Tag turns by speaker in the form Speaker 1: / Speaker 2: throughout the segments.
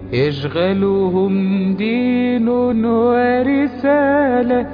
Speaker 1: يشغلهم دين ورسالة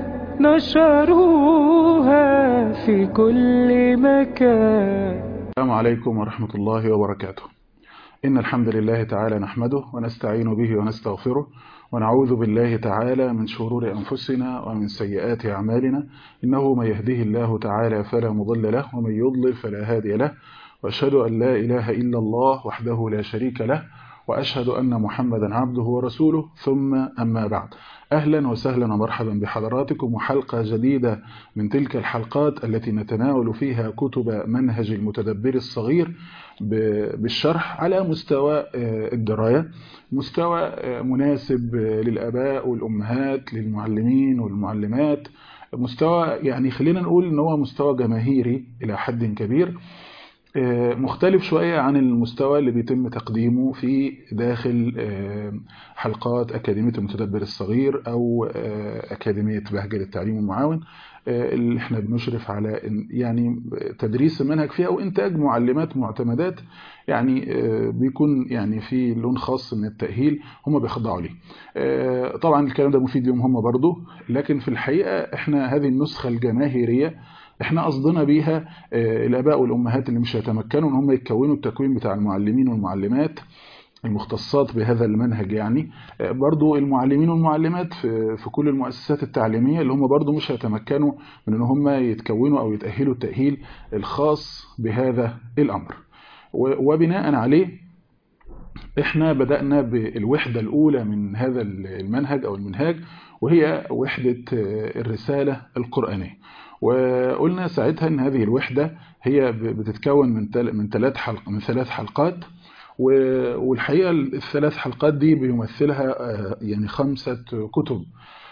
Speaker 1: نشروها في كل مكان
Speaker 2: السلام عليكم ورحمة الله وبركاته إن الحمد لله تعالى نحمده ونستعين به ونستغفره ونعوذ بالله تعالى من شرور أنفسنا ومن سيئات أعمالنا إنه من يهده الله تعالى فلا مضل له ومن يضلل فلا هادي له وأشهد أن لا إله إلا الله وحده لا شريك له وأشهد أن محمدا عبده ورسوله ثم أما بعد أهلا وسهلا ومرحبا بحضراتكم وحلقة جديدة من تلك الحلقات التي نتناول فيها كتب منهج المتدبر الصغير بالشرح على مستوى الدراية مستوى مناسب للأباء والأمهات للمعلمين والمعلمات مستوى يعني خلينا نقول ان هو مستوى جماهيري إلى حد كبير مختلف شوية عن المستوى اللي بيتم تقديمه في داخل حلقات أكاديمية المتدبر الصغير أو أكاديمية بهجة للتعليم المعاون اللي احنا بنشرف على يعني تدريس المنهج فيها وإنتاج معلمات معتمدات يعني بيكون يعني في لون خاص من التأهيل هم بيخضعوا ليه طبعا الكلام ده مفيد لهم هم برضه لكن في الحقيقة احنا هذه النسخة الجماهيرية احنا قصدنا بيها الاباء والامهات اللي مش هيتمكنوا ان هم يتكونوا التكوين بتاع المعلمين والمعلمات المختصات بهذا المنهج يعني برضو المعلمين والمعلمات في, في كل المؤسسات التعليمية اللي هم برضو مش هيتمكنوا من ان هم يتكونوا او يتأهلوا التأهيل الخاص بهذا الامر وبناء عليه احنا بدأنا بالوحدة الاولى من هذا المنهج او المنهاج وهي وحدة الرسالة القرآنية وقلنا ساعتها ان هذه الوحدة هي بتتكون من من ثلاث حلق من ثلاث حلقات والحقيقة الثلاث حلقات دي بيمثلها يعني خمسة كتب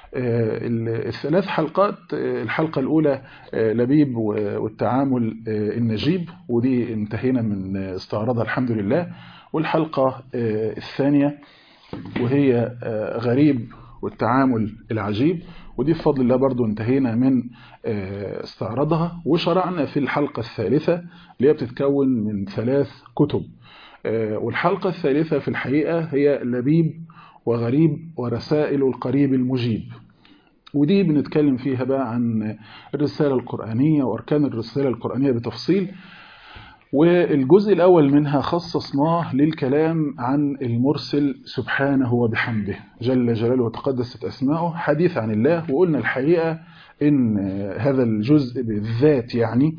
Speaker 2: الثلاث حلقات الحلقة الأولى لبيب والتعامل النجيب ودي انتهينا من استعراضها الحمد لله والحلقة الثانية وهي غريب والتعامل العجيب ودي بفضل الله برضو انتهينا من استعراضها وشرعنا في الحلقة الثالثة اللي هي بتتكون من ثلاث كتب والحلقة الثالثة في الحقيقة هي لبيب وغريب ورسائل القريب المجيب ودي بنتكلم فيها بقى عن الرسالة القرآنية وأركان الرسالة القرآنية بتفصيل والجزء الأول منها خصصناه للكلام عن المرسل سبحانه وبحمده جل جلاله وتقدست أسماؤه حديث عن الله وقلنا الحقيقة إن هذا الجزء بالذات يعني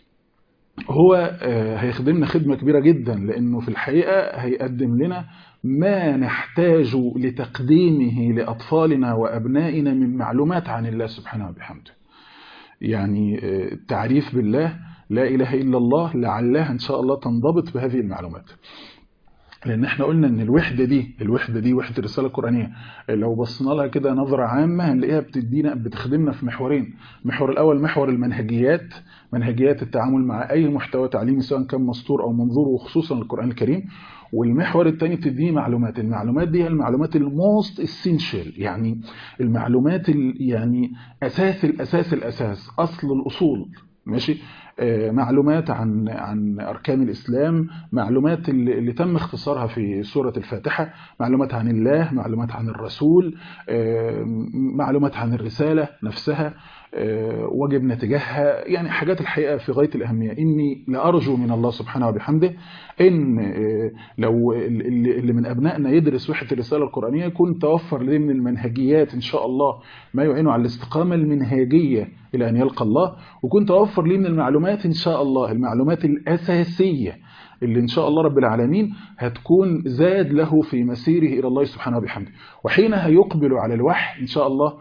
Speaker 2: هو هيخدمنا خدمة كبيرة جدا لأنه في الحقيقة هيقدم لنا ما نحتاج لتقديمه لأطفالنا وأبنائنا من معلومات عن الله سبحانه وبحمده يعني التعريف بالله لا إله إلا الله لعلها إن شاء الله تنضبط بهذه المعلومات لأن احنا قلنا إن الوحدة دي الوحدة دي وحدة الرسالة القرآنية لو بصينا لها كده نظرة عامة هنلاقيها بتدينا بتخدمنا في محورين المحور الأول محور المنهجيات منهجيات التعامل مع أي محتوى تعليمي سواء كان مسطور أو منظور وخصوصا القرآن الكريم والمحور الثاني بتديني معلومات المعلومات دي هي المعلومات الموست اسينشال يعني المعلومات يعني أساس الأساس الأساس أصل الأصول ماشي معلومات عن عن اركان الاسلام معلومات اللي, اللي تم اختصارها في سوره الفاتحه معلومات عن الله معلومات عن الرسول معلومات عن الرساله نفسها واجب تجاهها يعني حاجات الحقيقه في غايه الاهميه اني لارجو من الله سبحانه وبحمده ان لو اللي من ابنائنا يدرس وحده الرساله القرانيه يكون توفر لديه من المنهجيات ان شاء الله ما يعينه على الاستقامه المنهجيه الى ان يلقى الله ويكون توفر ليه من المعلومات ان شاء الله المعلومات الاساسيه اللي إن شاء الله رب العالمين هتكون زاد له في مسيره إلى الله سبحانه وبحمده وحينها يقبل على الوحي إن شاء الله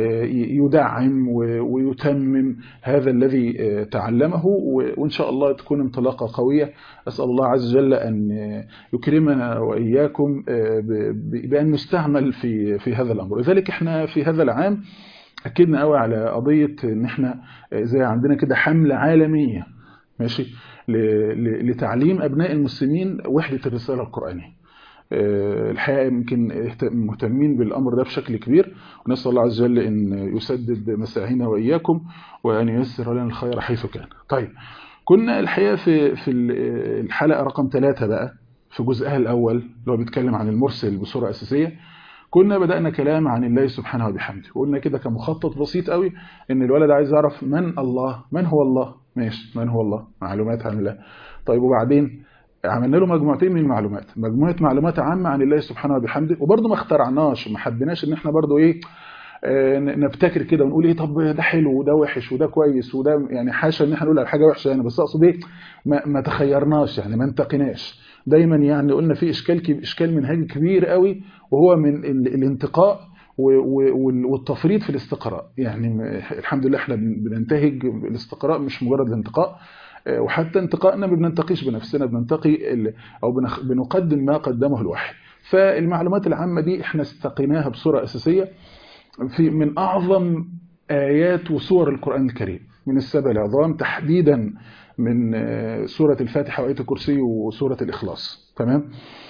Speaker 2: يدعم ويتمم هذا الذي تعلمه وإن شاء الله تكون انطلاقة قوية أسأل الله عز وجل أن يكرمنا وإياكم بأن نستعمل في في هذا الأمر لذلك احنا في هذا العام أكدنا قوي على قضية إن احنا زي عندنا كده حملة عالمية ماشي لتعليم أبناء المسلمين وحدة الرسالة القرآنية الحقيقة يمكن مهتمين بالأمر ده بشكل كبير ونسأل الله عز وجل أن يسدد مساعينا وإياكم وأن ييسر لنا الخير حيث كان طيب كنا الحقيقة في في الحلقة رقم ثلاثة بقى في جزءها الأول اللي هو بيتكلم عن المرسل بصورة أساسية كنا بدأنا كلام عن الله سبحانه وبحمده وقلنا كده كمخطط بسيط قوي ان الولد عايز يعرف من الله من هو الله ماشي من هو الله معلومات عن الله طيب وبعدين عملنا له مجموعتين من المعلومات مجموعة معلومات عامة عن الله سبحانه وبحمده وبرضه ما اخترعناش وما حبيناش ان احنا برضه ايه نبتكر كده ونقول ايه طب ده حلو وده وحش وده كويس وده يعني حاشا ان احنا نقول على حاجه وحشه يعني بس اقصد ايه ما, ما تخيرناش يعني ما انتقناش دايما يعني قلنا في اشكال اشكال منهجي كبير قوي وهو من الانتقاء والتفريط في الاستقراء يعني الحمد لله احنا بننتهج الاستقراء مش مجرد الانتقاء وحتى انتقائنا ما بننتقيش بنفسنا بننتقي او بنقدم ما قدمه الوحي فالمعلومات العامه دي احنا استقيناها بصوره اساسيه في من اعظم ايات وسور القران الكريم من السبع العظام تحديدا من سوره الفاتحه وايه الكرسي وسوره الاخلاص تمام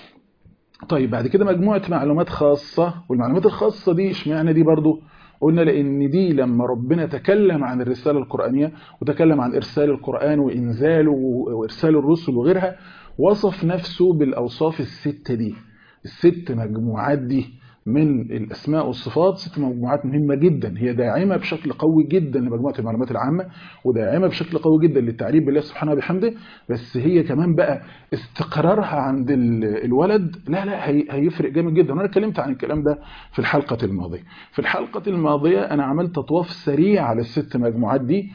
Speaker 2: طيب بعد كده مجموعه معلومات خاصه والمعلومات الخاصه دي اشمعنى دي برضو قلنا لان دي لما ربنا تكلم عن الرساله القرانيه وتكلم عن ارسال القران وانزاله وارسال الرسل وغيرها وصف نفسه بالاوصاف السته دي الست مجموعات دي من الاسماء والصفات ست مجموعات مهمه جدا هي داعمه بشكل قوي جدا لمجموعه المعلومات العامه وداعمه بشكل قوي جدا للتعريف بالله سبحانه وبحمده بس هي كمان بقى استقرارها عند الولد لا لا هي هيفرق جامد جدا وانا اتكلمت عن الكلام ده في الحلقه الماضيه في الحلقه الماضيه انا عملت تطواف سريع على الست مجموعات دي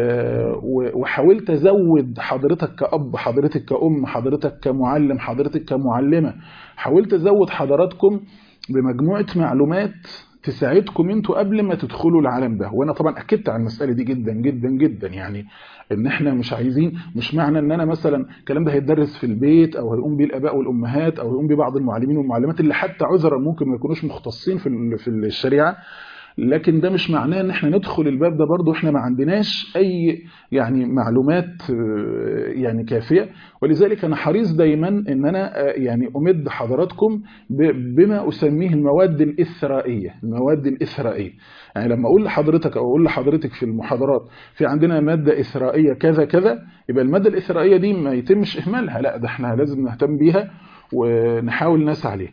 Speaker 2: وحاولت ازود حضرتك كأب حضرتك كأم حضرتك كمعلم حضرتك كمعلمه حاولت ازود حضراتكم بمجموعة معلومات تساعدكم انتوا قبل ما تدخلوا العالم ده وانا طبعا اكدت على المساله دي جدا جدا جدا يعني ان احنا مش عايزين مش معنى ان انا مثلا الكلام ده هيتدرس في البيت او هيقوم بيه الاباء والامهات او هيقوم بيه بعض المعلمين والمعلمات اللي حتى عذرا ممكن ما يكونوش مختصين في في الشريعه لكن ده مش معناه ان احنا ندخل الباب ده برضه احنا ما عندناش اي يعني معلومات يعني كافيه ولذلك انا حريص دايما ان انا يعني امد حضراتكم بما اسميه المواد الاثرائيه المواد الاثرائيه يعني لما اقول لحضرتك او اقول لحضرتك في المحاضرات في عندنا ماده اثرائيه كذا كذا يبقى الماده الاثرائيه دي ما يتمش اهمالها لا ده احنا لازم نهتم بيها ونحاول نسعى عليه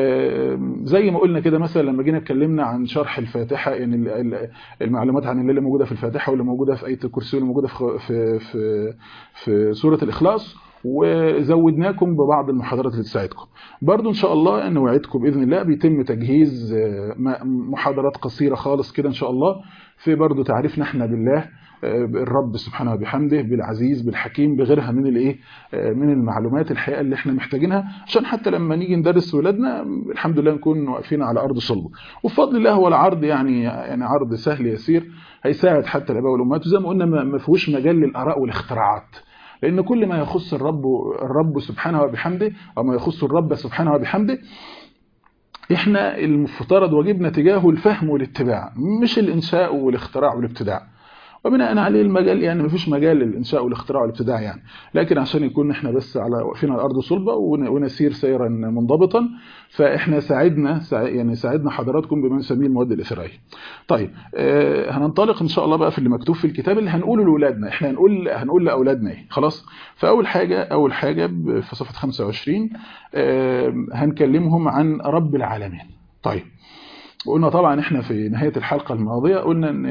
Speaker 2: زي ما قلنا كده مثلا لما جينا اتكلمنا عن شرح الفاتحه يعني المعلومات عن اللي موجوده في الفاتحه واللي موجوده في ايه الكرسي واللي موجوده في في في, في سوره الاخلاص وزودناكم ببعض المحاضرات اللي تساعدكم برضو ان شاء الله انا وعدكم باذن الله بيتم تجهيز محاضرات قصيره خالص كده ان شاء الله في برضو تعريفنا احنا بالله الرب سبحانه وبحمده بالعزيز بالحكيم بغيرها من الايه من المعلومات الحقيقه اللي احنا محتاجينها عشان حتى لما نيجي ندرس ولادنا الحمد لله نكون واقفين على ارض صلبه وبفضل الله هو العرض يعني يعني عرض سهل يسير هيساعد حتى الاباء والامهات وزي ما قلنا ما فيهوش مجال للاراء والاختراعات لان كل ما يخص الرب الرب سبحانه وبحمده او ما يخص الرب سبحانه وبحمده احنا المفترض واجبنا تجاهه الفهم والاتباع مش الانشاء والاختراع والابتداع وبناء عليه المجال يعني مفيش مجال للانشاء والاختراع والابتداع يعني لكن عشان يكون احنا بس على واقفين على الارض صلبه ونسير سيرا منضبطا فاحنا ساعدنا يعني ساعدنا حضراتكم بما نسميه المواد الاثرائيه. طيب آه هننطلق ان شاء الله بقى في اللي مكتوب في الكتاب اللي هنقوله لاولادنا احنا هنقول هنقول لاولادنا ايه خلاص فاول حاجه اول حاجه في صفحه 25 آه هنكلمهم عن رب العالمين. طيب وقلنا طبعا احنا في نهايه الحلقه الماضيه قلنا ان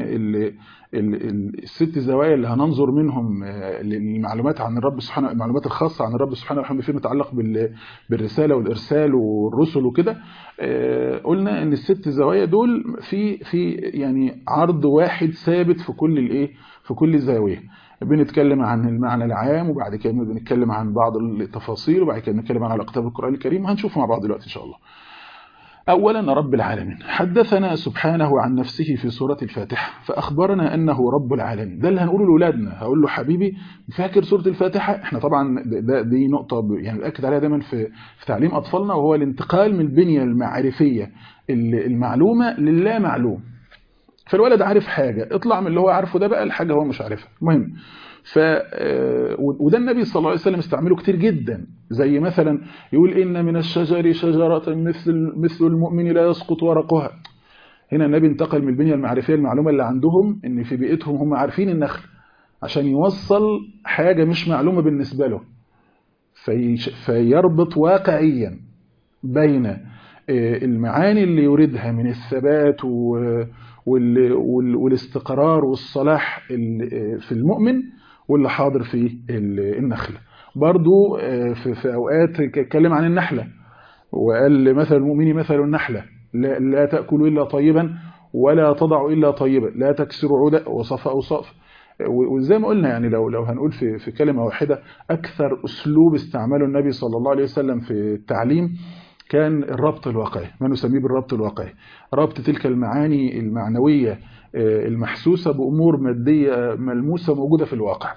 Speaker 2: الست زوايا اللي هننظر منهم للمعلومات عن الرب سبحانه المعلومات الخاصه عن الرب سبحانه وتعالى فيما يتعلق بالرساله والارسال والرسل وكده قلنا ان الست زوايا دول في في يعني عرض واحد ثابت في كل الايه في كل زاويه بنتكلم عن المعنى العام وبعد كده بنتكلم عن بعض التفاصيل وبعد كده بنتكلم عن الاقطاب القران الكريم هنشوفه مع بعض دلوقتي ان شاء الله أولا رب العالمين حدثنا سبحانه عن نفسه في سورة الفاتحة فأخبرنا أنه رب العالمين ده اللي هنقوله لأولادنا هقول له حبيبي فاكر سورة الفاتحة احنا طبعا ده دي نقطة يعني بأكد عليها دايما في, في تعليم أطفالنا وهو الانتقال من البنية المعرفية المعلومة للا معلوم فالولد عارف حاجة اطلع من اللي هو عارفه ده بقى الحاجة هو مش عارفها المهم ف وده النبي صلى الله عليه وسلم استعمله كتير جدا زي مثلا يقول إن من الشجر شجرة مثل مثل المؤمن لا يسقط ورقها هنا النبي انتقل من البنية المعرفية المعلومة اللي عندهم ان في بيئتهم هم عارفين النخل عشان يوصل حاجة مش معلومة بالنسبة له في فيربط واقعيا بين المعاني اللي يريدها من الثبات والاستقرار والصلاح في المؤمن واللي حاضر في النخلة برضو في أوقات اتكلم عن النحلة وقال مثل المؤمن مثل النحلة لا, لا تأكل إلا طيبا ولا تضع إلا طيبا لا تكسر عدا وصف أوصاف وزي ما قلنا يعني لو لو هنقول في في كلمة واحدة أكثر أسلوب استعماله النبي صلى الله عليه وسلم في التعليم كان الربط الواقعي ما نسميه بالربط الواقعي ربط تلك المعاني المعنوية المحسوسة بأمور مادية ملموسة موجودة في الواقع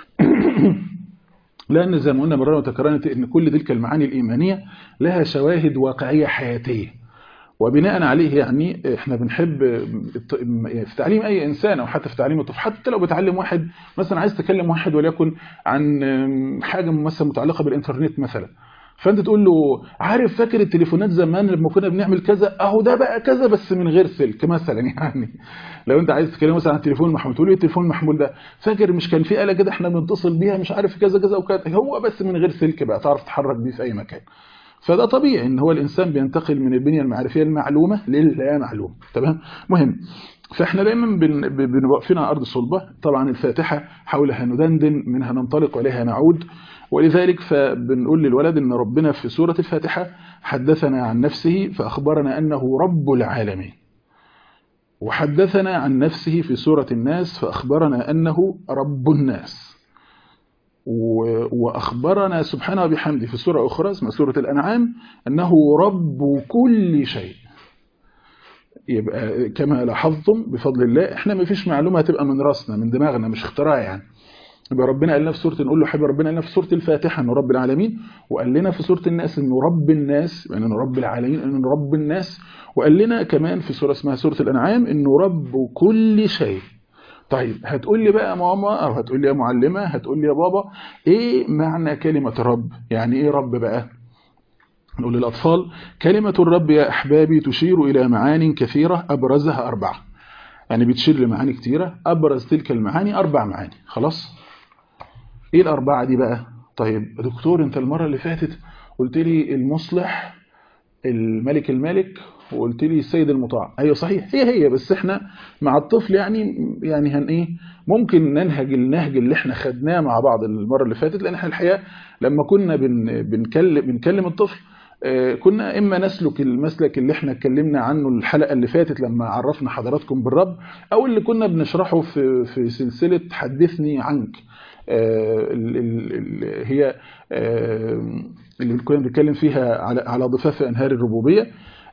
Speaker 2: لأن زي ما قلنا مرة وتكررنا إن كل تلك المعاني الإيمانية لها شواهد واقعية حياتية وبناء عليه يعني احنا بنحب في تعليم اي انسان او حتى في تعليم الطفل حتى لو بتعلم واحد مثلا عايز تكلم واحد وليكن عن حاجه مثلا متعلقه بالانترنت مثلا فانت تقول له عارف فاكر التليفونات زمان لما كنا بنعمل كذا اهو ده بقى كذا بس من غير سلك مثلا يعني لو انت عايز تتكلم مثلا عن التليفون المحمول تقول له التليفون المحمول ده فاكر مش كان في آلة كده احنا بنتصل بيها مش عارف كذا كذا وكذا هو بس من غير سلك بقى تعرف تتحرك بيه في اي مكان فده طبيعي ان هو الانسان بينتقل من البنيه المعرفيه المعلومه لللا معلوم تمام مهم فاحنا دايما بنوقفين على ارض صلبه طبعا الفاتحه حولها ندندن منها ننطلق واليها نعود ولذلك فبنقول للولد ان ربنا في سوره الفاتحه حدثنا عن نفسه فاخبرنا انه رب العالمين وحدثنا عن نفسه في سوره الناس فاخبرنا انه رب الناس وأخبرنا سبحانه وبحمده في سورة أخرى اسمها سورة الأنعام أنه رب كل شيء يبقى كما لاحظتم بفضل الله احنا ما فيش معلومة هتبقى من راسنا من دماغنا مش اختراع يعني يبقى ربنا قال لنا في سورة نقول له حبيب ربنا قال لنا في سورة الفاتحة انه رب العالمين وقال لنا في سورة الناس انه رب الناس يعني انه رب العالمين انه رب الناس وقال لنا كمان في سورة اسمها سورة الأنعام انه رب كل شيء طيب هتقول لي بقى ماما او هتقول لي يا معلمة هتقول لي يا بابا ايه معنى كلمة رب يعني ايه رب بقى نقول للأطفال كلمة الرب يا أحبابي تشير إلى معان كثيرة أبرزها أربعة يعني بتشير لمعاني كثيرة أبرز تلك المعاني أربع معاني خلاص إيه الأربعة دي بقى طيب دكتور أنت المرة اللي فاتت قلت لي المصلح الملك المالك وقلت لي السيد المطاع ايوه صحيح هي هي بس احنا مع الطفل يعني يعني هن ايه ممكن ننهج النهج اللي احنا خدناه مع بعض المره اللي فاتت لان احنا الحقيقه لما كنا بن بنكلم بنكلم الطفل كنا اما نسلك المسلك اللي احنا اتكلمنا عنه الحلقه اللي فاتت لما عرفنا حضراتكم بالرب او اللي كنا بنشرحه في في سلسله حدثني عنك هي اللي كنا بنتكلم فيها على على ضفاف انهار الربوبيه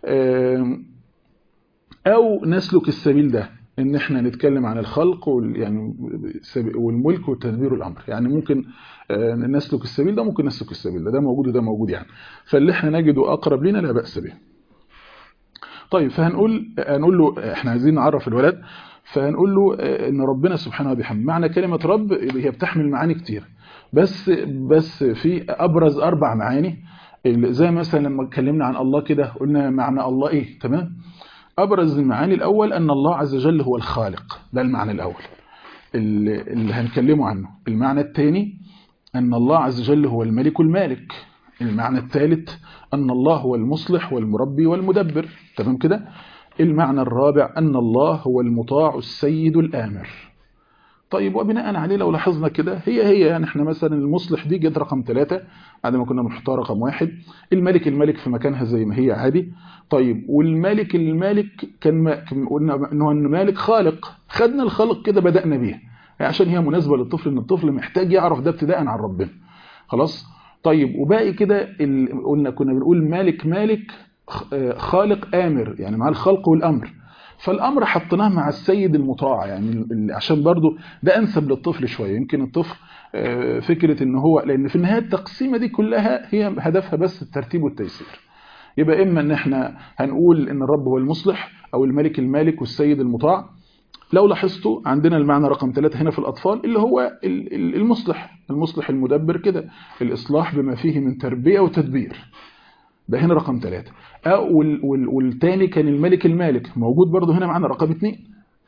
Speaker 2: او نسلك السبيل ده ان احنا نتكلم عن الخلق وال يعني والملك والتدبير والامر يعني ممكن نسلك السبيل ده ممكن نسلك السبيل ده ده موجود وده موجود يعني فاللي احنا نجده اقرب لنا لا باس به طيب فهنقول هنقول له احنا عايزين نعرف الولد فهنقول له ان ربنا سبحانه وبحمده معنى كلمه رب هي بتحمل معاني كتير بس بس في ابرز اربع معاني زي مثلا لما اتكلمنا عن الله كده قلنا معنى الله ايه تمام ابرز المعاني الاول ان الله عز وجل هو الخالق ده المعنى الاول اللي, اللي هنكلمه عنه المعنى الثاني ان الله عز وجل هو الملك المالك المعنى الثالث ان الله هو المصلح والمربي والمدبر تمام كده المعنى الرابع ان الله هو المطاع السيد الامر طيب وبناء عليه لو لاحظنا كده هي هي يعني احنا مثلا المصلح دي جت رقم ثلاثة بعد ما كنا بنحطها رقم واحد الملك الملك في مكانها زي ما هي عادي طيب والمالك المالك كان قلنا انه مالك خالق خدنا الخلق كده بدأنا بيه يعني عشان هي مناسبة للطفل ان الطفل محتاج يعرف ده ابتداء عن ربنا خلاص طيب وباقي كده قلنا كنا بنقول مالك مالك خالق آمر يعني مع الخلق والأمر فالامر حطيناه مع السيد المطاع يعني عشان برضو ده انسب للطفل شويه يمكن الطفل فكره ان هو لان في النهايه التقسيمه دي كلها هي هدفها بس الترتيب والتيسير يبقى اما ان احنا هنقول ان الرب هو المصلح او الملك المالك والسيد المطاع لو لاحظتوا عندنا المعنى رقم ثلاثة هنا في الأطفال اللي هو المصلح المصلح المدبر كده الإصلاح بما فيه من تربية وتدبير ده هنا رقم ثلاثة والتاني كان الملك المالك موجود برضه هنا معانا رقم اثنين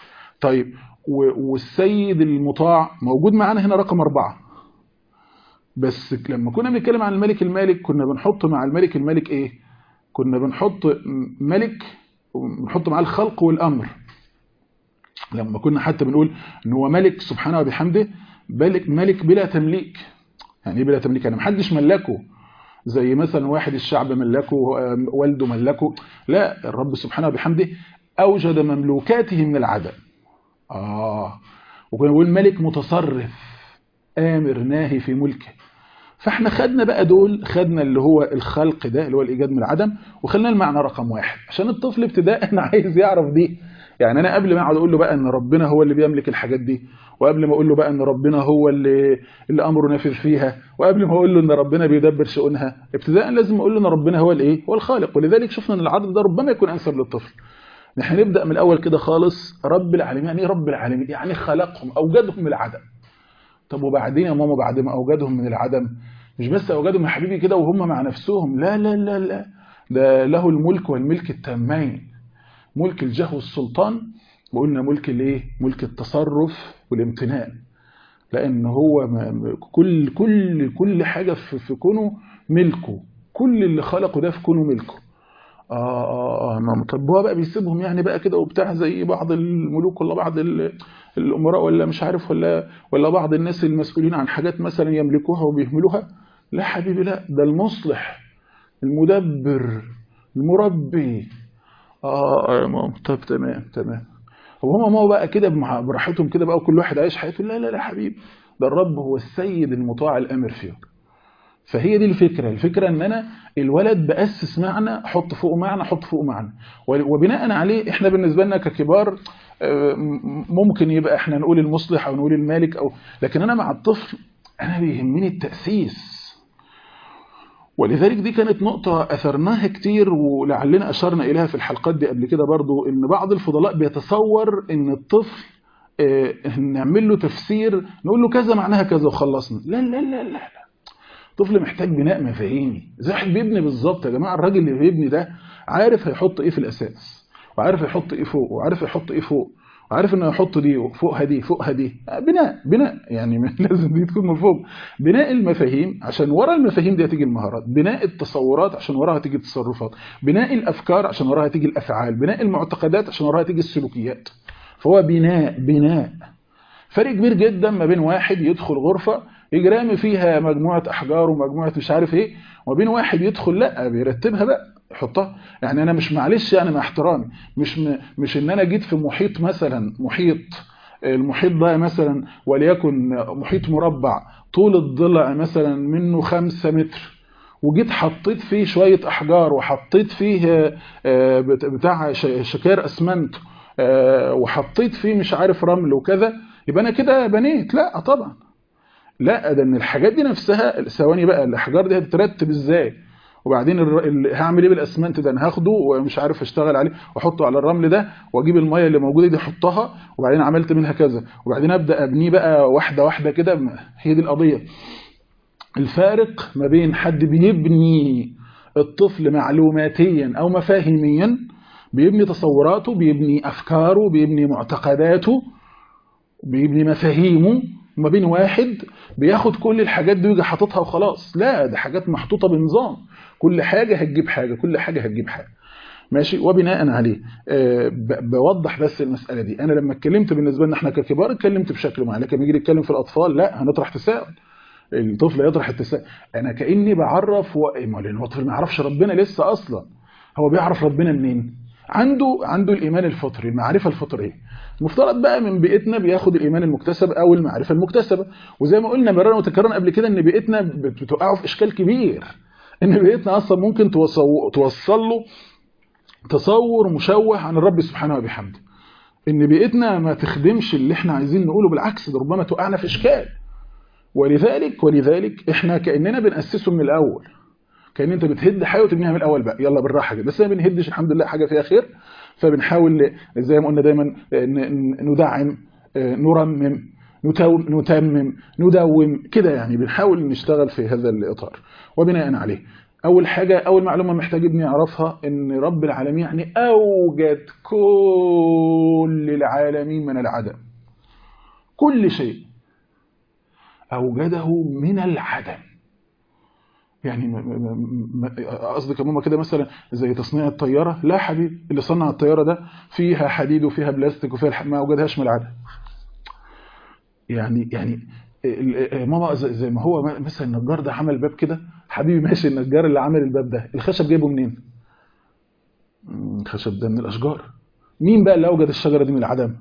Speaker 2: طيب والسيد المطاع موجود معانا هنا رقم أربعة بس لما كنا بنتكلم عن الملك المالك كنا بنحط مع الملك المالك ايه كنا بنحط ملك ونحط معاه الخلق والامر لما كنا حتى بنقول ان هو ملك سبحانه وبحمده ملك ملك بلا تمليك يعني ايه بلا تمليك يعني محدش ملكه زي مثلا واحد الشعب ملكه والده ملكه لا الرب سبحانه وبحمده اوجد مملوكاته من العدم اه وكنا بنقول ملك متصرف امر ناهي في ملكه فاحنا خدنا بقى دول خدنا اللي هو الخلق ده اللي هو الايجاد من العدم وخلنا المعنى رقم واحد عشان الطفل ابتداء عايز يعرف دي يعني انا قبل ما اقعد اقول له بقى ان ربنا هو اللي بيملك الحاجات دي وقبل ما اقول له بقى ان ربنا هو اللي اللي امره نافذ فيها وقبل ما اقول له ان ربنا بيدبر شؤونها ابتداء لازم اقول له ان ربنا هو الايه هو الخالق ولذلك شفنا ان العرض ده ربما يكون انسب للطفل نحن نبدا من الاول كده خالص رب العالمين يعني ايه رب العالمين يعني خلقهم اوجدهم من العدم طب وبعدين يا ماما بعد ما اوجدهم من العدم مش بس اوجدهم يا حبيبي كده وهم مع نفسهم لا لا لا لا ده له الملك والملك التامين ملك الجاه والسلطان وقلنا ملك الايه ملك التصرف والامتنان لان هو كل كل كل حاجه في, في كونه ملكه كل اللي خلقه ده في كونه ملكه اه اه اه طب هو بقى بيسيبهم يعني بقى كده وبتاع زي بعض الملوك ولا بعض الامراء ولا مش عارف ولا ولا بعض الناس المسؤولين عن حاجات مثلا يملكوها وبيهملوها لا حبيبي لا ده المصلح المدبر المربي اه اه طب تمام تمام هو هم ما بقى كده براحتهم كده بقى وكل واحد عايش حياته لا لا لا حبيبي ده الرب هو السيد المطاع الامر فيه فهي دي الفكره الفكره ان انا الولد باسس معنى احط فوقه معنى احط فوقه معنى وبناء عليه احنا بالنسبه لنا ككبار ممكن يبقى احنا نقول المصلح او نقول المالك او لكن انا مع الطفل انا بيهمني التاسيس ولذلك دي كانت نقطة أثرناها كتير ولعلنا أشرنا إليها في الحلقات دي قبل كده برضو إن بعض الفضلاء بيتصور إن الطفل نعمل له تفسير نقول له كذا معناها كذا وخلصنا لا لا لا لا لا الطفل محتاج بناء مفاهيمي زي واحد بيبني بالظبط يا جماعة الراجل اللي بيبني ده عارف هيحط إيه في الأساس وعارف هيحط إيه فوق وعارف هيحط إيه فوق وعارف انه يحط دي فوقها دي فوقها دي بناء بناء يعني لازم دي تكون من فوق بناء المفاهيم عشان ورا المفاهيم دي هتيجي المهارات بناء التصورات عشان وراها تيجي التصرفات بناء الافكار عشان وراها تيجي الافعال بناء المعتقدات عشان وراها تيجي السلوكيات فهو بناء بناء فرق كبير جدا ما بين واحد يدخل غرفة يجرامي فيها مجموعة أحجار ومجموعة مش عارف إيه وبين واحد يدخل لا بيرتبها بقى يحطها يعني انا مش معلش يعني مع احترامي مش م... مش ان انا جيت في محيط مثلا محيط المحيط ده مثلا وليكن محيط مربع طول الضلع مثلا منه خمسة متر وجيت حطيت فيه شوية احجار وحطيت فيه بتاع شكار اسمنت وحطيت فيه مش عارف رمل وكذا يبقى انا كده بنيت لا طبعا لا ده ان الحاجات دي نفسها ثواني بقى الاحجار دي هتترتب ازاي وبعدين هعمل ايه بالاسمنت ده انا هاخده ومش عارف اشتغل عليه واحطه على الرمل ده واجيب الميه اللي موجوده دي احطها وبعدين عملت منها كذا وبعدين ابدا ابنيه بقى واحده واحده كده هي دي القضيه الفارق ما بين حد بيبني الطفل معلوماتيا او مفاهيميا بيبني تصوراته بيبني افكاره بيبني معتقداته بيبني مفاهيمه ما بين واحد بياخد كل الحاجات دي ويجي حاططها وخلاص لا ده حاجات محطوطه بنظام كل حاجه هتجيب حاجه كل حاجه هتجيب حاجه ماشي وبناء عليه أه بوضح بس المساله دي انا لما اتكلمت بالنسبه لنا احنا ككبار اتكلمت بشكل معين لكن نيجي نتكلم في الاطفال لا هنطرح تساؤل الطفل يطرح التساؤل انا كاني بعرف و... لان هو الطفل ما يعرفش ربنا لسه اصلا هو بيعرف ربنا منين عنده عنده الايمان الفطري المعرفه الفطريه المفترض بقى من بيئتنا بياخد الايمان المكتسب او المعرفه المكتسبه وزي ما قلنا مرارا وتكرارا قبل كده ان بيئتنا بتوقعه في اشكال كبير ان بيئتنا اصلا ممكن توصل, توصل له تصور مشوه عن الرب سبحانه وبحمده ان بيئتنا ما تخدمش اللي احنا عايزين نقوله بالعكس ده ربما توقعنا في اشكال ولذلك ولذلك احنا كاننا بناسسه من الاول كان انت بتهد حاجه وتبنيها من الاول بقى يلا بالراحه كده بس ما بنهدش الحمد لله حاجه فيها خير فبنحاول زي ما قلنا دايما ندعم نرمم نتمم ندوم كده يعني بنحاول نشتغل في هذا الاطار وبناء عليه اول حاجه اول معلومه محتاج ابني يعرفها ان رب العالمين يعني اوجد كل العالمين من العدم كل شيء اوجده من العدم يعني م- م- م- قصدك يا ماما كده مثلا زي تصنيع الطياره لا حبيبي اللي صنع الطياره ده فيها حديد وفيها بلاستيك وفيها الح- ما وجدهاش من العدم يعني يعني ال- ال- ماما زي زي ما هو م- مثلا النجار ده عمل باب كده حبيبي ماشي النجار اللي عمل الباب ده الخشب جايبه منين؟ مم، الخشب ده من الاشجار مين بقى اللي اوجد الشجره دي من العدم؟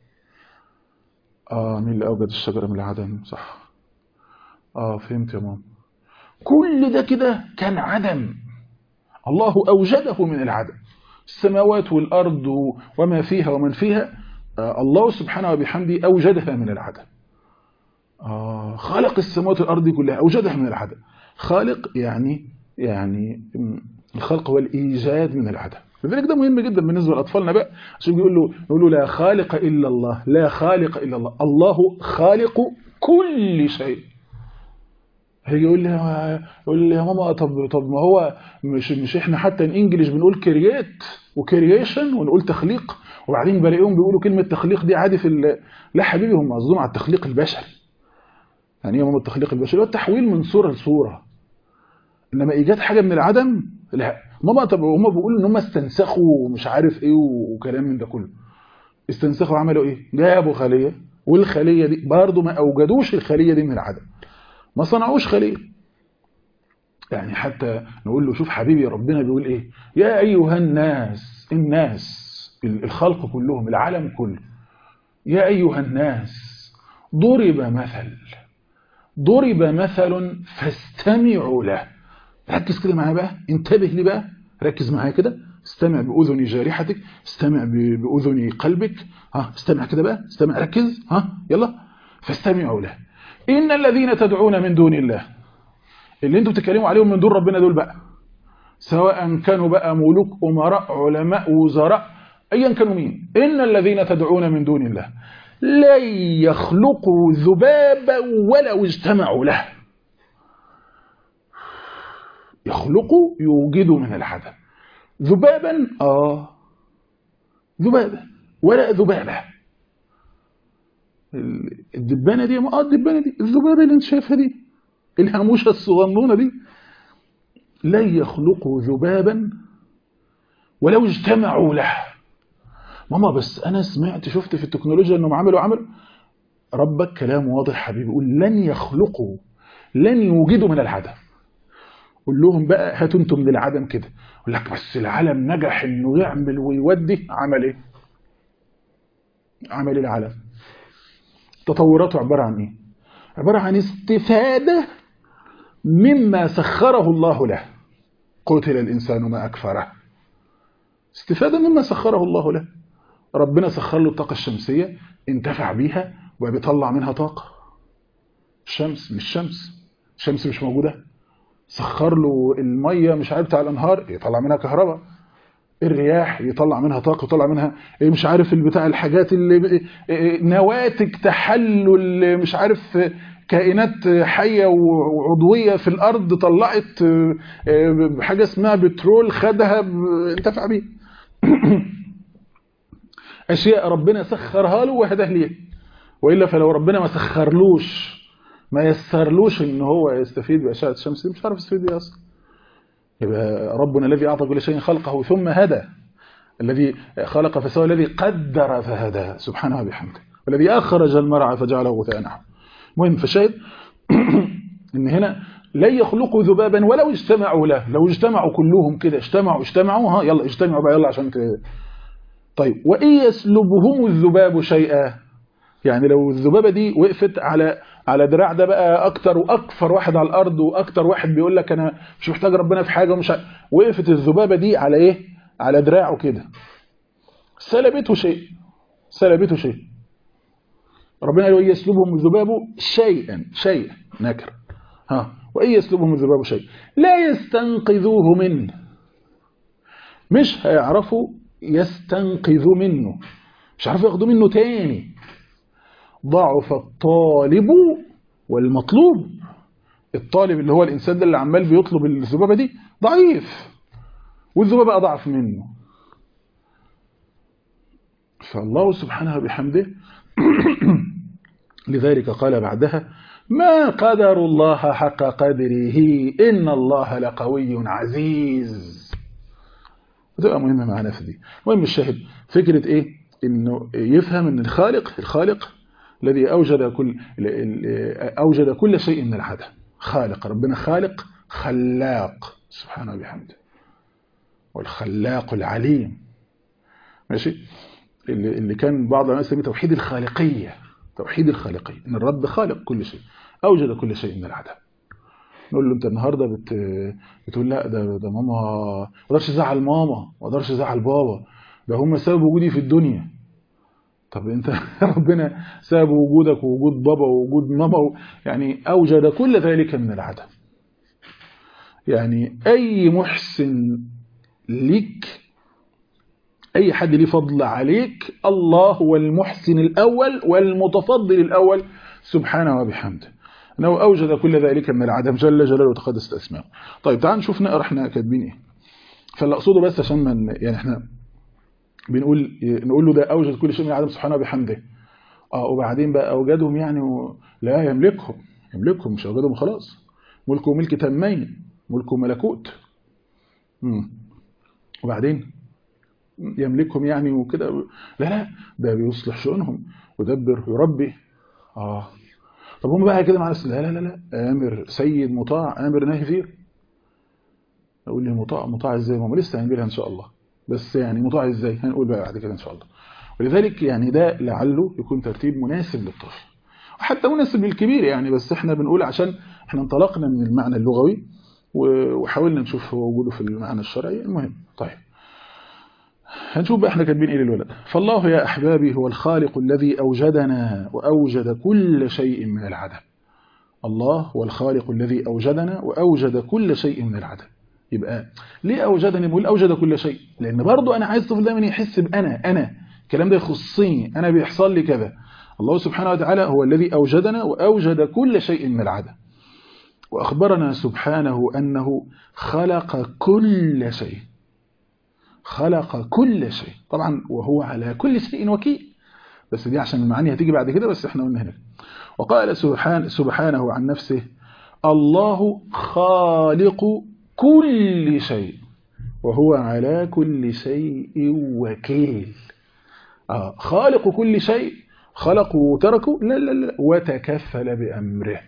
Speaker 2: اه مين اللي اوجد الشجره من العدم صح اه فهمت يا ماما كل ده كده كان عدم الله اوجده من العدم السماوات والارض و- وما فيها ومن فيها آه الله سبحانه وبحمده اوجدها من العدم آه خلق السماوات والارض دي كلها اوجدها من العدم خالق يعني يعني م، الخلق هو الايجاد من العدم لذلك ده مهم جدا بالنسبه لاطفالنا بقى عشان يقول له يقول له لا خالق الا الله لا خالق الا الله الله خالق كل شيء هيجي يقول لي يقول لي يا ماما طب طب ما هو مش مش احنا حتى ان انجلش بنقول كرييت وكرييشن ونقول تخليق وبعدين بلاقيهم بيقولوا كلمه تخليق دي عادي في ال... لا حبيبي هم قصدهم على التخليق البشري يعني ايه يا ماما التخليق البشري هو التحويل من صوره لصوره انما ايجاد حاجه من العدم لا ماما طب هم بيقولوا ان هم استنسخوا مش عارف ايه وكلام من ده كله استنسخوا عملوا ايه جابوا خليه والخليه دي برضه ما اوجدوش الخليه دي من العدم ما صنعوش خليه يعني حتى نقول له شوف حبيبي ربنا بيقول ايه يا ايها الناس الناس الخلق كلهم العالم كله يا ايها الناس ضرب مثل ضرب مثل فاستمعوا له ركز كده معايا بقى انتبه لي بقى ركز معايا كده استمع بأذن جارحتك استمع ب- بأذن قلبك ها استمع كده بقى استمع ركز ها يلا فاستمعوا له إن الذين تدعون من دون الله اللي انتوا بتتكلموا عليهم من دون ربنا دول بقى سواء كانوا بقى ملوك أمراء علماء وزراء أيا كانوا مين إن الذين تدعون من دون الله لن يخلقوا ذبابا ولو اجتمعوا له يخلقوا يوجدوا من العدم ذبابا آه ذبابا ولا ذبابة الدبانة دي اه الدبانة دي الذبابة اللي انت شايفها دي الهاموشة الصغنونة دي لن يخلقوا ذبابا ولو اجتمعوا له ماما بس انا سمعت شفت في التكنولوجيا انهم عملوا عمل ربك كلام واضح حبيبي يقول لن يخلقوا لن يوجدوا من العدم قول لهم بقى هاتوا انتم من العدم كده يقول لك بس العالم نجح انه يعمل ويودي عمل ايه عمل ايه العالم تطوراته عباره عن ايه عباره عن استفاده مما سخره الله له قتل الانسان ما اكفره استفاده مما سخره الله له ربنا سخر له الطاقه الشمسيه انتفع بيها وبيطلع منها طاقه الشمس مش شمس الشمس مش موجوده سخر له الميه مش عارف بتاع الانهار يطلع منها كهرباء الرياح يطلع منها طاقه يطلع منها مش عارف البتاع الحاجات اللي نواتج تحلل مش عارف كائنات حيه وعضويه في الارض طلعت حاجه اسمها بترول خدها انتفع بيه اشياء ربنا سخرها له وهداه ليه والا فلو ربنا ما سخرلوش ما يسرلوش ان هو يستفيد باشعه الشمس مش عارف يستفيد بيها اصلا يبقى ربنا الذي اعطى كل شيء خلقه ثم هدى الذي خلق فسوى الذي قدر فهدى سبحانه وبحمده والذي اخرج المرعى فجعله غثاء نحو المهم فشاهد ان هنا لن يخلقوا ذبابا ولو اجتمعوا له لو اجتمعوا كلهم كده اجتمعوا اجتمعوا ها يلا اجتمعوا بقى يلا عشان كده طيب وان يسلبهم الذباب شيئا يعني لو الذبابه دي وقفت على على دراع ده بقى اكتر واكثر واحد على الارض واكتر واحد بيقول لك انا مش محتاج ربنا في حاجه ومش ع... وقفت الذبابه دي على ايه على دراعه كده سلبته شيء سلبته شيء ربنا قال يسلبهم الذباب شيئا شيئا نكر ها وان يسلبهم الذباب شيء لا يستنقذوه منه مش هيعرفوا يستنقذوا منه مش عارفوا ياخدوا منه تاني ضعف الطالب والمطلوب الطالب اللي هو الإنسان ده اللي عمال بيطلب الذبابة دي ضعيف والذبابة أضعف منه فالله سبحانه بحمده لذلك قال بعدها ما قدر الله حق قدره إن الله لقوي عزيز بتبقى مهمة معانا في دي المهم الشاهد فكرة إيه إنه يفهم إن الخالق الخالق الذي أوجد كل أوجد كل شيء من العدم خالق ربنا خالق خلاق سبحانه وبحمده والخلاق العليم ماشي اللي, اللي كان بعض الناس يسميه توحيد الخالقية توحيد الخالقية ان الرب خالق كل شيء اوجد كل شيء من العدم نقول له انت النهارده بت... بتقول لا ده ده ماما ما اقدرش ازعل ماما ما اقدرش ازعل بابا ده هم سبب وجودي في الدنيا طب انت ربنا سبب وجودك ووجود بابا ووجود ماما و... يعني اوجد كل ذلك من العدم يعني اي محسن ليك أي حد ليه فضل عليك الله هو المحسن الأول والمتفضل الأول سبحانه وبحمده أنه أوجد كل ذلك من العدم جل جلاله وتقدست أسماءه طيب تعال نشوف نقرأ احنا كاتبين ايه فاللي أقصده بس عشان من يعني احنا بنقول نقول له ده أوجد كل شيء من العدم سبحانه وبحمده اه وبعدين بقى أوجدهم يعني و... لا يملكهم يملكهم مش أوجدهم خلاص ملكه ملك تمين ملكه ملكوت مم. وبعدين يملكهم يعني وكده لا لا ده بيصلح شؤونهم ودبر يربي اه طب هم بقى كده مع نفس لا لا لا لا امر سيد مطاع امر نهي فيه اقول لي مطاع مطاع ازاي ما لسه هنجيلها ان شاء الله بس يعني مطاع ازاي هنقول بقى بعد كده ان شاء الله ولذلك يعني ده لعله يكون ترتيب مناسب للطفل وحتى مناسب للكبير يعني بس احنا بنقول عشان احنا انطلقنا من المعنى اللغوي وحاولنا نشوف هو وجوده في المعنى الشرعي المهم طيب هنشوف بقى احنا كاتبين ايه للولد فالله يا احبابي هو الخالق الذي اوجدنا واوجد كل شيء من العدم الله هو الخالق الذي اوجدنا واوجد كل شيء من العدم يبقى ليه اوجدني بقول اوجد كل شيء لان برضو انا عايز الطفل دايما يحس بانا انا الكلام ده يخصني انا بيحصل لي كذا الله سبحانه وتعالى هو الذي اوجدنا واوجد كل شيء من العدم واخبرنا سبحانه انه خلق كل شيء خلق كل شيء طبعا وهو على كل شيء وكيل بس دي عشان المعاني هتيجي بعد كده بس احنا قلنا هنا وقال سبحان سبحانه عن نفسه الله خالق كل شيء وهو على كل شيء وكيل آه خالق كل شيء خلقوا وتركوا لا لا لا وتكفل بأمره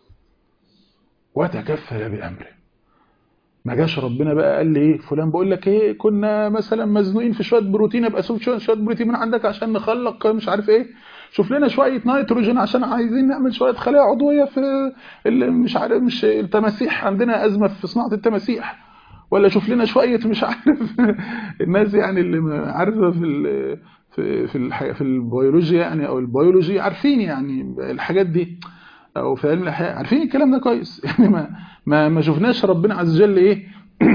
Speaker 2: وتكفل بأمره ما جاش ربنا بقى قال لي ايه فلان بقول لك ايه كنا مثلا مزنوقين في شويه بروتين ابقى شوف شويه بروتين من عندك عشان نخلق مش عارف ايه شوف لنا شويه نيتروجين عشان عايزين نعمل شويه خلايا عضويه في مش عارف مش التماسيح عندنا ازمه في صناعه التماسيح ولا شوف لنا شويه مش عارف الناس يعني اللي عارفه في ال في في الحي... في البيولوجيا يعني او البيولوجي عارفين يعني الحاجات دي او في علم الاحياء عارفين الكلام ده كويس يعني ما ما ما شفناش ربنا عز وجل ايه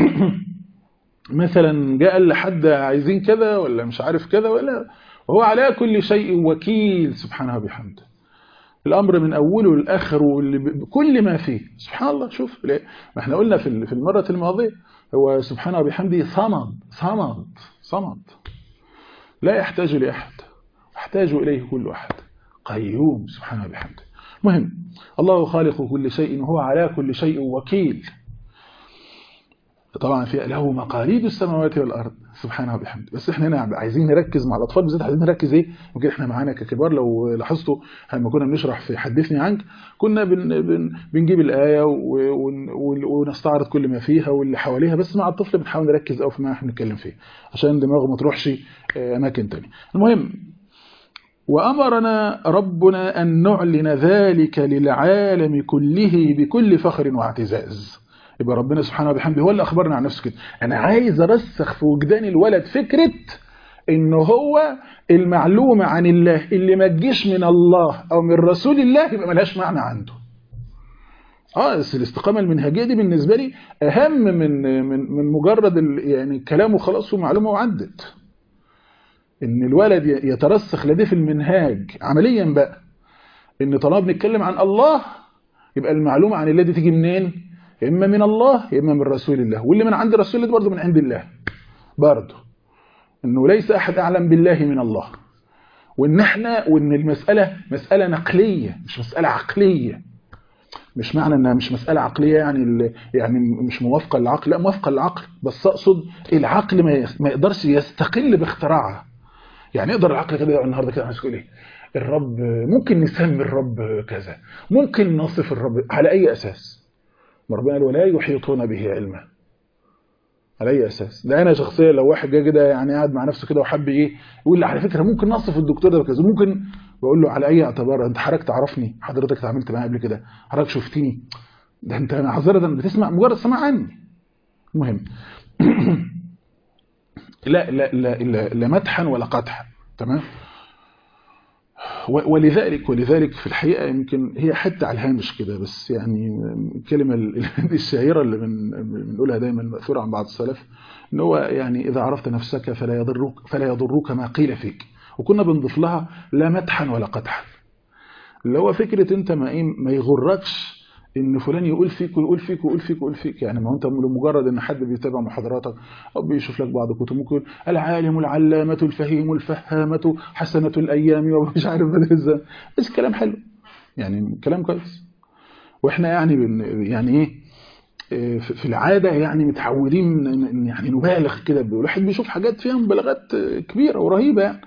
Speaker 2: مثلا جاء لحد عايزين كذا ولا مش عارف كذا ولا وهو على كل شيء وكيل سبحانه وبحمده الامر من اوله لاخره كل ما فيه سبحان الله شوف ما احنا قلنا في في المره الماضيه هو سبحانه وبحمده صمد صمد صمد لا يحتاج لاحد يحتاج اليه كل احد قيوم سبحانه وبحمده مهم الله خالق كل شيء وهو على كل شيء وكيل طبعا في له مقاليد السماوات والارض سبحانه وبحمده بس احنا هنا عايزين نركز مع الاطفال بالذات عايزين نركز ايه ممكن احنا معانا ككبار لو لاحظتوا لما كنا بنشرح في حدثني عنك كنا بن بن بنجيب الايه ونستعرض كل ما فيها واللي حواليها بس مع الطفل بنحاول نركز قوي في ما احنا بنتكلم فيه عشان دماغه ما تروحش اماكن ثانيه المهم وأمرنا ربنا أن نعلن ذلك للعالم كله بكل فخر واعتزاز يبقى ربنا سبحانه وبحمده هو اللي أخبرنا عن نفسه كده أنا عايز أرسخ في وجدان الولد فكرة إن هو المعلومة عن الله اللي ما تجيش من الله أو من رسول الله يبقى ملهاش معنى عنده اه بس الاستقامه المنهجيه دي بالنسبه لي اهم من من من مجرد يعني كلام وخلاص ومعلومه وعدت ان الولد يترسخ لديه في المنهاج عمليا بقى ان طالما بنتكلم عن الله يبقى المعلومه عن الله دي تيجي منين يا اما من الله يا اما من رسول الله واللي من عند رسول الله برضه من عند الله برضه انه ليس احد اعلم بالله من الله وان احنا وان المساله مساله نقليه مش مساله عقليه مش معنى انها مش مساله عقليه يعني ال- يعني مش موافقه للعقل لا موافقه للعقل بس اقصد العقل ما يس- ما يقدرش يستقل باختراعها يعني يقدر العقل كده يقعد النهارده كده عايز يقول ايه الرب ممكن نسمي الرب كذا ممكن نصف الرب على اي اساس ما ربنا قال ولا يحيطون به علما على اي اساس ده انا شخصيا لو واحد جه كده يعني قاعد مع نفسه كده وحب ايه يقول لي على فكره ممكن نصف الدكتور ده بكذا ممكن بقول له على اي اعتبار انت حضرتك تعرفني حضرتك اتعاملت معايا قبل كده حضرتك شفتني ده انت معذره بتسمع مجرد سماع عني المهم لا لا لا لا, لا مدحا ولا قدحا تمام و- ولذلك ولذلك في الحقيقه يمكن هي حتى على الهامش كده بس يعني الكلمه ال- الشهيره اللي بن- بنقولها دايما ماثوره عن بعض السلف ان هو يعني اذا عرفت نفسك فلا يضرك فلا يضرك ما قيل فيك وكنا بنضيف لها لا مدحا ولا قدحا اللي هو فكره انت ما ايه ما يغركش ان فلان يقول فيك ويقول فيك ويقول فيك ويقول فيك يعني ما هو انت لمجرد ان حد بيتابع محاضراتك او بيشوف لك بعض كتب ممكن يقول العالم العلامه الفهيم الفهامه حسنه الايام ومش عارف بدل ازاي بس كلام حلو يعني كلام كويس واحنا يعني بن يعني ايه إيه، في في العاده يعني متعودين إن- إن يعني نبالغ كده الواحد بيشوف حاجات فيها مبالغات كبيره ورهيبه يعني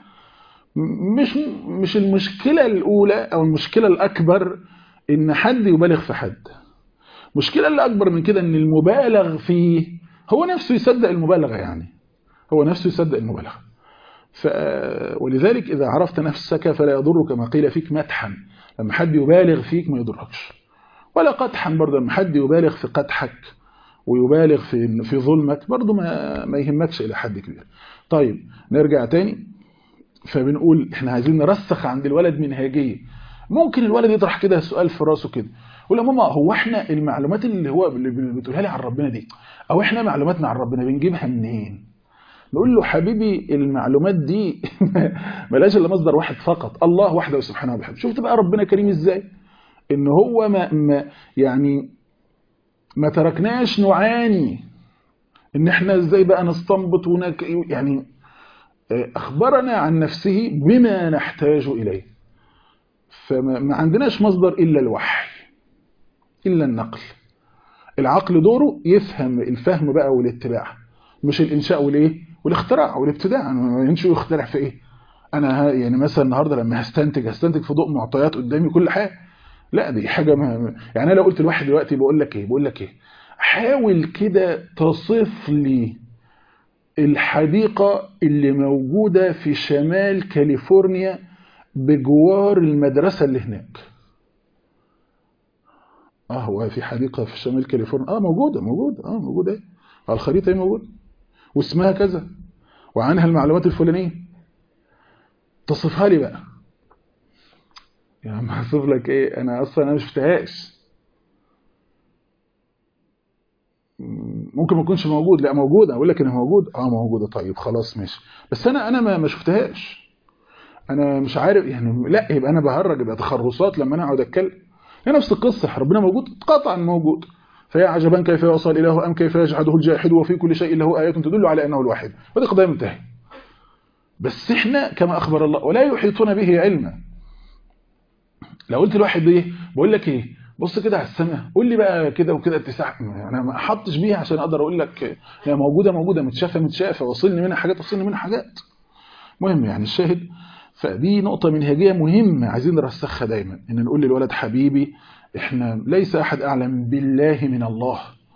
Speaker 2: مش مش المشكله الاولى او المشكله الاكبر ان حد يبالغ في حد المشكله اللي اكبر من كده ان المبالغ فيه هو نفسه يصدق المبالغه يعني هو نفسه يصدق المبالغه ف ولذلك اذا عرفت نفسك فلا يضرك ما قيل فيك مدحا لما حد يبالغ فيك ما يضركش ولا قدحا برضه لما حد يبالغ في قدحك ويبالغ في في ظلمك برضه ما ما يهمكش الى حد كبير طيب نرجع تاني فبنقول احنا عايزين نرسخ عند الولد منهجيه ممكن الولد يطرح كده سؤال في راسه كده يقول يا ماما هو احنا المعلومات اللي هو اللي بتقولها لي عن ربنا دي او احنا معلوماتنا عن ربنا بنجيبها منين نقول له حبيبي المعلومات دي ملاش الا مصدر واحد فقط الله وحده سبحانه وبحمده شفت بقى ربنا كريم ازاي ان هو ما, ما يعني ما تركناش نعاني ان احنا ازاي بقى نستنبط ونك يعني اخبرنا عن نفسه بما نحتاج اليه فما ما عندناش مصدر الا الوحي الا النقل العقل دوره يفهم الفهم بقى والاتباع مش الانشاء والايه والاختراع والابتداع انا ينشئ ويخترع في ايه انا ها- يعني مثلا النهارده لما هستنتج هستنتج في ضوء معطيات قدامي كل حاجه لا دي حاجه ما يعني انا لو قلت لواحد دلوقتي بقول لك ايه بقول لك ايه حاول كده تصف لي الحديقه اللي موجوده في شمال كاليفورنيا بجوار المدرسه اللي هناك اه هو في حديقه في شمال كاليفورنيا اه موجوده موجوده اه موجوده ايه على الخريطه ايه موجوده واسمها كذا وعنها المعلومات الفلانيه تصفها لي بقى يا عم هصف لك ايه انا اصلا انا مش شفتهاش ممكن ما تكونش موجود لا موجوده اقول لك انها موجود اه موجوده طيب خلاص ماشي بس انا انا ما ما شفتهاش انا مش عارف يعني لا يبقى انا بهرج يبقى تخرصات لما انا اقعد اتكلم هي نفس القصه ربنا موجود قطعا موجود فيا عجبا كيف يوصل اله ام كيف يجحده الجاحد وفي كل شيء له ايات تدل على انه الواحد ودي قضيه منتهيه بس احنا كما اخبر الله ولا يحيطون به علما لو قلت لواحد ايه بقول لك ايه بص كده على السماء قول لي بقى كده وكده اتساع انا ما احطش بيها عشان اقدر اقول لك هي موجوده موجوده متشافه متشافه وصلني منها حاجات وصلني منها حاجات مهم يعني الشاهد فدي نقطه منهجيه مهمه عايزين نرسخها دايما ان نقول للولد حبيبي احنا ليس احد اعلم بالله من الله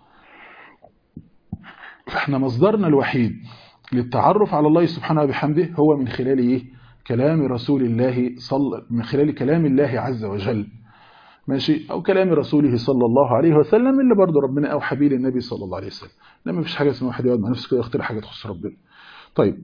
Speaker 2: فاحنا مصدرنا الوحيد للتعرف على الله سبحانه وبحمده هو من خلال ايه كلام رسول الله صلى من خلال كلام الله عز وجل ماشي او كلام رسوله صلى الله عليه وسلم اللي برضه ربنا اوحى بيه للنبي صلى الله عليه وسلم لما فيش حاجه اسمها واحد يقعد مع نفسه كده يختار حاجه تخص ربنا طيب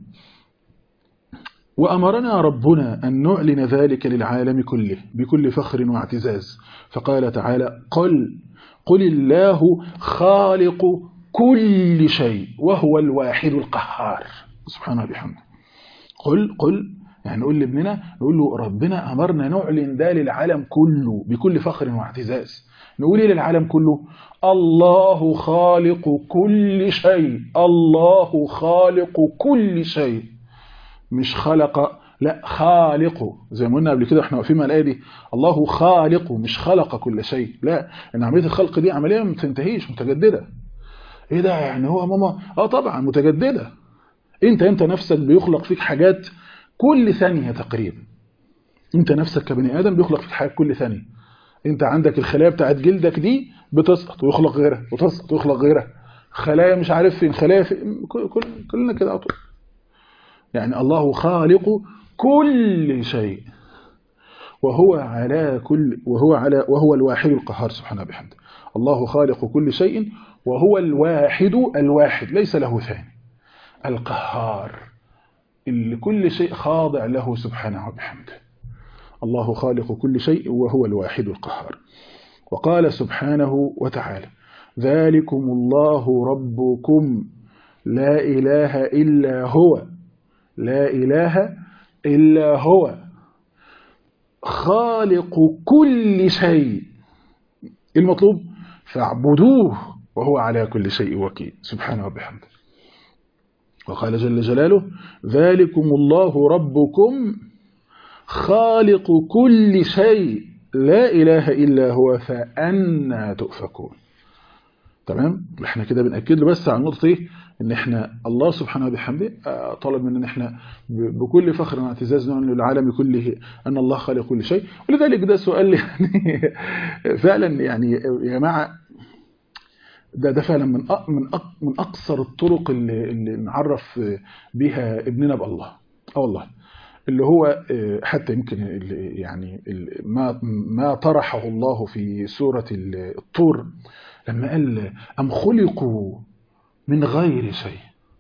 Speaker 2: وأمرنا ربنا أن نعلن ذلك للعالم كله بكل فخر واعتزاز فقال تعالى قل قل الله خالق كل شيء وهو الواحد القهار سبحانه وبحمده قل قل يعني نقول لابننا نقول له ربنا أمرنا نعلن ده للعالم كله بكل فخر واعتزاز نقول ايه للعالم كله الله خالق كل شيء الله خالق كل شيء مش خلق لا خالق زي ما قلنا قبل كده احنا واقفين مع الايه دي الله خالق مش خلق كل شيء لا ان عمليه الخلق دي عمليه ما بتنتهيش متجدده ايه ده يعني هو ماما اه طبعا متجدده انت انت نفسك بيخلق فيك حاجات كل ثانيه تقريبا انت نفسك كبني ادم بيخلق فيك حاجات كل ثانيه انت عندك الخلايا بتاعت جلدك دي بتسقط ويخلق غيرها وتسقط ويخلق غيرها خلايا مش عارف فين خلايا في كل كل كلنا كده على طول يعني الله خالق كل شيء وهو على كل وهو على وهو الواحد القهار سبحانه وبحمده الله خالق كل شيء وهو الواحد الواحد ليس له ثاني القهار اللي كل شيء خاضع له سبحانه وبحمده الله خالق كل شيء وهو الواحد القهار وقال سبحانه وتعالى ذلكم الله ربكم لا إله إلا هو لا إله إلا هو خالق كل شيء المطلوب فاعبدوه وهو على كل شيء وكيل سبحانه وبحمده وقال جل جلاله ذلكم الله ربكم خالق كل شيء لا إله إلا هو فأنا تؤفكون تمام احنا كده بنأكد له بس على نقطة ايه ان احنا الله سبحانه وبحمده طلب مننا ان احنا بكل فخر واعتزاز نعلن للعالم كله ان الله خالق كل شيء ولذلك ده سؤال يعني فعلا يعني يا جماعه ده ده فعلا من من من اقصر الطرق اللي, اللي نعرف بها ابننا بالله اه والله اللي هو حتى يمكن يعني ما ما طرحه الله في سوره الطور لما قال ام خلقوا من غير شيء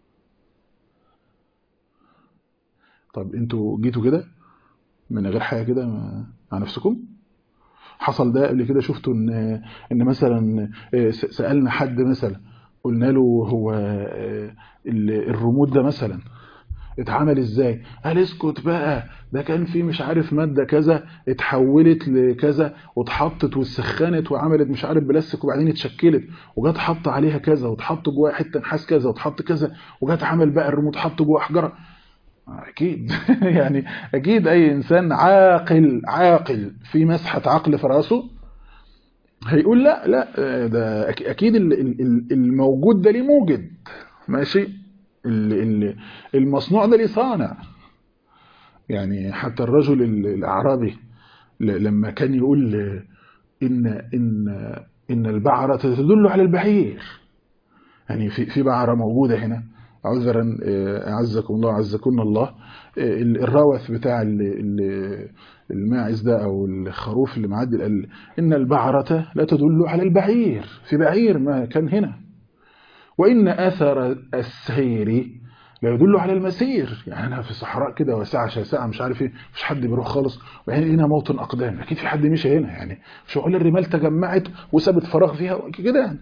Speaker 2: طب انتوا جيتوا كده من غير حاجه كده مع نفسكم حصل ده قبل كده شفتوا ان ان مثلا سالنا حد مثلا قلنا له هو الريموت ده مثلا اتعمل ازاي قال اسكت بقى ده كان في مش عارف مادة كذا اتحولت لكذا واتحطت واتسخنت وعملت مش عارف بلاستيك وبعدين اتشكلت وجت حط عليها كذا واتحط جواها حته نحاس كذا واتحط كذا وجت عمل بقى الريموت حط جوه حجره اكيد يعني اكيد اي انسان عاقل عاقل في مسحه عقل في راسه هيقول لا لا ده اكيد الموجود ده ليه موجد ماشي المصنوع ده ليه صانع يعني حتى الرجل الأعرابي لما كان يقول إن إن إن البعرة تدل على البعير يعني في في بعرة موجودة هنا عذرا أعزكم الله عزكم الله الروث بتاع الماعز ده أو الخروف اللي معدي قال إن البعرة لا تدل على البعير في بعير ما كان هنا وإن أثر السير لا يدل على المسير يعني أنا في صحراء كده وساعة شاسعة مش عارف ايه مش حد بيروح خالص وبعدين هنا موطن أقدام أكيد في حد مشي هنا يعني شعول الرمال تجمعت وسابت فراغ فيها كده يعني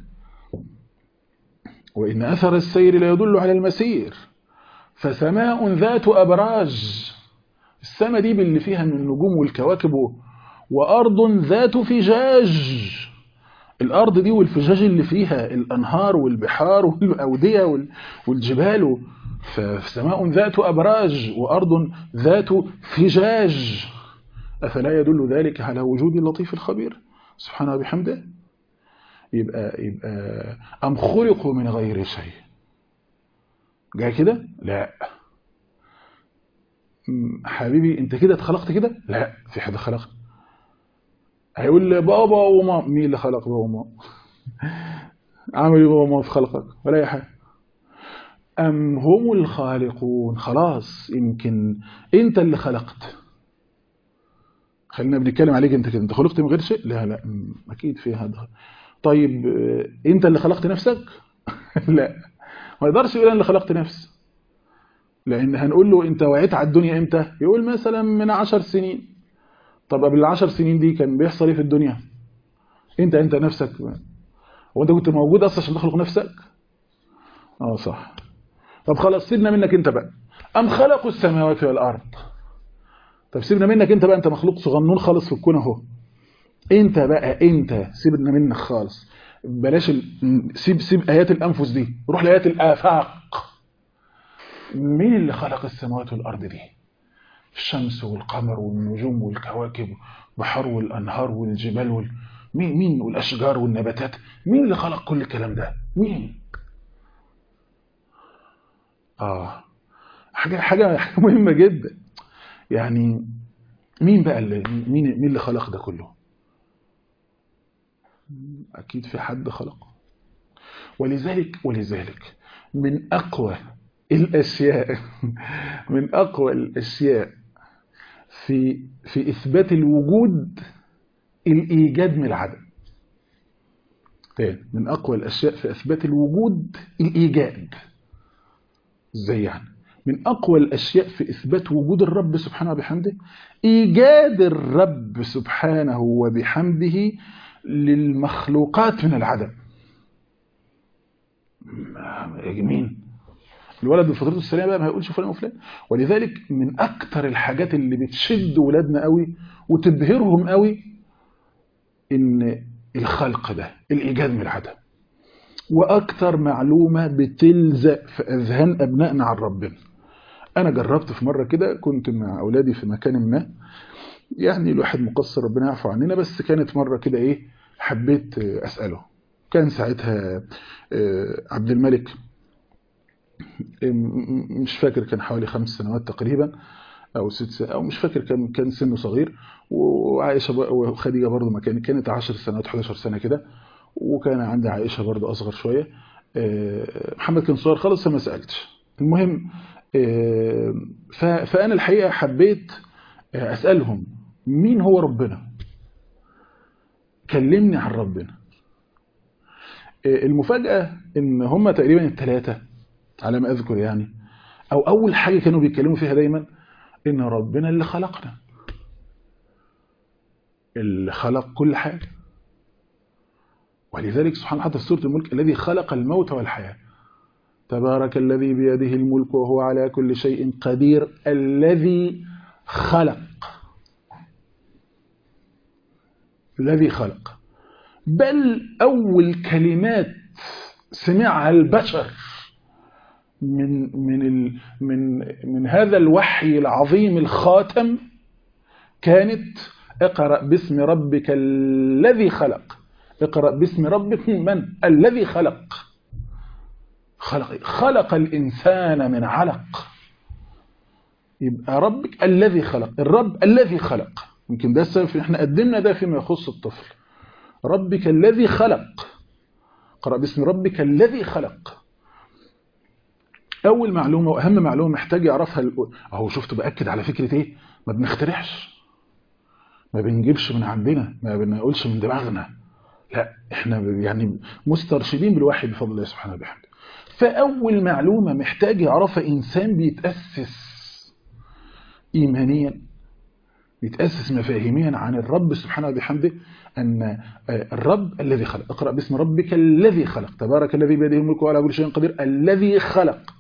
Speaker 2: وإن أثر السير لا يدل على المسير فسماء ذات أبراج السماء دي باللي فيها من النجوم والكواكب وأرض ذات فجاج الأرض دي والفجاج اللي فيها الأنهار والبحار والأودية والجبال فسماء ذات أبراج وأرض ذات فجاج أفلا يدل ذلك على وجود اللطيف الخبير سبحانه وبحمده يبقى يبقى أم خلقوا من غير شيء جاي كده لا حبيبي انت كده اتخلقت كده لا في حد خلق هيقول لي بابا وماما مين اللي خلق بابا وماما عمل ايه بابا وماما في خلقك ولا اي حاجه ام هم الخالقون خلاص يمكن انت اللي خلقت خلينا بنتكلم عليك انت كده انت خلقت من غير شيء لا لا اكيد في هذا طيب انت اللي خلقت نفسك لا ما يقدرش يقول انا اللي خلقت نفسي لان هنقول له انت وعيت على الدنيا امتى يقول مثلا من عشر سنين طب قبل العشر سنين دي كان بيحصل ايه في الدنيا انت انت نفسك وانت كنت موجود اصلا عشان تخلق نفسك اه صح طب خلاص سيبنا منك انت بقى ام خلقوا السماوات والارض طب سيبنا منك انت بقى انت مخلوق صغنون خالص في الكون اهو انت بقى انت سيبنا منك خالص بلاش ال... سيب سيب ايات الانفس دي روح لايات الافاق مين اللي خلق السماوات والارض دي الشمس والقمر والنجوم والكواكب بحر والأنهار والجبال وال... مين مين والأشجار والنباتات مين اللي خلق كل الكلام ده مين آه حاجة حاجة حاجة مهمة جدا يعني مين بقى اللي مين مين اللي خلق ده كله أكيد في حد خلقه ولذلك ولذلك من أقوى الأشياء من أقوى الأشياء في في إثبات الوجود الإيجاد من العدم تاني من أقوى الأشياء في إثبات الوجود الإيجاد إزاي يعني من أقوى الأشياء في إثبات وجود الرب سبحانه وبحمده إيجاد الرب سبحانه وبحمده للمخلوقات من العدم مين الولد بفطرته السليمه بقى ما هيقولش فلان وفلان ولذلك من اكتر الحاجات اللي بتشد ولادنا قوي وتبهرهم قوي ان الخلق ده الايجاد من العدم واكتر معلومه بتلزق في اذهان ابنائنا عن ربنا انا جربت في مره كده كنت مع اولادي في مكان ما يعني الواحد مقصر ربنا يعفو عننا بس كانت مره كده ايه حبيت اساله كان ساعتها عبد الملك مش فاكر كان حوالي خمس سنوات تقريبا او ست سنوات او مش فاكر كان كان سنه صغير وعائشه وخديجه برضه ما كانت كانت 10 سنوات 11 سنه كده وكان عندي عائشه برضه اصغر شويه محمد كان صغير خالص فما سالتش المهم فانا الحقيقه حبيت اسالهم مين هو ربنا كلمني عن ربنا المفاجاه ان هم تقريبا الثلاثه على ما أذكر يعني أو أول حاجة كانوا بيتكلموا فيها دايما إن ربنا اللي خلقنا اللي خلق كل حاجة ولذلك سبحانه حتى في سورة الملك الذي خلق الموت والحياة تبارك الذي بيده الملك وهو على كل شيء قدير الذي خلق الذي خلق بل أول كلمات سمعها البشر من من ال من من هذا الوحي العظيم الخاتم كانت اقرأ باسم ربك الذي خلق اقرأ باسم ربك من الذي خلق خلق خلق الإنسان من علق يبقى ربك الذي خلق الرب الذي خلق يمكن ده السبب احنا قدمنا ده فيما يخص الطفل ربك الذي خلق اقرأ باسم ربك الذي خلق اول معلومه واهم معلومه محتاج يعرفها اهو شفت باكد على فكره ايه ما بنخترعش ما بنجيبش من عندنا ما بنقولش من دماغنا لا احنا يعني مسترشدين بالوحي بفضل الله سبحانه وبحمده فاول معلومه محتاج يعرفها انسان بيتاسس ايمانيا بيتاسس مفاهيميا عن الرب سبحانه وبحمده ان الرب الذي خلق اقرا باسم ربك الذي خلق تبارك الذي بيده الملك وعلى كل شيء قدير الذي خلق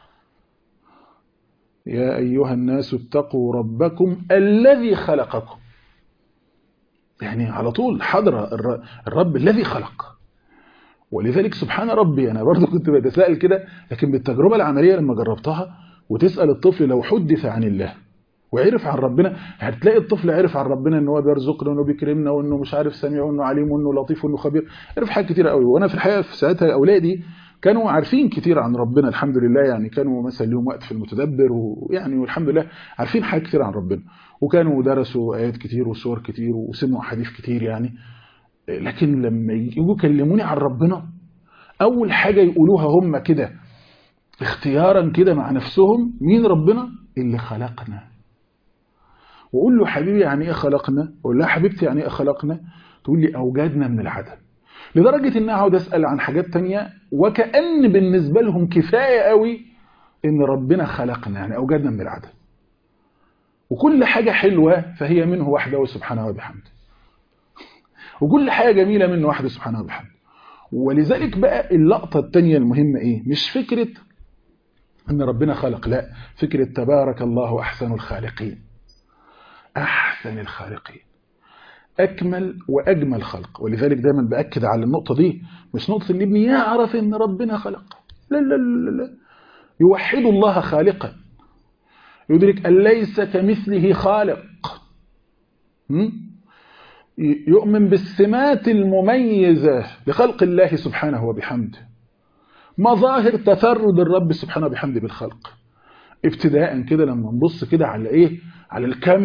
Speaker 2: يا أيها الناس اتقوا ربكم الذي خلقكم يعني على طول حضر الرب الذي خلق ولذلك سبحان ربي أنا برضو كنت بتساءل كده لكن بالتجربة العملية لما جربتها وتسأل الطفل لو حدث عن الله وعرف عن ربنا هتلاقي الطفل عرف عن ربنا ان هو بيرزقنا وانه بيكرمنا وانه مش عارف سميع وانه عليم وانه لطيف وانه خبير عرف حاجات كتير قوي وانا في الحقيقه في ساعتها اولادي كانوا عارفين كتير عن ربنا الحمد لله يعني كانوا مثلا لهم وقت في المتدبر ويعني والحمد لله عارفين حاجات كتير عن ربنا وكانوا درسوا آيات كتير وسور كتير وسمعوا أحاديث كتير يعني لكن لما يجوا يكلموني عن ربنا أول حاجة يقولوها هم كده اختيارا كده مع نفسهم مين ربنا اللي خلقنا وقول له حبيبي يعني ايه خلقنا اقول لها حبيبتي يعني ايه خلقنا تقول لي اوجدنا من العدم لدرجة ان اقعد اسأل عن حاجات تانية وكأن بالنسبة لهم كفاية قوي ان ربنا خلقنا يعني اوجدنا من العدم وكل حاجة حلوة فهي منه وحده سبحانه وبحمده وكل حاجة جميلة منه وحده سبحانه وبحمده ولذلك بقى اللقطة التانية المهمة ايه مش فكرة ان ربنا خلق لا فكرة تبارك الله احسن الخالقين احسن الخالقين أكمل وأجمل خلق ولذلك دايما بأكد على النقطة دي مش نقطة ان ابني يعرف ان ربنا خلق لا لا لا لا يوحد الله خالقا يدرك أن ليس كمثله خالق م? يؤمن بالسمات المميزة لخلق الله سبحانه وبحمده مظاهر تفرد الرب سبحانه وبحمده بالخلق ابتداء كده لما نبص كده على ايه على الكم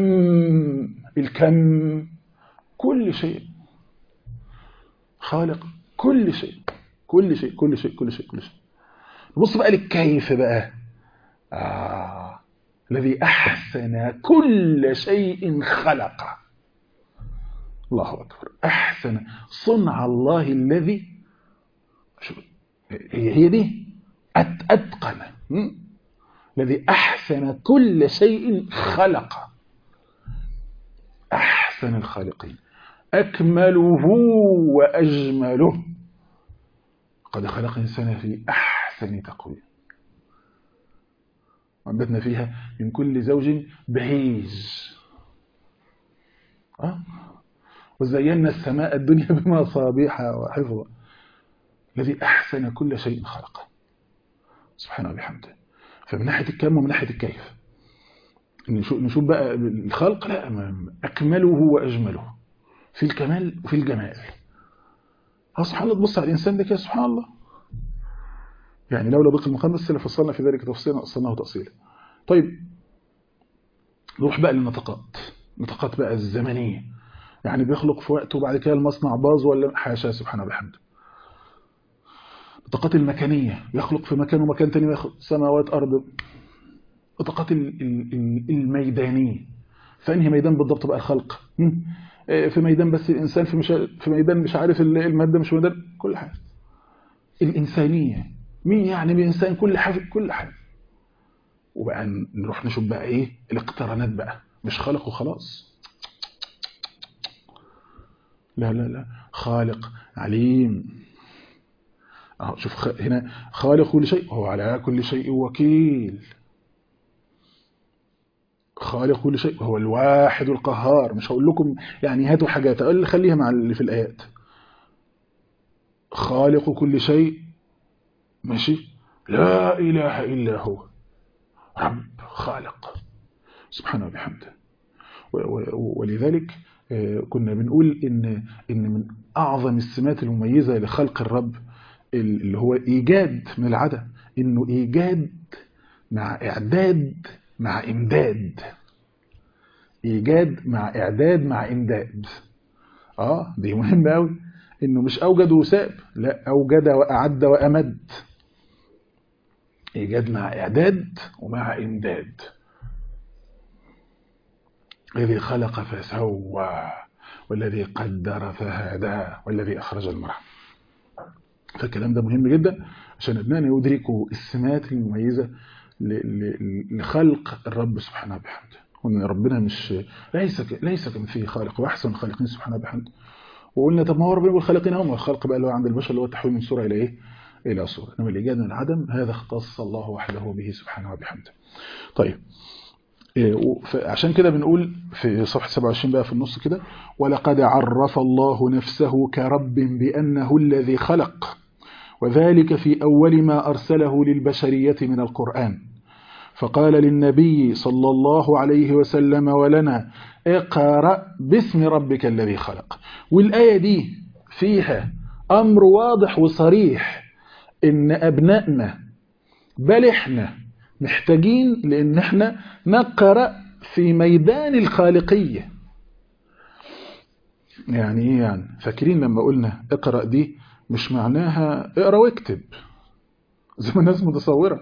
Speaker 2: الكم كل شيء خالق كل شيء كل شيء كل شيء كل شيء كل شيء نبص بقى للكيف بقى آه. الذي أحسن كل شيء خلقه الله أكبر أحسن صنع الله الذي هي دي أتقن الذي أحسن كل شيء خلق أحسن الخالقين أكمله وأجمله قد خلق الإنسان في أحسن تقويم وأنبتنا فيها من كل زوج بهيج أه؟ وزينا السماء الدنيا بمصابيح وحفظا الذي أحسن كل شيء خلقه سبحانه وبحمده فمن ناحية الكم ومن ناحية الكيف نشوف, نشوف بقى الخلق لا أكمله وأجمله في الكمال وفي الجمال سبحان الله تبص على الإنسان ده كده سبحان الله يعني لولا ضيق المقام بس لفصلنا في ذلك تفصيلا أصلناه تأصيلا طيب نروح بقى للنطقات النطقات بقى الزمنية يعني بيخلق في وقت وبعد كده المصنع باظ ولا حاشا سبحانه وبحمده النطاقات المكانية يخلق في مكان ومكان تاني ويخلق سماوات أرض النطاقات الميدانية فأنهي ميدان بالضبط بقى الخلق في ميدان بس الإنسان في, مش... في ميدان مش عارف المادة مش ميدان كل حاجة الإنسانية مين يعني بإنسان كل حاجة كل حاجة وبقى نروح نشوف بقى إيه الاقترانات بقى مش خالق وخلاص لا لا لا خالق عليم اهو شوف هنا خالق كل شيء هو على كل شيء وكيل خالق كل شيء هو الواحد القهار مش هقول لكم يعني هاتوا حاجات اقول خليها مع اللي في الايات خالق كل شيء ماشي لا اله الا هو رب خالق سبحانه وبحمده ولذلك كنا بنقول ان ان من اعظم السمات المميزه لخلق الرب اللي هو ايجاد من العدم انه ايجاد مع اعداد مع امداد ايجاد مع اعداد مع امداد اه دي مهمه قوي انه مش اوجد وساب لا اوجد واعد وامد ايجاد مع اعداد ومع امداد الذي خلق فسوى والذي قدر فهدى والذي اخرج المرعى فالكلام ده مهم جدا عشان ابنائنا يدركوا السمات المميزه لخلق الرب سبحانه وبحمده وان ربنا مش ليس ليس كمثله خالق واحسن الخالقين سبحانه وبحمده وقلنا طب ما هو ربنا والخالقين هم الخلق بقى اللي هو عند البشر اللي هو التحويل من صوره الى ايه الى صوره انما الايجاد من العدم هذا اختص الله وحده به سبحانه وبحمده طيب عشان كده بنقول في صفحة 27 بقى في النص كده ولقد عرف الله نفسه كرب بأنه الذي خلق وذلك في أول ما أرسله للبشرية من القرآن فقال للنبي صلى الله عليه وسلم ولنا اقرأ باسم ربك الذي خلق والآية دي فيها أمر واضح وصريح إن أبنائنا بل إحنا محتاجين لأن إحنا نقرأ في ميدان الخالقية يعني إيه يعني فاكرين لما قلنا اقرأ دي مش معناها اقرأ واكتب زي ما الناس متصورة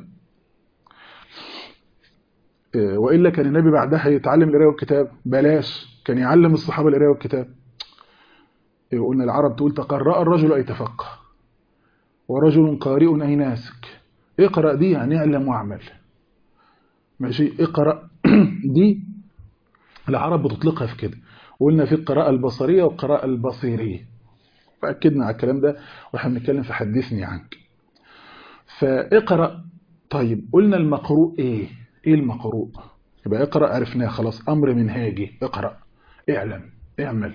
Speaker 2: وإلا كان النبي بعدها يتعلم القراءة والكتاب بلاش كان يعلم الصحابة القراءة والكتاب قلنا العرب تقول تقرأ الرجل أي تفقه ورجل قارئ أي ناسك اقرأ دي يعني اعلم واعمل ماشي اقرأ دي العرب بتطلقها في كده وقلنا في القراءة البصرية والقراءة البصيرية فأكدنا على الكلام ده واحنا بنتكلم في حدثني عنك فاقرأ طيب قلنا المقروء ايه ايه المقروء يبقى اقرأ عرفناه خلاص امر منهاجي اقرأ اعلم اعمل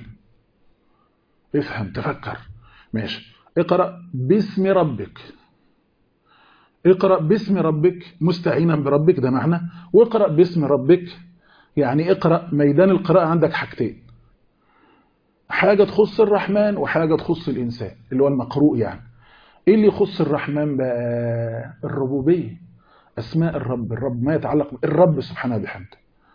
Speaker 2: افهم تفكر ماشي اقرأ باسم ربك اقرأ باسم ربك مستعينا بربك ده معنى واقرأ باسم ربك يعني اقرأ ميدان القراءة عندك حاجتين حاجة تخص الرحمن وحاجة تخص الإنسان اللي هو المقروء يعني ايه اللي يخص الرحمن بقى الربوبية أسماء الرب الرب ما يتعلق الرب سبحانه بحمده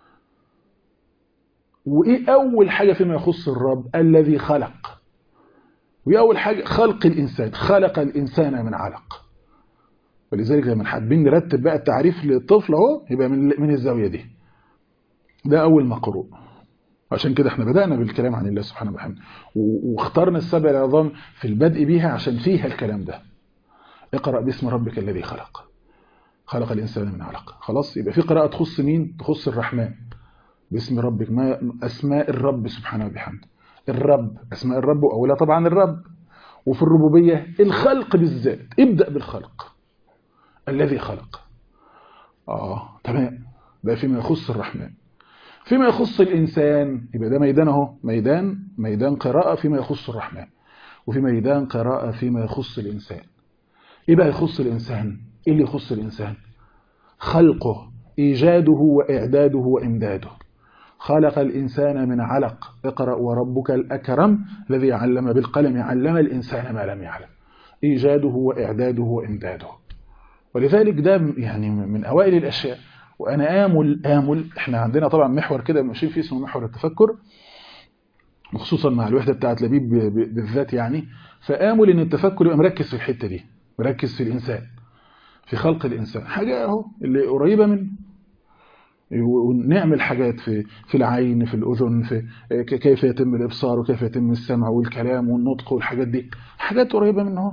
Speaker 2: وإيه أول حاجة فيما يخص الرب الذي خلق وإيه أول حاجة خلق الإنسان خلق الإنسان من علق ولذلك لما حابين نرتب بقى التعريف للطفل اهو يبقى من من الزاوية دي ده أول مقروء عشان كده احنا بدأنا بالكلام عن الله سبحانه وبحمده واخترنا السبع العظام في البدء بيها عشان فيها الكلام ده اقرأ باسم ربك الذي خلق خلق الإنسان من علق خلاص يبقى في قراءة تخص مين تخص الرحمن باسم ربك ما أسماء الرب سبحانه وبحمده الرب أسماء الرب وأولها طبعا الرب وفي الربوبية الخلق بالذات ابدأ بالخلق الذي خلق آه تمام ده فيما يخص الرحمن فيما يخص الإنسان يبقى ده ميدان اهو ميدان ميدان قراءة فيما يخص الرحمن وفي ميدان قراءة فيما يخص الإنسان إيه بقى يخص الإنسان إيه اللي يخص الإنسان خلقه إيجاده وإعداده وإمداده خلق الإنسان من علق اقرأ وربك الأكرم الذي علم بالقلم علم الإنسان ما لم يعلم إيجاده وإعداده وإمداده ولذلك ده يعني من أوائل الأشياء وأنا آمل آمل إحنا عندنا طبعا محور كده ماشيين فيه اسمه محور التفكر وخصوصا مع الوحدة بتاعت لبيب بالذات يعني فآمل إن التفكر يبقى مركز في الحتة دي مركز في الإنسان في خلق الإنسان حاجة أهو اللي قريبة منه ونعمل حاجات في في العين في الأذن في كيف يتم الإبصار وكيف يتم السمع والكلام والنطق والحاجات دي حاجات قريبة منه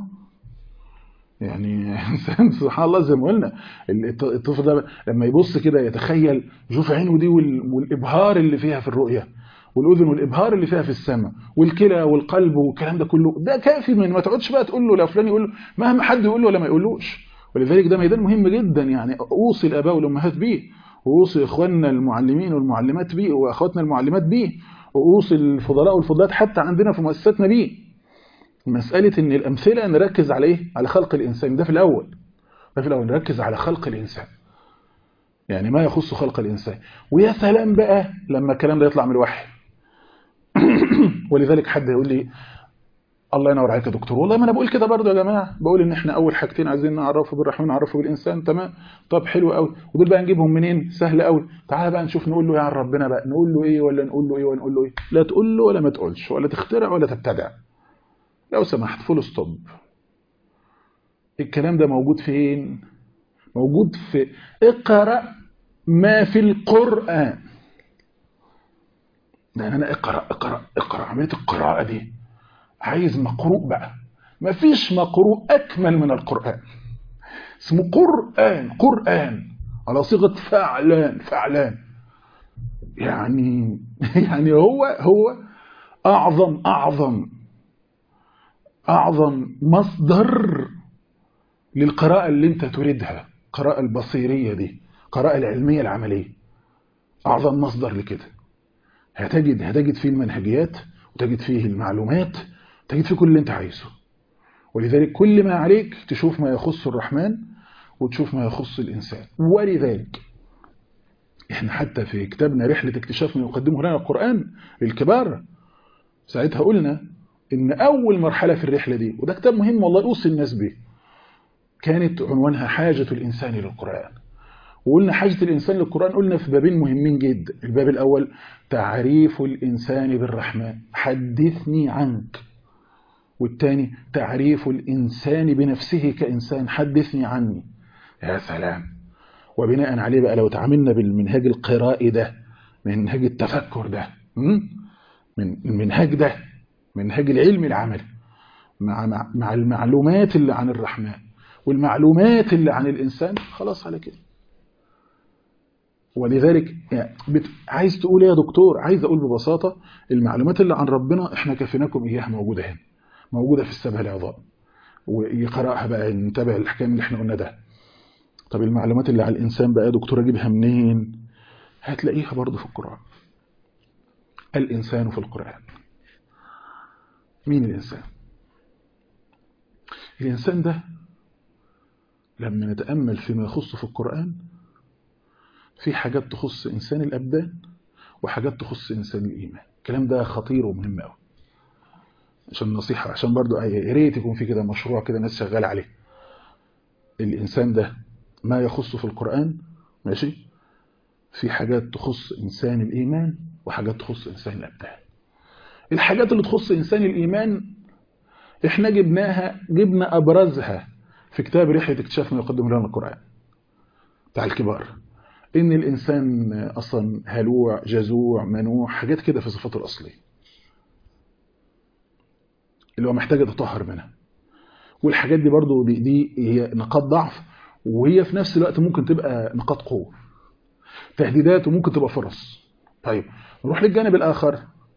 Speaker 2: يعني انسان سبحان الله زي ما قلنا الطفل ده لما يبص كده يتخيل يشوف عينه دي والابهار اللي فيها في الرؤيه والاذن والابهار اللي فيها في السمع والكلى والقلب والكلام ده كله ده كافي من ما تقعدش بقى تقول له لو فلان يقول له مهما حد يقول له ولا ما يقولوش ولذلك ده ميدان مهم جدا يعني اوصي الاباء والامهات بيه واوصي اخواننا المعلمين والمعلمات بيه واخواتنا المعلمات بيه واوصي الفضلاء والفضلات حتى عندنا في مؤسساتنا بيه مسألة ان الامثلة نركز على ايه على خلق الانسان ده في الاول ده في الاول نركز على خلق الانسان يعني ما يخص خلق الانسان ويا سلام بقى لما الكلام ده يطلع من الوحي ولذلك حد يقول لي الله ينور عليك يا دكتور والله ما انا بقول كده برضه يا جماعه بقول ان احنا اول حاجتين عايزين نعرفه بالرحمن نعرفه بالانسان تمام طب حلو قوي ودول بقى نجيبهم منين سهل قوي تعالى بقى نشوف نقول له يا عن ربنا بقى نقول له ايه ولا نقول له ايه ولا نقول له ايه لا تقول له ولا ما تقولش ولا تخترع ولا تبتدع لو سمحت فول ستوب الكلام ده موجود فين موجود في اقرأ ما في القرآن لأن أنا اقرأ اقرأ اقرأ عملية القراءة دي عايز مقروء بقى مفيش مقروء أكمل من القرآن اسمه قرآن قرآن على صيغة فعلان فعلان يعني يعني هو هو أعظم أعظم أعظم مصدر للقراءة اللي انت تريدها القراءة البصيرية دي القراءة العلمية العملية أعظم مصدر لكده هتجد هتجد فيه المنهجيات وتجد فيه المعلومات تجد فيه كل اللي انت عايزه ولذلك كل ما عليك تشوف ما يخص الرحمن وتشوف ما يخص الإنسان ولذلك احنا حتى في كتابنا رحلة اكتشاف ما يقدمه لنا القرآن للكبار ساعتها قلنا ان اول مرحلة في الرحلة دي وده كتاب مهم والله اوصي الناس به كانت عنوانها حاجة الإنسان للقرآن وقلنا حاجة الإنسان للقرآن قلنا في بابين مهمين جدا الباب الأول تعريف الإنسان بالرحمن حدثني عنك والثاني تعريف الإنسان بنفسه كإنسان حدثني عني يا سلام وبناء عليه بقى لو تعاملنا بالمنهاج القرائي ده منهاج التفكر ده من المنهاج ده منهاج العلم العملي مع مع المعلومات اللي عن الرحمن والمعلومات اللي عن الإنسان خلاص على كده ولذلك يعني بت... عايز تقول يا دكتور عايز أقول ببساطة المعلومات اللي عن ربنا احنا كفيناكم إياها موجودة هنا موجودة في السبع العظام ويقرأها بقى نتابع الحكام اللي احنا قلنا ده طب المعلومات اللي على الإنسان بقى يا دكتور أجيبها منين هتلاقيها برضه في القرآن الإنسان في القرآن مين الإنسان الإنسان ده لما نتأمل فيما يخص في القرآن في حاجات تخص إنسان الأبدان وحاجات تخص إنسان الإيمان الكلام ده خطير ومهم قوي عشان نصيحة عشان برضو يا ريت يكون في كده مشروع كده ناس شغال عليه الإنسان ده ما يخص في القرآن ماشي في حاجات تخص إنسان الإيمان وحاجات تخص إنسان الأبدان الحاجات اللي تخص إنسان الإيمان إحنا جبناها جبنا أبرزها في كتاب رحلة اكتشاف ما يقدم لنا القرآن بتاع الكبار إن الإنسان أصلا هلوع جزوع منوع حاجات كده في صفاته الأصلية اللي هو محتاج يتطهر منها والحاجات دي برضو دي, دي هي نقاط ضعف وهي في نفس الوقت ممكن تبقى نقاط قوة تهديدات وممكن تبقى فرص طيب نروح للجانب الآخر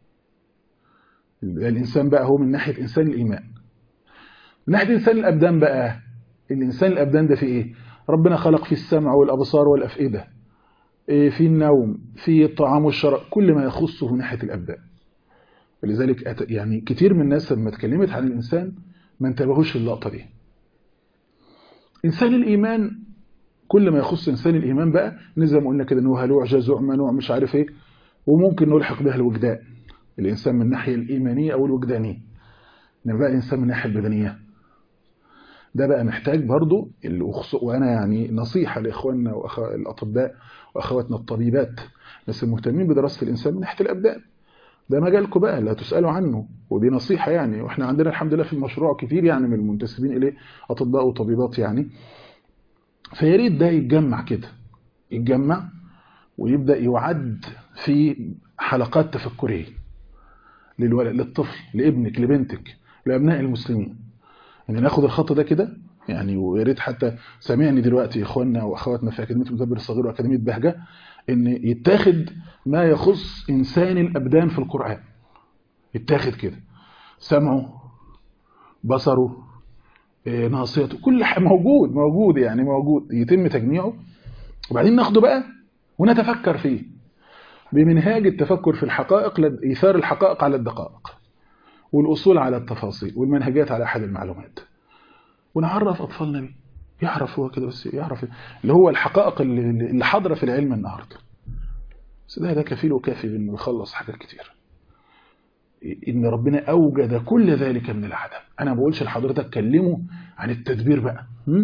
Speaker 2: الإنسان بقى هو من ناحية إنسان الإيمان من ناحية إنسان الأبدان بقى الإنسان الأبدان ده في إيه ربنا خلق في السمع والأبصار والأفئدة في النوم في الطعام والشراب كل ما يخصه من ناحية الأبدان ولذلك يعني كتير من الناس لما اتكلمت عن الإنسان ما انتبهوش اللقطة دي إنسان الإيمان كل ما يخص إنسان الإيمان بقى زي ما قلنا كده إنه هلوع جزوع منوع مش عارف إيه وممكن نلحق بها الوجدان الإنسان من الناحية الإيمانية أو الوجدانية إنما بقى الإنسان من الناحية البدنية ده بقى محتاج برضو وأنا يعني نصيحة لإخواننا الأطباء وأخواتنا الطبيبات بس المهتمين بدراسة الإنسان من ناحية الأبدان ده مجالكم بقى لا تسألوا عنه ودي نصيحة يعني واحنا عندنا الحمد لله في المشروع كتير يعني من المنتسبين إليه أطباء وطبيبات يعني فيا ريت ده يتجمع كده يتجمع ويبدأ يعد في حلقات تفكرية للولد للطفل لابنك لبنتك لأبناء المسلمين يعني ناخد الخط ده كده يعني ويا ريت حتى سامعني دلوقتي اخواننا واخواتنا في اكاديميه المدبر الصغير واكاديميه بهجه ان يتاخد ما يخص انسان الابدان في القران يتاخد كده سمعه بصره ناصيته كل حاجه موجود موجود يعني موجود يتم تجميعه وبعدين ناخده بقى ونتفكر فيه بمنهاج التفكر في الحقائق ايثار الحقائق على الدقائق والاصول على التفاصيل والمنهجات على احد المعلومات ونعرف اطفالنا بيه يعرف هو كده بس يعرف اللي هو الحقائق اللي, اللي حاضره في العلم النهارده بس ده ده كفيل وكافي انه يخلص حاجات كتير ان ربنا اوجد كل ذلك من العدم انا ما بقولش لحضرتك كلمه عن التدبير بقى هم؟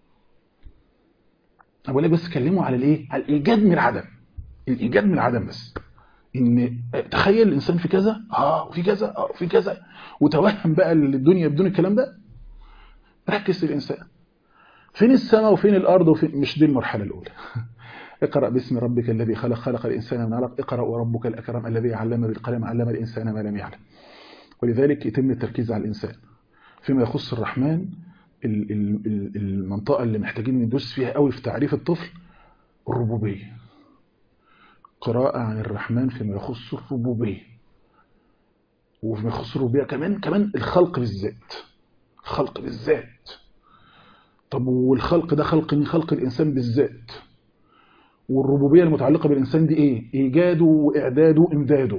Speaker 2: انا بقول لك بس كلمه على الايه على الايجاد من العدم الايجاد من العدم بس ان تخيل الانسان في كذا اه وفي كذا اه وفي كذا وتوهم بقى الدنيا بدون الكلام ده ركز الانسان فين السماء وفين الارض وفين مش دي المرحله الاولى اقرا باسم ربك الذي خلق خلق الانسان من علق اقرا وربك الاكرم الذي علم بالقلم علم الانسان ما لم يعلم ولذلك يتم التركيز على الانسان فيما يخص الرحمن المنطقه اللي محتاجين ندوس فيها قوي في تعريف الطفل الربوبيه قراءة عن الرحمن فيما يخص الربوبية وفيما يخص الربوبية كمان كمان الخلق بالذات الخلق بالذات طب والخلق ده خلق مين خلق الإنسان بالذات والربوبية المتعلقة بالإنسان دي إيه إيجاده وإعداده وإمداده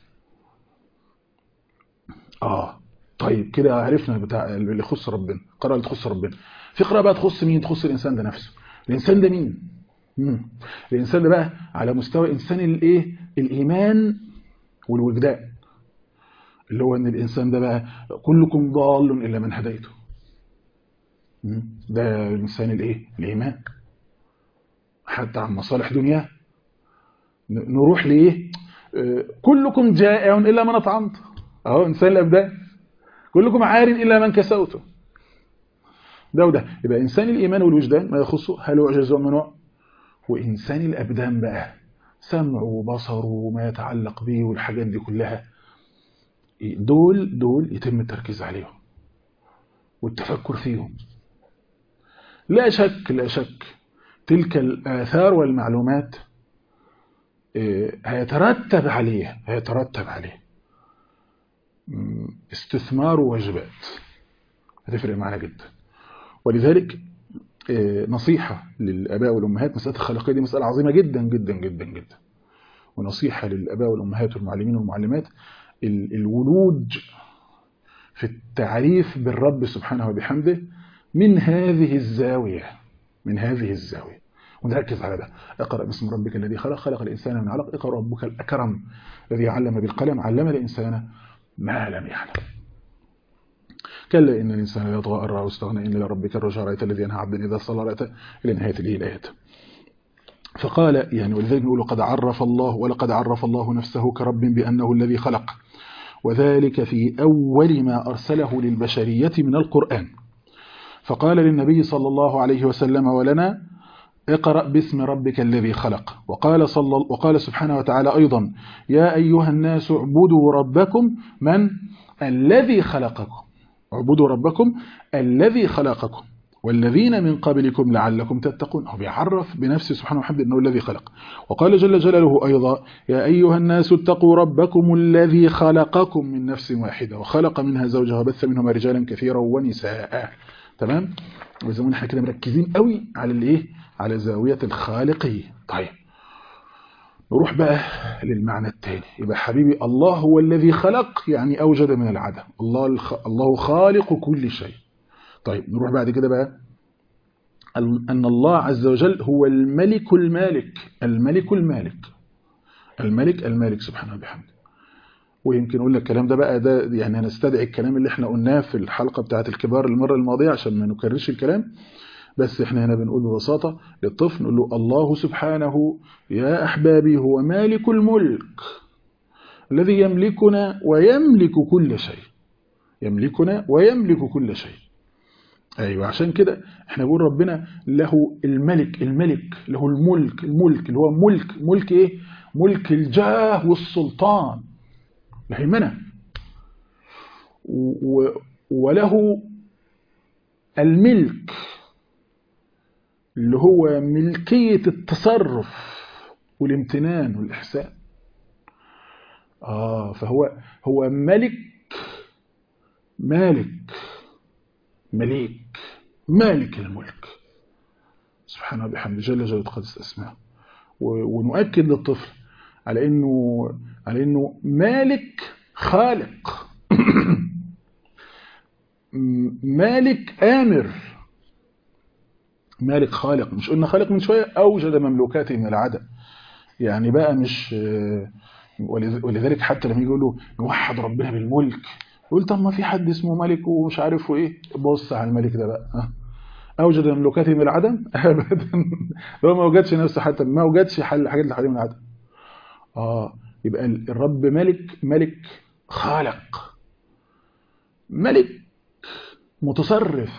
Speaker 2: آه طيب كده عرفنا بتاع اللي يخص ربنا قراءة اللي تخص ربنا في قراءة بقى تخص مين تخص الإنسان ده نفسه الإنسان ده مين مم. الإنسان ده بقى على مستوى إنسان الإيه الإيمان والوجدان اللي هو إن الإنسان ده بقى كلكم ضال إلا من هديته ده إنسان الإيه الإيمان حتى عن مصالح دنيا نروح لإيه كلكم جائع إلا من أطعمت أهو إنسان الأبدان كلكم عار إلا من كسوته ده وده يبقى إنسان الإيمان والوجدان ما يخصه هل هو جزء منوع وإنسان الأبدان بقى سمعه وبصره وما يتعلق به والحاجات دي كلها دول دول يتم التركيز عليهم والتفكر فيهم لا شك لا شك تلك الآثار والمعلومات هيترتب عليه هيترتب عليه استثمار وواجبات هتفرق معنا جدا ولذلك نصيحة للآباء والأمهات مسألة الخلقية دي مسألة عظيمة جدا جدا جدا جدا ونصيحة للآباء والأمهات والمعلمين والمعلمات الولوج في التعريف بالرب سبحانه وبحمده من هذه الزاوية من هذه الزاوية ونركز على ده اقرأ باسم ربك الذي خلق خلق الإنسان من علق اقرأ ربك الأكرم الذي علم بالقلم علم الإنسان ما لم يعلم كلا إن الإنسان لا يطغى أن رآه استغنى إن لربك الرجع رأيت الذي ينهى عبدا إذا صلى رأيت إلى نهاية هذه الآيات فقال يعني ولذلك نقول قد عرف الله ولقد عرف الله نفسه كرب بأنه الذي خلق وذلك في أول ما أرسله للبشرية من القرآن فقال للنبي صلى الله عليه وسلم ولنا اقرأ باسم ربك الذي خلق وقال, صلى وقال سبحانه وتعالى أيضا يا أيها الناس اعبدوا ربكم من الذي خلقكم اعبدوا ربكم الذي خلقكم والذين من قبلكم لعلكم تتقون هو بيعرف بنفسه سبحانه وتعالى أنه الذي خلق وقال جل جلاله أيضا يا أيها الناس اتقوا ربكم الذي خلقكم من نفس واحدة وخلق منها زوجها وبث منهما رجالا كثيرا ونساء تمام وزي ما احنا كده مركزين قوي على الايه على زاوية الخالقية طيب نروح بقى للمعنى الثاني يبقى حبيبي الله هو الذي خلق يعني أوجد من العدم الله الخ... الله خالق كل شيء طيب نروح بعد كده بقى أن الله عز وجل هو الملك المالك الملك المالك الملك المالك سبحانه وبحمده ويمكن قلنا الكلام ده بقى ده يعني هنستدعي الكلام اللي احنا قلناه في الحلقة بتاعة الكبار المرة الماضية عشان ما نكررش الكلام بس احنا هنا بنقول ببساطة للطفل نقول له الله سبحانه يا أحبابي هو مالك الملك الذي يملكنا ويملك كل شيء يملكنا ويملك كل شيء أيوة عشان كده احنا بنقول ربنا له الملك الملك له الملك الملك اللي هو ملك ملك ايه ملك الجاه والسلطان الهيمنة وله الملك اللي هو ملكية التصرف والامتنان والإحسان آه فهو هو ملك مالك مليك مالك الملك سبحانه وبحمده جل جلاله قدس اسماء ونؤكد للطفل على انه على انه مالك خالق مالك آمر مالك خالق مش قلنا خالق من شوية أوجد مملوكاته من العدم يعني بقى مش ولذلك حتى لما يقولوا نوحد ربنا بالملك يقول طب ما في حد اسمه ملك ومش عارف ايه بص على الملك ده بقى أوجد مملوكاته من العدم أبدا لو ما وجدش نفسه حتى ما وجدش حل حاجات اللي من العدم آه يبقى الرب ملك ملك خالق ملك متصرف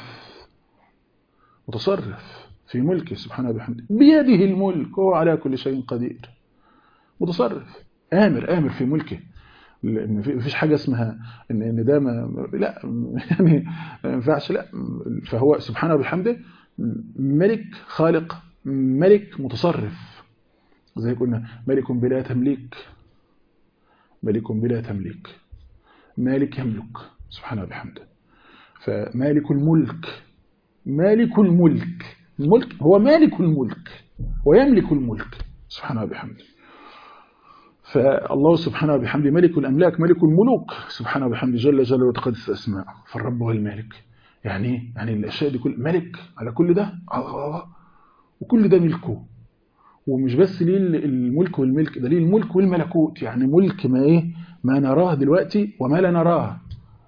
Speaker 2: متصرف في ملكه سبحانه وبحمده بيده الملك وهو على كل شيء قدير متصرف آمر آمر في ملكه لان مفيش حاجه اسمها ان ان ده ما لا يعني ما ينفعش لا فهو سبحانه وبحمده ملك خالق ملك متصرف زي قلنا ملك بلا تمليك ملك بلا تمليك مالك يملك سبحانه وبحمده فمالك الملك مالك الملك الملك هو مالك الملك ويملك الملك سبحانه وبحمده فالله سبحانه وبحمده ملك الأملاك ملك الملوك سبحانه وبحمده جل جلاله وتقدس أسماء فالرب هو المالك يعني يعني الأشياء دي كل ملك على كل ده وكل ده ملكه ومش بس ليه الملك والملك ده ليه الملك والملكوت يعني ملك ما ايه ما نراه دلوقتي وما لا نراه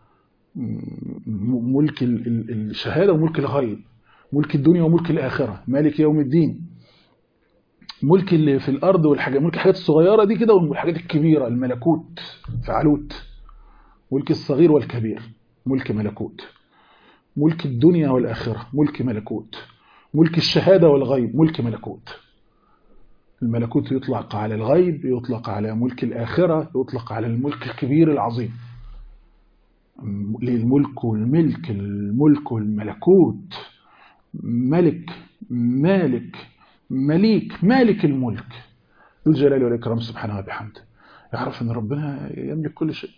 Speaker 2: ملك الشهادة وملك الغيب ملك الدنيا وملك الآخرة مالك يوم الدين ملك اللي في الأرض والحاجات ملك الحاجات الصغيرة دي كده والحاجات الكبيرة الملكوت فعلوت ملك الصغير والكبير ملك ملكوت ملك الدنيا والآخرة ملك ملكوت ملك الشهادة والغيب ملك ملكوت الملكوت يطلق على الغيب يطلق على ملك الآخرة يطلق على الملك الكبير العظيم للملك والملك الملك والملكوت ملك مالك مليك مالك الملك ذو الجلال والإكرام سبحانه وبحمده يعرف أن ربنا يملك كل شيء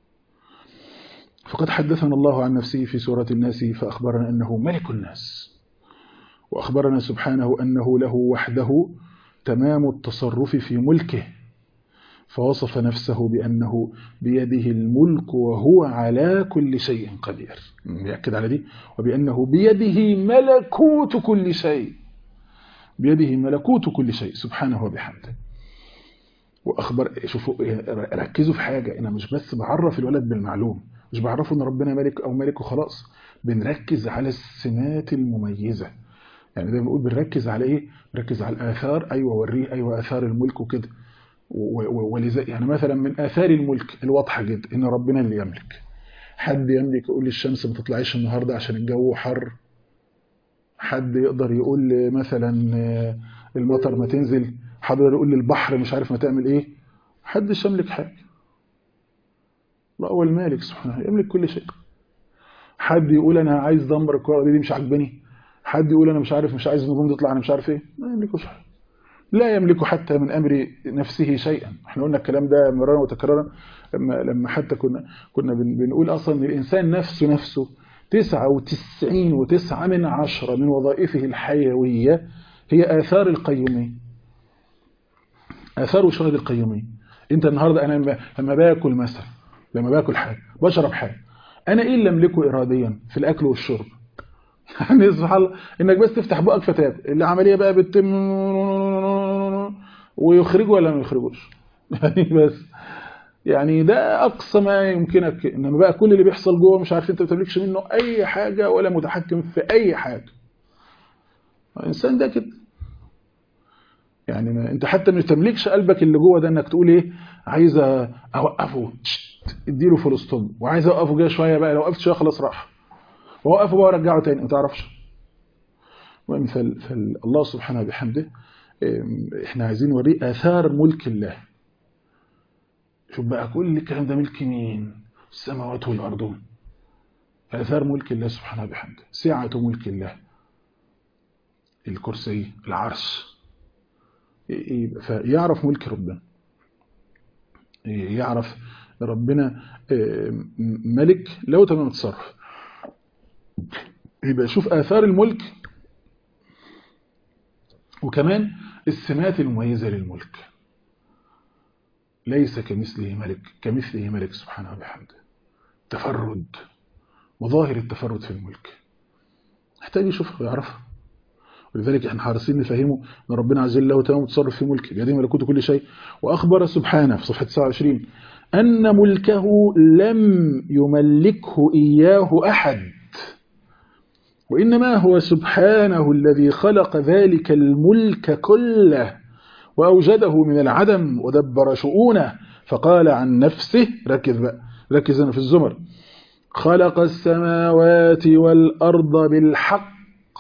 Speaker 2: فقد حدثنا الله عن نفسه في سورة الناس فأخبرنا أنه ملك الناس وأخبرنا سبحانه أنه له وحده تمام التصرف في ملكه فوصف نفسه بأنه بيده الملك وهو على كل شيء قدير يأكد على دي وبأنه بيده ملكوت كل شيء بيده ملكوت كل شيء سبحانه وبحمده واخبر شوفوا ركزوا في حاجه انا مش بس بعرف الولد بالمعلوم مش بعرفه ان ربنا ملك او ملك وخلاص بنركز على السمات المميزه يعني زي ما بنقول بنركز على ايه بنركز على الاثار ايوه وريه ايوه اثار الملك وكده ولذا يعني مثلا من اثار الملك الواضحه جدا ان ربنا اللي يملك حد يملك يقول للشمس ما تطلعيش النهارده عشان الجو حر حد يقدر يقول مثلا المطر ما تنزل حد يقدر يقول للبحر مش عارف ما تعمل ايه حدش يملك حاجه الله هو المالك سبحانه يملك كل شيء حد يقول انا عايز دمر الكره دي مش عاجباني حد يقول انا مش عارف مش عايز النجوم تطلع انا مش عارف ايه ما يملكوش حاجه لا يملك حتى من امر نفسه شيئا احنا قلنا الكلام ده مرارا وتكرارا لما لما حتى كنا كنا بنقول اصلا ان الانسان نفسه نفسه 99 وتسعة من عشرة من وظائفه الحيوية هي آثار القيومية آثار وشهد القيومية انت النهاردة انا لما باكل مثلا لما باكل حاجة بشرب حاجة انا ايه اللي املكه اراديا في الاكل والشرب يعني سبحان الله انك بس تفتح بقك فتاة العملية بقى بتتم ويخرجوا ولا ما يخرجوش يعني بس يعني ده اقصى ما يمكنك انما بقى كل اللي بيحصل جوه مش عارف انت ما بتملكش منه اي حاجة ولا متحكم في اي حاجة الانسان ده كده يعني ما انت حتى ما تملكش قلبك اللي جوه ده انك تقول ايه عايز اوقفه اديله فلسطين وعايز اوقفه جاي شويه بقى لو وقفت شويه خلاص راح ووقفه بقى ورجعه تاني ما تعرفش المهم فالله سبحانه بحمده احنا عايزين نوريه اثار ملك الله شوف بقى كل الكلام ده ملك مين السماوات والارض اثار ملك الله سبحانه بحمده سعه ملك الله الكرسي العرش فيعرف ملك ربنا يعرف ربنا ملك لو تمام التصرف يبقى شوف آثار الملك وكمان السمات المميزة للملك ليس كمثله ملك كمثله ملك سبحانه وبحمده تفرد مظاهر التفرد في الملك محتاج يشوفها ويعرفها ولذلك احنا حارسين نفهمه ان ربنا عز وجل له تمام متصرف في ملكه بيده ملكوت كل شيء واخبر سبحانه في صفحه 29 ان ملكه لم يملكه اياه احد وانما هو سبحانه الذي خلق ذلك الملك كله واوجده من العدم ودبر شؤونه فقال عن نفسه ركز بقى ركز انا في الزمر خلق السماوات والارض بالحق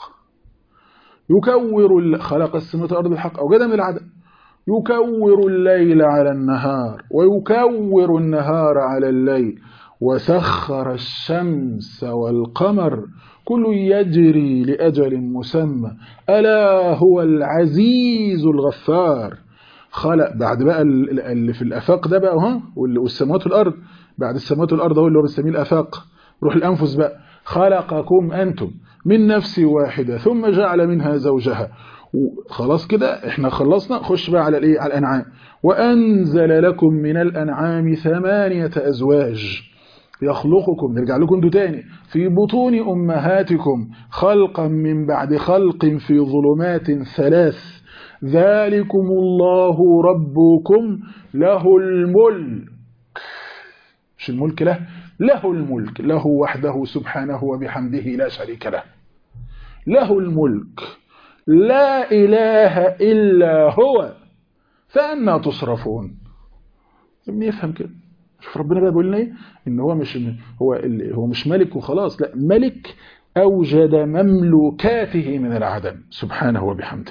Speaker 2: يكور خلق السماوات والارض بالحق اوجد من العدم يكور الليل على النهار ويكور النهار على الليل وسخر الشمس والقمر كل يجري لأجل مسمى ألا هو العزيز الغفار خلق بعد بقى اللي في الأفاق ده بقى ها والسماوات والأرض بعد السماوات والأرض هو اللي هو بنسميه الأفاق روح الأنفس بقى خلقكم أنتم من نفس واحدة ثم جعل منها زوجها خلاص كده احنا خلصنا خش بقى على الايه على الانعام وانزل لكم من الانعام ثمانية ازواج يخلقكم نرجع لكم دو تاني في بطون امهاتكم خلقا من بعد خلق في ظلمات ثلاث ذلكم الله ربكم له الملك مش الملك له له الملك له وحده سبحانه وبحمده لا شريك له له الملك لا إله إلا هو فأنا تصرفون يفهم كده شوف ربنا بقى بيقول لنا ايه ان هو مش هو هو مش ملك وخلاص لا ملك اوجد مملوكاته من العدم سبحانه وبحمده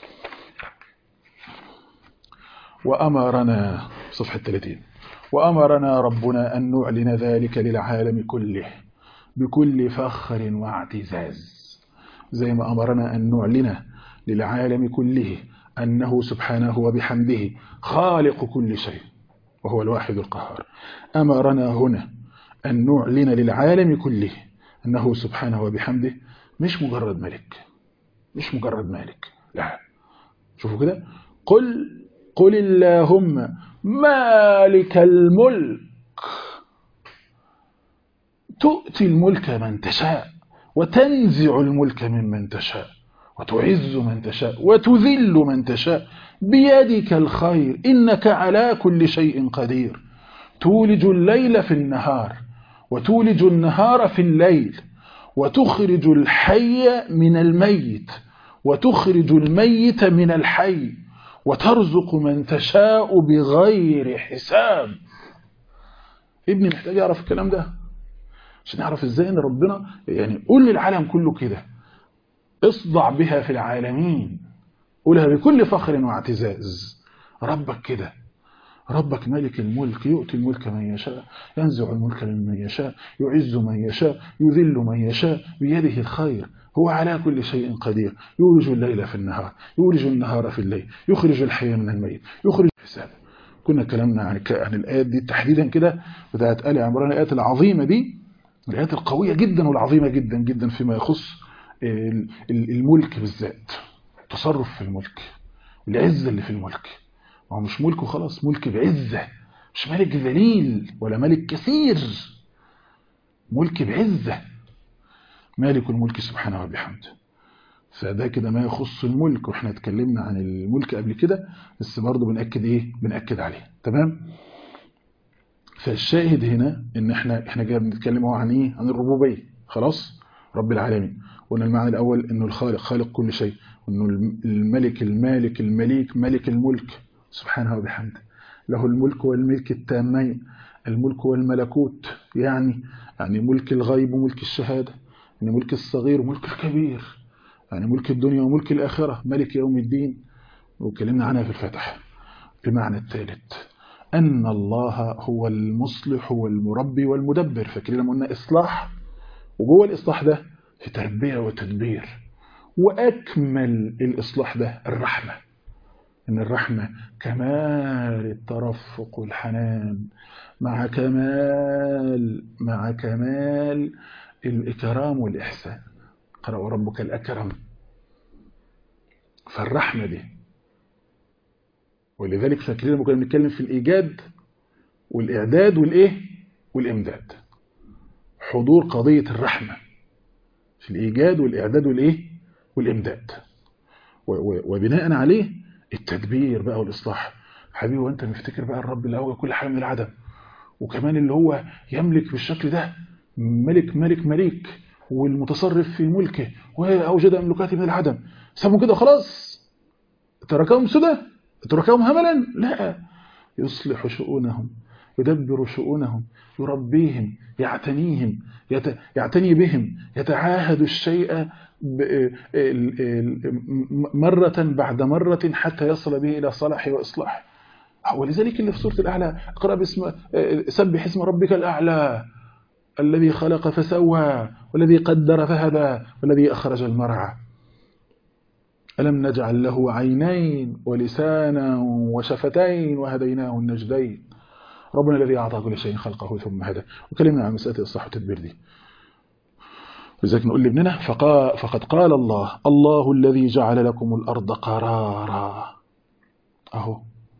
Speaker 2: وامرنا صفحه 30 وامرنا ربنا ان نعلن ذلك للعالم كله بكل فخر واعتزاز زي ما أمرنا أن نعلن للعالم كله أنه سبحانه وبحمده خالق كل شيء وهو الواحد القهار أمرنا هنا أن نعلن للعالم كله أنه سبحانه وبحمده مش مجرد ملك مش مجرد مالك لا شوفوا كده قل قل اللهم مالك الملك تؤتي الملك من تشاء وتنزع الملك ممن تشاء وتعز من تشاء وتذل من تشاء بيدك الخير إنك على كل شيء قدير تولج الليل في النهار وتولج النهار في الليل وتخرج الحي من الميت وتخرج الميت من الحي وترزق من تشاء بغير حساب ابني محتاج يعرف الكلام ده عشان يعرف ازاي ان ربنا يعني قول للعالم كله كده اصدع بها في العالمين قولها بكل فخر واعتزاز ربك كده ربك ملك الملك يؤتي الملك من يشاء ينزع الملك ممن يشاء يعز من يشاء يذل من يشاء بيده الخير هو على كل شيء قدير يولج الليل في النهار يولج النهار في الليل يخرج الحي من الميت يخرج الحساب كنا كلامنا عن عن الآيات دي تحديدا كده بتاعت آل عمران الآيات العظيمة دي الآيات القوية جدا والعظيمة جدا جدا فيما يخص الملك بالذات تصرف في الملك العزة اللي في الملك هو مش ملك وخلاص ملك بعزة مش ملك ذليل ولا ملك كثير ملك بعزة مالك الملك سبحانه وبحمده فده كده ما يخص الملك واحنا اتكلمنا عن الملك قبل كده بس برضه بنأكد ايه بنأكد عليه تمام فالشاهد هنا ان احنا احنا جاي بنتكلم عن ايه عن الربوبيه خلاص رب العالمين قلنا المعنى الاول انه الخالق خالق كل شيء وانه الملك المالك المليك ملك الملك سبحانه وبحمده له الملك والملك التامين الملك والملكوت يعني يعني ملك الغيب وملك الشهاده يعني ملك الصغير وملك الكبير يعني ملك الدنيا وملك الآخرة ملك يوم الدين وكلمنا عنها في الفتح المعنى الثالث أن الله هو المصلح والمربي والمدبر فاكرين لما قلنا إصلاح وجوه الإصلاح ده في تربية وتدبير وأكمل الإصلاح ده الرحمة إن الرحمة كمال الترفق والحنان مع كمال مع كمال الإكرام والإحسان قرأ ربك الأكرم فالرحمة دي ولذلك فاكرين لما كنا بنتكلم في الإيجاد والإعداد والإيه والإمداد حضور قضية الرحمة في الإيجاد والإعداد والإيه والإمداد وبناء عليه التدبير بقى والإصلاح حبيبي وأنت مفتكر بقى الرب اللي هو كل حاجة من العدم وكمان اللي هو يملك بالشكل ده ملك ملك مليك والمتصرف في ملكه وأوجد أملكاته من العدم سابهم كده خلاص تركهم سدى تركهم هملا لا يصلح شؤونهم يدبر شؤونهم يربيهم يعتنيهم يت... يعتني بهم يتعاهد الشيء ب... مرة بعد مرة حتى يصل به إلى صلاحه وإصلاحه ولذلك اللي في سورة الأعلى اقرأ باسم سبح اسم ربك الأعلى الذي خلق فسوى والذي قدر فهدى والذي أخرج المرعى ألم نجعل له عينين ولسانا وشفتين وهديناه النجدين ربنا الذي أعطى كل شيء خلقه ثم هدى وكلمنا عن مسألة الصح والتدبير دي لذلك نقول لابننا فقا فقد قال الله الله الذي جعل لكم الأرض قرارا أهو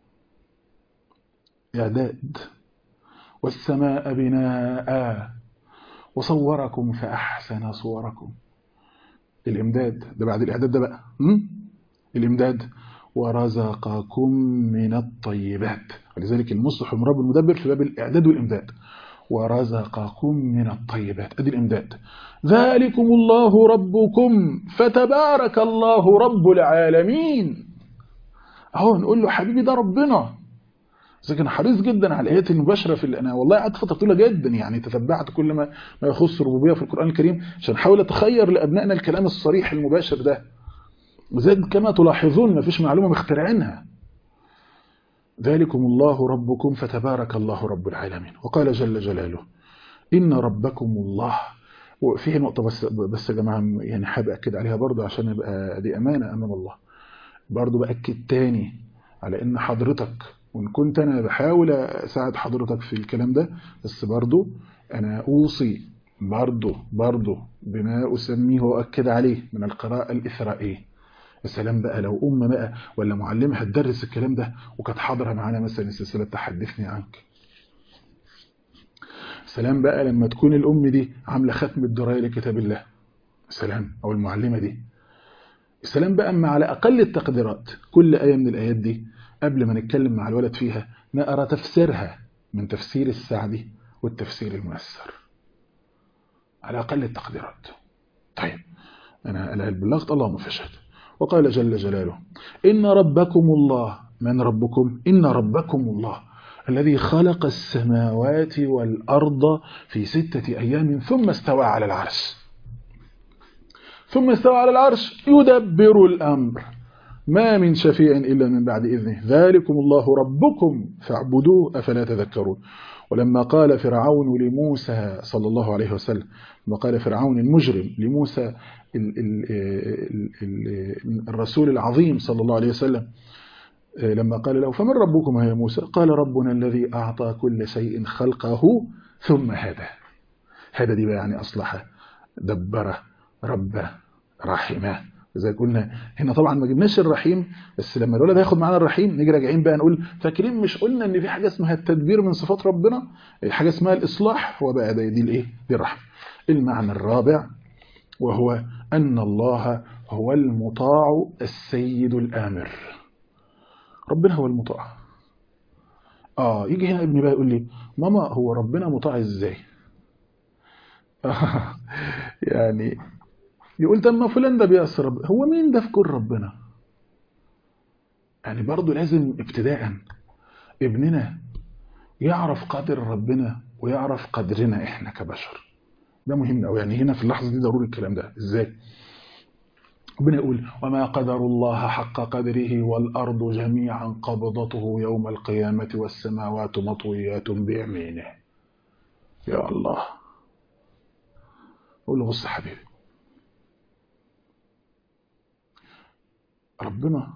Speaker 2: إعداد والسماء بناء وصوركم فأحسن صوركم الإمداد ده بعد الإعداد ده بقى م? الإمداد ورزقكم من الطيبات ولذلك المصلح والمرب المدبر في باب الإعداد والإمداد ورزقكم من الطيبات أدي الإمداد ذلكم الله ربكم فتبارك الله رب العالمين أهو نقول له حبيبي ده ربنا لكن حريص جدا على الايات المباشره في انا والله قعدت فتره طويله جدا يعني تتبعت كل ما ما يخص الربوبيه في القران الكريم عشان احاول اتخير لابنائنا الكلام الصريح المباشر ده وزاد كما تلاحظون ما فيش معلومه مخترعينها ذلكم الله ربكم فتبارك الله رب العالمين وقال جل جلاله ان ربكم الله وفيه نقطه بس بس يا جماعه يعني حابب اكد عليها برضه عشان يبقى دي امانه امام الله برضه باكد تاني على ان حضرتك وإن كنت أنا بحاول أساعد حضرتك في الكلام ده بس برضو أنا أوصي برضو برضو بما أسميه وأكد عليه من القراءة الإثرائية السلام بقى لو أم بقى ولا معلمة هتدرس الكلام ده وكانت حاضرة معانا مثلا السلسلة تحدثني عنك سلام بقى لما تكون الأم دي عاملة ختم الدراية لكتاب الله سلام أو المعلمة دي السلام بقى أما على أقل التقديرات كل آية من الآيات دي قبل ما نتكلم مع الولد فيها نقرأ تفسيرها من تفسير السعدي والتفسير الميسر على أقل التقديرات طيب أنا الآن بلغت اللهم فشهد وقال جل جلاله إن ربكم الله من ربكم إن ربكم الله الذي خلق السماوات والأرض في ستة أيام ثم استوى على العرش ثم استوى على العرش يدبر الأمر ما من شفيع إلا من بعد إذنه ذلكم الله ربكم فاعبدوه أفلا تذكرون ولما قال فرعون لموسى صلى الله عليه وسلم لما قال فرعون المجرم لموسى ال ال ال الرسول العظيم صلى الله عليه وسلم لما قال له فمن ربكم يا موسى قال ربنا الذي أعطى كل شيء خلقه ثم هدى هذا دي بقى يعني أصلحه دبره ربه رحمه زي قلنا هنا طبعا ما جبناش الرحيم بس لما الولد هياخد معانا الرحيم نيجي راجعين بقى نقول فاكرين مش قلنا ان في حاجه اسمها التدبير من صفات ربنا حاجه اسمها الاصلاح هو بقى دي الايه دي الرحمه المعنى الرابع وهو ان الله هو المطاع السيد الامر ربنا هو المطاع اه يجي هنا ابني بقى يقول لي ماما هو ربنا مطاع ازاي آه يعني يقول طب ما فلان ده بيعصي ربنا هو مين ده في كل ربنا يعني برضه لازم ابتداء ابننا يعرف قدر ربنا ويعرف قدرنا احنا كبشر ده مهم قوي يعني هنا في اللحظه دي ضروري الكلام ده ازاي ربنا يقول وما قدر الله حق قدره والارض جميعا قبضته يوم القيامه والسماوات مطويات بيمينه يا الله قول له بص يا حبيبي ربنا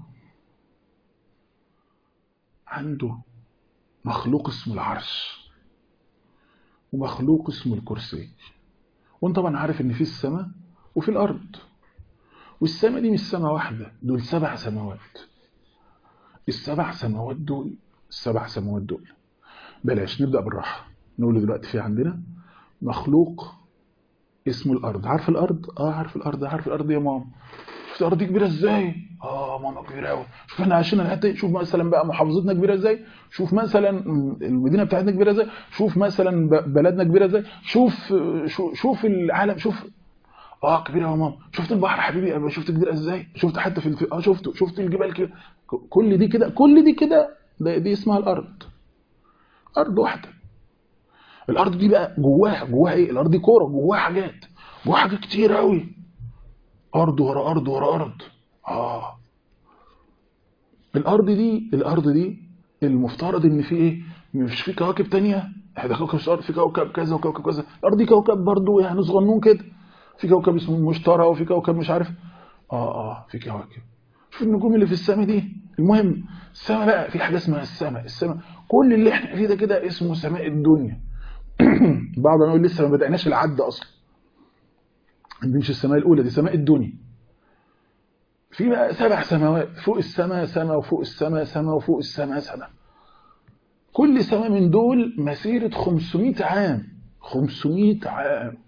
Speaker 2: عنده مخلوق اسمه العرش ومخلوق اسمه الكرسي وانت طبعا عارف ان في السماء وفي الارض والسماء دي مش سماء واحده دول سبع سماوات السبع سماوات دول السبع سماوات دول بلاش نبدا بالراحه نقول دلوقتي في عندنا مخلوق اسمه الارض عارف الارض اه عارف الارض عارف الارض يا ماما شفت الارض دي كبيره ازاي اه ماما كبيره قوي شوف احنا عايشين الحته شوف مثلا بقى محافظتنا كبيره ازاي شوف مثلا المدينه بتاعتنا كبيره ازاي شوف مثلا بلدنا كبيره ازاي شوف شوف العالم شوف اه كبيره يا ماما شفت البحر حبيبي انا شفت كبيره ازاي شفت حتى في اه شفته شفت الجبال كده كل دي كده كل دي كده دي اسمها الارض ارض واحده الارض دي بقى جواها جواها ايه الارض دي كوره جواها حاجات جواها حاجات كتير قوي ارض ورا ارض ورا ارض اه الارض دي الارض دي المفترض ان في ايه مش في كواكب تانية احنا كوكب الارض في كوكب كذا وكوكب كذا الارض دي كوكب برضو يعني صغنون كده في كوكب اسمه المشتري وفي كوكب مش عارف اه اه في كواكب شوف النجوم اللي في السماء دي المهم السماء بقى في حاجه اسمها السماء السماء كل اللي احنا فيه ده كده اسمه سماء الدنيا بعض نقول لسه ما بدأناش العد اصلا دي مش السماء الاولى دي سماء الدنيا في بقى سبع سماوات فوق السماء سماء وفوق السماء سماء وفوق السماء سماء كل سماء من دول مسيرة 500 عام 500 عام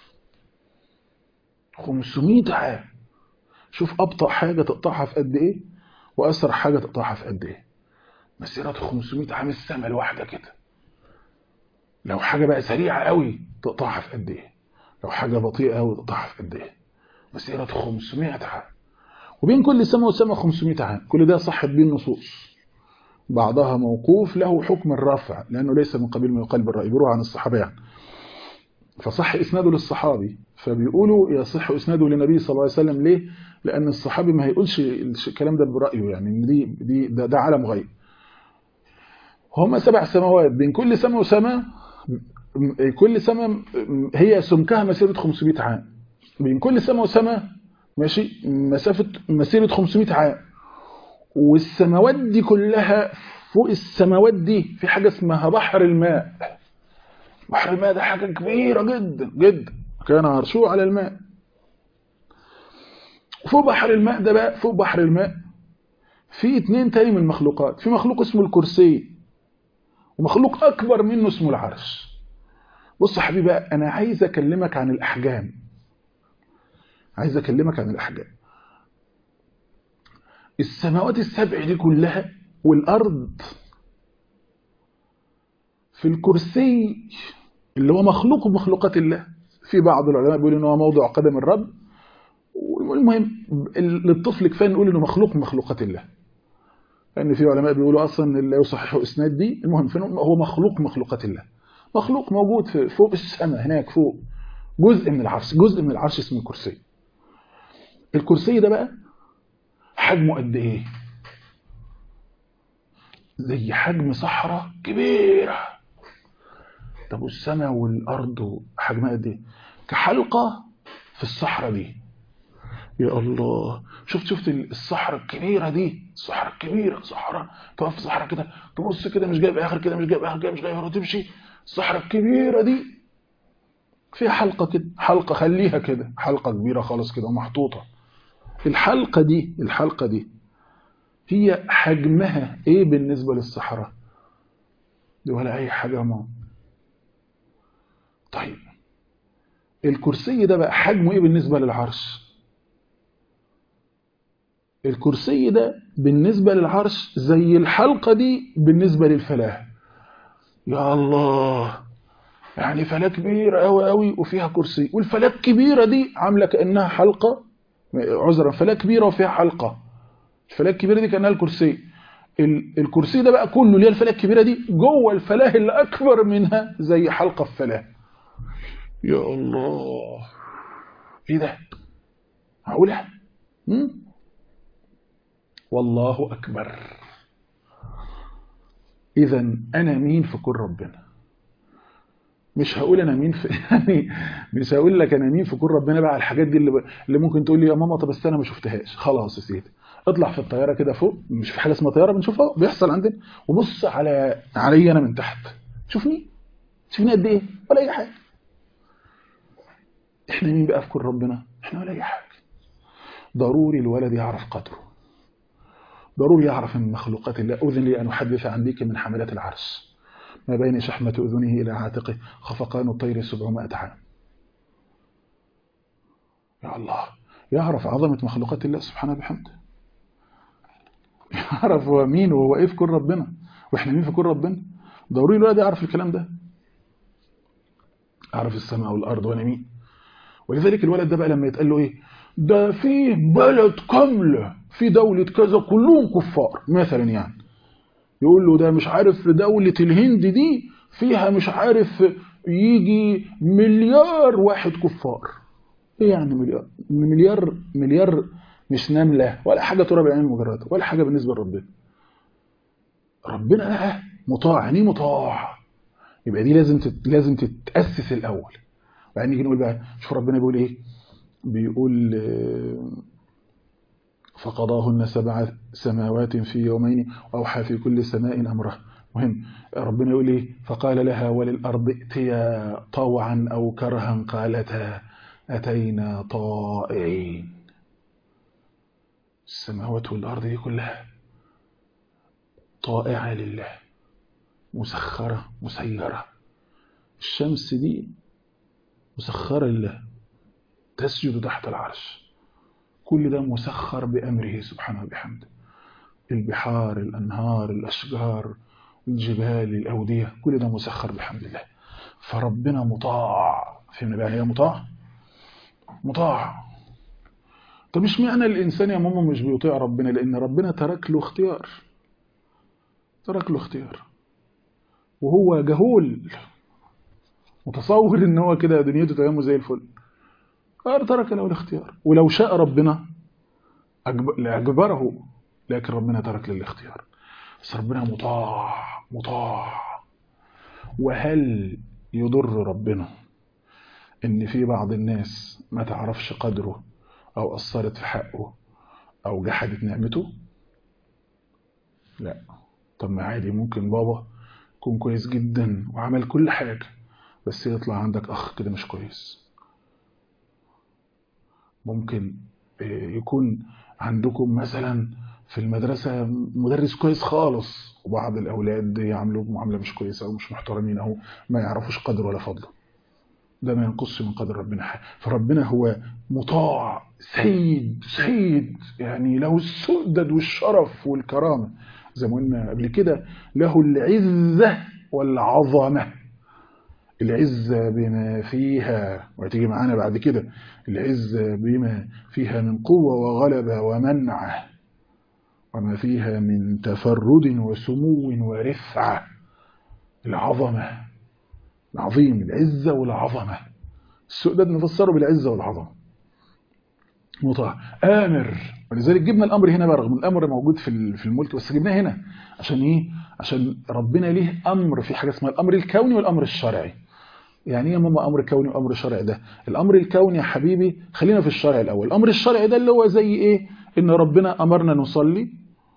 Speaker 2: 500 عام شوف أبطأ حاجة تقطعها في قد إيه وأسرع حاجة تقطعها في قد إيه مسيرة 500 عام السماء الواحدة كده لو حاجة بقى سريعة قوي تقطعها في قد إيه لو حاجة بطيئة قوي تقطعها في قد إيه مسيرة 500 عام وبين كل سماء وسماء 500 عام كل ده صحت بيه النصوص بعضها موقوف له حكم الرفع لأنه ليس من قبيل ما يقال بالرأي بيروح عن الصحابة يعني فصح إسناده للصحابي فبيقولوا يصح إسناده للنبي صلى الله عليه وسلم ليه؟ لأن الصحابي ما هيقولش الكلام ده برأيه يعني دي دي ده, ده عالم غيب هم سبع سماوات بين كل سماء وسماء كل سماء هي سمكها مسيرة 500 عام بين كل سماء وسماء ماشي مسافة مسيرة 500 عام والسماوات دي كلها فوق السماوات دي في حاجة اسمها بحر الماء بحر الماء ده حاجة كبيرة جدا جدا كان عرشه على الماء فوق بحر الماء ده بقى فوق بحر الماء في اتنين تاني من المخلوقات في مخلوق اسمه الكرسي ومخلوق أكبر منه اسمه العرش بص يا حبيبي بقى أنا عايز أكلمك عن الأحجام عايز أكلمك عن الأحجام السماوات السبع دي كلها والأرض في الكرسي اللي هو مخلوق بمخلوقات الله في بعض العلماء بيقولوا ان هو موضع قدم الرب والمهم للطفل كفايه نقول انه مخلوق من مخلوقات الله لان في علماء بيقولوا اصلا لا يصححوا اسناد دي المهم هو مخلوق من مخلوقات الله مخلوق موجود في فوق السماء هناك فوق جزء من العرش جزء من العرش اسمه الكرسي الكرسي ده بقى حجمه قد ايه زي حجم صحراء كبيره طب والسماء والارض حجمها قد ايه كحلقه في الصحراء دي يا الله شفت شفت الصحراء الكبيره دي الصحراء الكبيره صحراء تقف في صحراء كده تبص كده مش جايب اخر كده مش جايب اخر كده مش جايب وتمشي الصحراء الكبيره دي فيها حلقه كده حلقه خليها كده حلقه كبيره خالص كده ومحطوطه الحلقه دي الحلقه دي هي حجمها ايه بالنسبه للصحراء دي ولا اي حاجه ما طيب الكرسي ده بقى حجمه ايه بالنسبة للعرش الكرسي ده بالنسبة للعرش زي الحلقة دي بالنسبة للفلاة يا الله يعني فلاة كبيرة قوي قوي وفيها كرسي والفلاة الكبيرة دي عاملة كأنها حلقة عذرا فلاة كبيرة وفيها حلقة الفلاة الكبيرة دي كأنها الكرسي الكرسي ده بقى كله اللي هي الفلاة الكبيرة دي جوه الفلاة اللي أكبر منها زي حلقة في فلاة يا الله ايه ده معقوله والله اكبر اذا انا مين في كل ربنا مش هقول انا مين في يعني مش هقول لك انا مين في كل ربنا بقى على الحاجات دي اللي, ب... اللي ممكن تقول لي يا ماما طب بس انا ما شفتهاش خلاص يا سيدي اطلع في الطياره كده فوق مش في حاجه اسمها طياره بنشوفها بيحصل عندنا وبص على علي انا من تحت شوفني شوفني قد ايه ولا اي حاجه احنا مين بقى في كل ربنا احنا ولا اي حاجه ضروري الولد يعرف قدره ضروري يعرف من مخلوقات الله اذن لي ان احدث عن ديك من حملات العرش ما بين شحمة أذنه إلى عاتقه خفقان الطير سبعمائة عام يا الله يعرف عظمة مخلوقات الله سبحانه بحمده يعرف هو مين وهو ايه في كل ربنا واحنا مين في كل ربنا ضروري الولد يعرف الكلام ده اعرف السماء والارض وانا مين ولذلك الولد ده بقى لما يتقال له ايه ده في بلد كاملة في دولة كذا كلهم كفار مثلا يعني يقول له ده مش عارف دولة الهند دي فيها مش عارف يجي مليار واحد كفار ايه يعني مليار مليار مليار مش نملة ولا حاجة ترى بعين المجرد ولا حاجة بالنسبة لربنا ربنا بقى مطاع يعني مطاع يبقى دي لازم تت... لازم تتأسس الأول وبعدين نيجي نقول بقى شوف ربنا بيقول ايه بيقول فقضاهن سبع سماوات في يومين وأوحى في كل سماء أمره مهم ربنا يقول ايه فقال لها وللأرض ائتيا طوعا أو كرها قالتا أتينا طائعين السماوات والأرض دي كلها طائعة لله مسخرة مسيرة الشمس دي مسخرة لله تسجد تحت العرش كل ده مسخر بأمره سبحانه وبحمده البحار الأنهار الأشجار الجبال الأودية كل ده مسخر بحمد الله فربنا مطاع فهمنا بقى هي مطاع مطاع طب مش معنى الإنسان يا ماما مش بيطيع ربنا لأن ربنا ترك له اختيار ترك له اختيار وهو جهول متصور ان هو كده دنيته تمام زي الفل قال ترك له الاختيار ولو شاء ربنا لأجبره لكن ربنا ترك للاختيار بس ربنا مطاع مطاع وهل يضر ربنا ان في بعض الناس ما تعرفش قدره او اثرت في حقه او جحدت نعمته لا طب ما عادي ممكن بابا يكون كويس جدا وعمل كل حاجة بس يطلع عندك اخ كده مش كويس ممكن يكون عندكم مثلا في المدرسة مدرس كويس خالص وبعض الأولاد يعملوا معاملة مش كويسة أو مش محترمين أو ما يعرفوش قدر ولا فضله ده ما ينقص من قدر ربنا حاجة فربنا هو مطاع سيد سيد يعني له السؤدد والشرف والكرامة زي ما قلنا قبل كده له العزة والعظمة العزة بما فيها وهتيجي معانا بعد كده العزة بما فيها من قوة وغلبة ومنعة وما فيها من تفرد وسمو ورفعة العظمة العظيم العزة والعظمة السؤدد نفسره بالعزة والعظمة مطاع آمر ولذلك جبنا الأمر هنا بقى رغم الأمر موجود في في الملك بس جبناه هنا عشان إيه؟ عشان ربنا ليه أمر في حاجة اسمها الأمر الكوني والأمر الشرعي يعني ايه يا ماما امر كوني وامر شرعي ده الامر الكوني يا حبيبي خلينا في الشرع الاول الامر الشرعي ده اللي هو زي ايه ان ربنا امرنا نصلي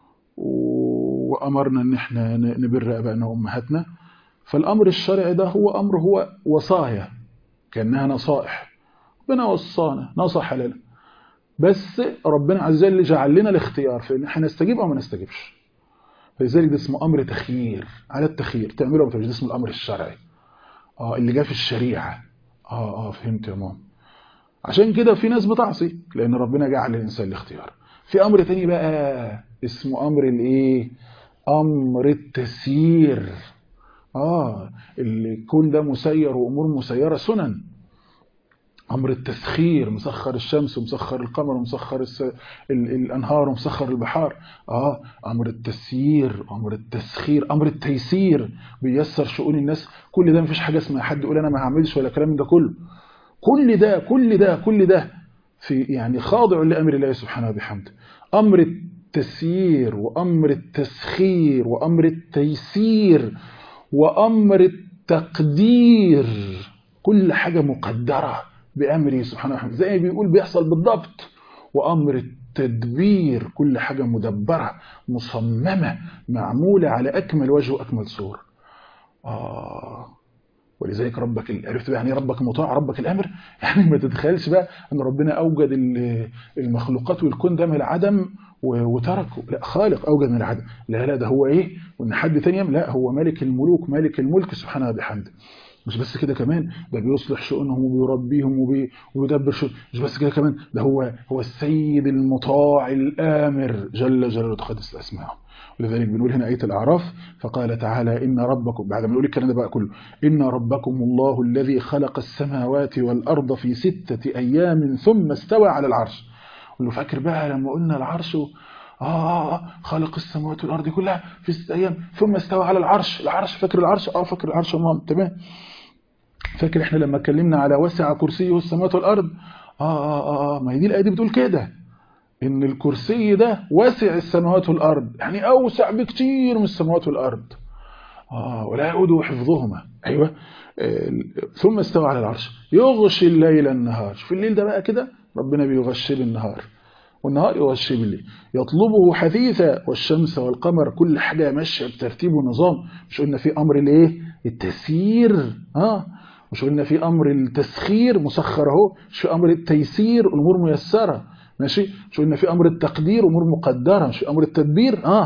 Speaker 2: وامرنا ان احنا نبر ابائنا وامهاتنا فالامر الشرعي ده هو امر هو وصايا كانها نصائح ربنا وصانا نصح لنا بس ربنا عز وجل جعل لنا الاختيار في ان احنا نستجيب او ما نستجيبش فلذلك ده اسمه امر تخيير على التخيير تعمله وما اسمه الامر الشرعي اه اللي جاء في الشريعة اه اه فهمت يا ماما عشان كده في ناس بتعصي لان ربنا جعل للانسان الاختيار في امر تاني بقى اسمه امر الايه امر التسيير اه اللي يكون ده مسير وامور مسيره سنن امر التسخير مسخر الشمس ومسخر القمر ومسخر الس... ال... الانهار ومسخر البحار اه امر التسيير امر التسخير امر التيسير بيسر شؤون الناس كل ده مفيش حاجه اسمها حد يقول انا ما هعملش ولا كلام ده كله كل ده كل ده كل ده في يعني خاضع لامر الله سبحانه وبحمده امر التسيير وامر التسخير وامر التيسير وامر التقدير كل حاجه مقدره بأمره سبحانه وتعالى زي ما بيقول بيحصل بالضبط وأمر التدبير كل حاجة مدبرة مصممة معمولة على أكمل وجه وأكمل صورة آه ولذلك ربك عرفت بقى يعني ربك مطاع ربك الامر يعني ما تتخيلش بقى ان ربنا اوجد المخلوقات والكون ده من العدم وتركه لا خالق اوجد من العدم لا لا ده هو ايه وان حد تاني لا هو مالك الملوك مالك الملك سبحانه وبحمده مش بس كده كمان ده بيصلح شؤونهم وبيربيهم وبي... وبيدبر شؤون مش بس كده كمان ده هو هو السيد المطاع الآمر جل جلاله وتقدس اسماءه ولذلك بنقول هنا آية الأعراف فقال تعالى إن ربكم بعد ما نقول الكلام ده بقى كله إن ربكم الله الذي خلق السماوات والأرض في ستة أيام ثم استوى على العرش له فاكر بقى لما قلنا العرش آه, آه, آه خلق السماوات والأرض كلها في ستة أيام ثم استوى على العرش العرش فاكر العرش آه فاكر العرش مام تمام فاكر احنا لما اتكلمنا على وسع كرسيه السماوات والأرض آه, آه, آه, آه ما هي دي الآية دي بتقول كده إن الكرسي ده واسع السماوات والأرض يعني أوسع بكتير من السماوات والأرض آه ولا يؤود حفظهما أيوة آه ثم استوى على العرش يغشي الليل النهار شوف الليل ده بقى كده ربنا بيغشي بالنهار والنهار يغشي بالليل يطلبه حثيثا والشمس والقمر كل حاجة ماشية بترتيب ونظام مش قلنا في أمر الايه التسيير اه مش قلنا في أمر التسخير مسخر اهو مش في أمر التيسير الأمور ميسرة ماشي مش قلنا في أمر التقدير أمور مقدرة مش في أمر التدبير اه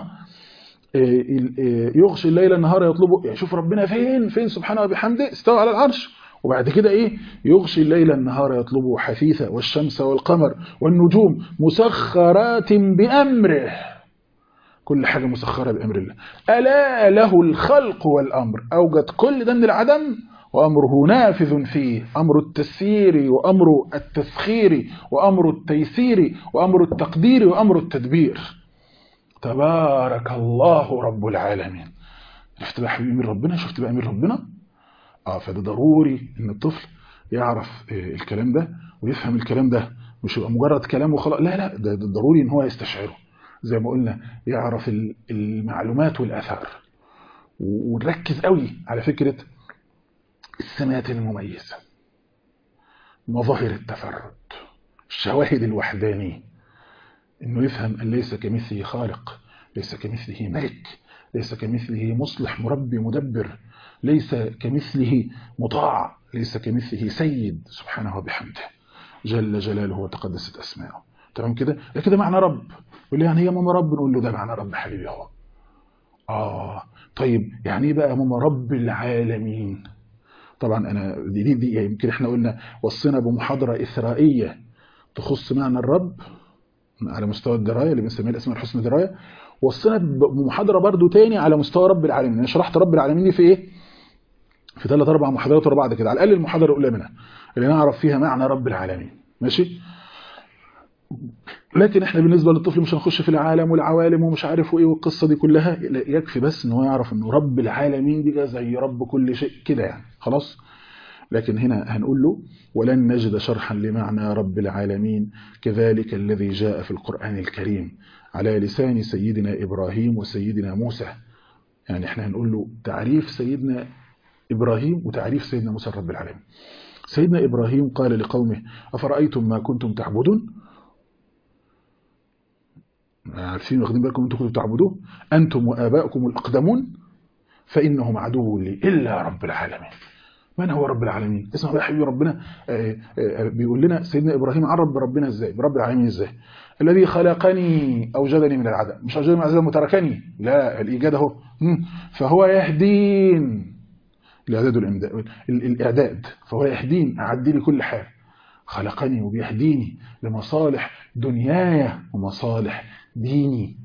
Speaker 2: يغشي الليل النهار يطلبه يعني شوف ربنا فين فين سبحانه وبحمده استوى على العرش وبعد كده ايه يغشي الليل النهار يطلبه حثيثا والشمس والقمر والنجوم مسخرات بأمره كل حاجة مسخرة بأمر الله ألا له الخلق والأمر أوجد كل ده من العدم وأمره نافذ فيه أمر التسيير وأمر التسخير وأمر التيسير وأمر التقدير وأمر التدبير تبارك الله رب العالمين شفت بقى حبيبي من ربنا شفت بقى من ربنا اه فده ضروري ان الطفل يعرف الكلام ده ويفهم الكلام ده مش يبقى مجرد كلام وخلاص لا لا ده, ده ضروري ان هو يستشعره زي ما قلنا يعرف المعلومات والاثار ونركز قوي على فكره السمات المميزه مظاهر التفرد الشواهد الوحدانيه انه يفهم ان ليس كمثله خالق ليس كمثله ملك ليس كمثله مصلح مربي مدبر ليس كمثله مطاع ليس كمثله سيد سبحانه وبحمده جل جلاله وتقدست أسماءه تمام كده ده كده معنى رب يقول لي يعني هي ماما رب نقول له ده معنى رب حبيبي اهو اه طيب يعني ايه بقى ماما رب العالمين طبعا انا دي دي, دي يمكن احنا قلنا وصينا بمحاضره اثرائيه تخص معنى الرب على مستوى الدرايه اللي بنسميها الاسماء الحسنى درايه وصلنا بمحاضره برضو تاني على مستوى رب العالمين انا شرحت رب العالمين دي في ايه في ثلاث اربع محاضرات ورا بعض كده على الاقل المحاضره الاولى منها اللي نعرف فيها معنى رب العالمين ماشي لكن احنا بالنسبه للطفل مش هنخش في العالم والعوالم ومش عارف ايه والقصه دي كلها يكفي بس ان هو يعرف انه رب العالمين دي زي رب كل شيء كده يعني خلاص لكن هنا هنقول له ولن نجد شرحا لمعنى رب العالمين كذلك الذي جاء في القرآن الكريم على لسان سيدنا إبراهيم وسيدنا موسى يعني احنا هنقول له تعريف سيدنا إبراهيم وتعريف سيدنا موسى رب العالمين سيدنا إبراهيم قال لقومه أفرأيتم ما كنتم تعبدون عارفين واخدين بالكم انتم كنتم تعبدوه أنتم وآباؤكم الأقدمون فإنهم عدو لي إلا رب العالمين من هو رب العالمين اسمع بقى حبيبي ربنا آآ آآ بيقول لنا سيدنا ابراهيم عرف بربنا ازاي برب العالمين ازاي الذي خلقني اوجدني من العدم مش اوجدني من العدم وتركني لا الايجاد اهو فهو يهدين الاعداد والامداد الاعداد فهو يهدين اعدي لي كل حاجه خلقني وبيهديني لمصالح دنياي ومصالح ديني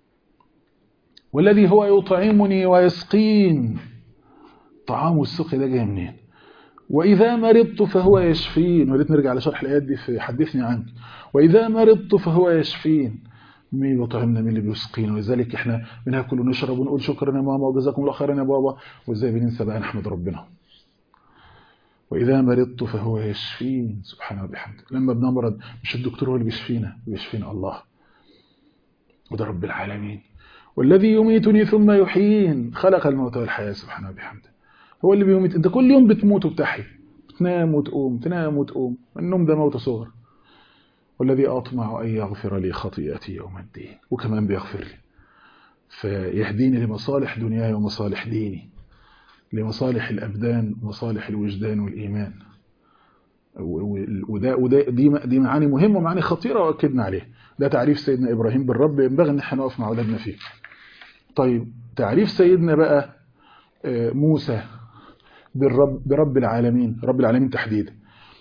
Speaker 2: والذي هو يطعمني ويسقين طعام والسقي ده جاي منين وإذا مرضت فهو يشفين وريت نرجع لشرح الآيات دي في حدثني عنك وإذا مرضت فهو يشفين مين بيطعمنا مين اللي بيسقينا ولذلك احنا بناكل ونشرب ونقول شكرا يا ماما وجزاكم الله خيرا يا بابا وازاي بننسى بقى نحمد ربنا وإذا مرضت فهو يشفين سبحانه وبحمده لما بنمرض مش الدكتور هو اللي بيشفينا بيشفينا الله وده رب العالمين والذي يميتني ثم يحيين خلق الموت والحياة سبحانه وبحمده هو اللي بيميت انت كل يوم بتموت وبتحيا تنام وتقوم تنام وتقوم النوم ده موت صغر والذي أطمع أن يغفر لي خطيئتي يوم الدين وكمان بيغفر لي فيهديني لمصالح دنياي ومصالح ديني لمصالح الأبدان ومصالح الوجدان والإيمان وده وده دي دي معاني مهمه ومعاني خطيره واكدنا عليها ده تعريف سيدنا ابراهيم بالرب ينبغي ان احنا نقف مع اولادنا فيه طيب تعريف سيدنا بقى موسى بالرب برب العالمين رب العالمين تحديدا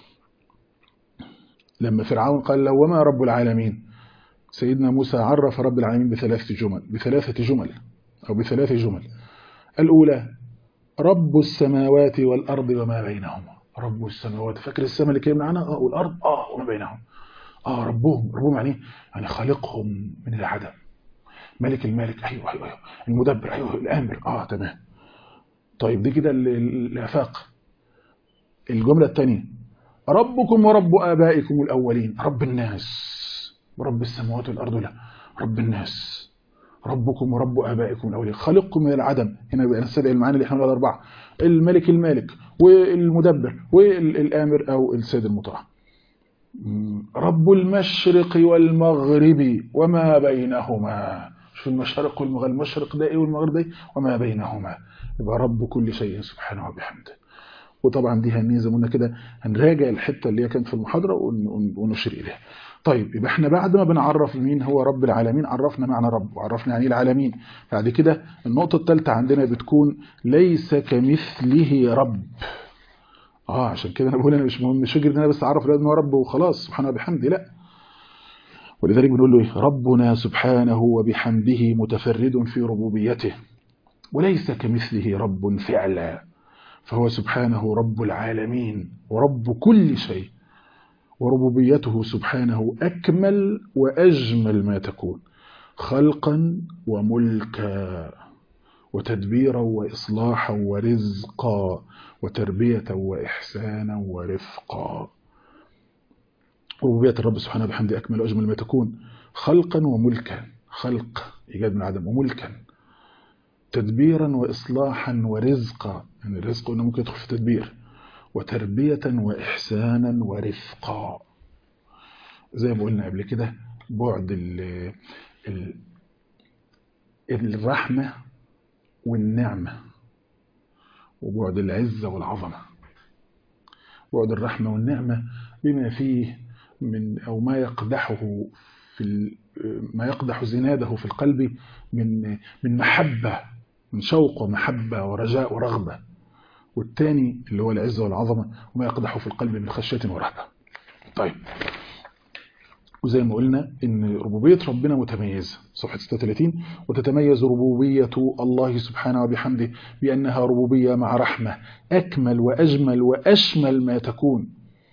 Speaker 2: لما فرعون قال له وما رب العالمين سيدنا موسى عرف رب العالمين بثلاث جمل بثلاثه جمل او بثلاث جمل الاولى رب السماوات والارض وما بينهما رب السماوات فاكر السماء اللي كان معانا اه والارض اه وما بينهم اه ربهم ربهم يعني يعني خالقهم من العدم ملك المالك ايوه ايوه ايوه المدبر ايوه الامر اه تمام طيب دي كده الافاق الجمله الثانيه ربكم ورب ابائكم الاولين رب الناس ورب السماوات والارض لا رب الناس ربكم ورب ابائكم الاولين خالقكم من العدم هنا بقى نستدعي المعاني اللي احنا قلنا الاربعه الملك المالك والمدبر والامر او السيد المطاع رب المشرق والمغرب وما بينهما شوف المشرق والمغرب المشرق ده ايه والمغرب ده وما بينهما يبقى رب كل شيء سبحانه وبحمده وطبعا دي هنيه زي ما قلنا كده هنراجع الحته اللي هي كانت في المحاضره ونشير اليها طيب يبقى احنا بعد ما بنعرف مين هو رب العالمين عرفنا معنى رب وعرفنا يعني ايه العالمين بعد كده النقطه الثالثه عندنا بتكون ليس كمثله رب اه عشان كده انا بقول انا مش مهم مش فكره ان انا بس اعرف ان هو رب وخلاص سبحانه وبحمده لا ولذلك بنقول له ايه ربنا سبحانه وبحمده متفرد في ربوبيته وليس كمثله رب فعلا فهو سبحانه رب العالمين ورب كل شيء وربوبيته سبحانه أكمل وأجمل ما تكون خلقا وملكا وتدبيرا وإصلاحا ورزقا وتربية وإحسانا ورفقا ربوبية الرب سبحانه بحمده أكمل وأجمل ما تكون خلقا وملكا خلق إيجاد من عدم وملكا تدبيرا وإصلاحا ورزقا يعني الرزق إنه ممكن يدخل في تدبير وتربية وإحسانا ورفقا زي ما قلنا قبل كده بعد ال ال الرحمة والنعمة وبعد العزة والعظمة بعد الرحمة والنعمة بما فيه من أو ما يقدحه في ما يقدح زناده في القلب من من محبة من شوق ومحبة ورجاء ورغبة والثاني اللي هو العزة والعظمة وما يقدح في القلب من خشية ورهبة طيب وزي ما قلنا ان ربوبية ربنا متميزة صفحة 36 وتتميز ربوبية الله سبحانه وبحمده بأنها ربوبية مع رحمة أكمل وأجمل وأشمل ما تكون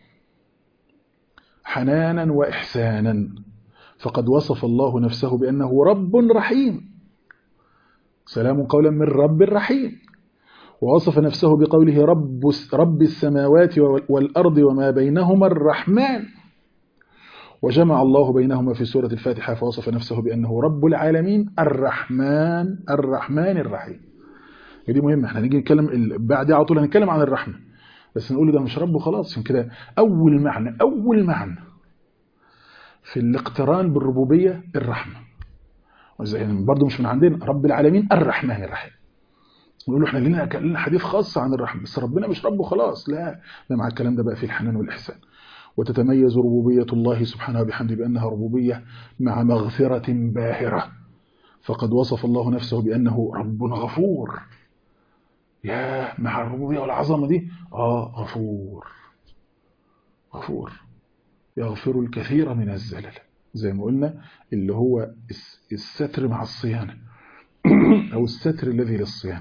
Speaker 2: حنانا وإحسانا فقد وصف الله نفسه بأنه رب رحيم سلام قولا من رب رحيم ووصف نفسه بقوله رب, رب السماوات والأرض وما بينهما الرحمن وجمع الله بينهما في سورة الفاتحة فوصف نفسه بأنه رب العالمين الرحمن الرحمن الرحيم دي مهمة احنا نيجي نتكلم بعد على طول هنتكلم عن الرحمة بس نقول ده مش رب خلاص عشان كده أول معنى أول معنى في الاقتران بالربوبية الرحمة برضه مش من عندنا رب العالمين الرحمن الرحيم نقول له احنا لنا لنا حديث خاص عن الرحمة بس ربنا مش ربه خلاص لا ده مع الكلام ده بقى في الحنان والإحسان وتتميز ربوبية الله سبحانه وبحمده بأنها ربوبية مع مغفرة باهرة فقد وصف الله نفسه بأنه رب غفور يا مع الربوبية والعظمة دي آه غفور غفور يغفر الكثير من الزلل زي ما قلنا اللي هو الستر مع الصيانة أو الستر الذي للصيانة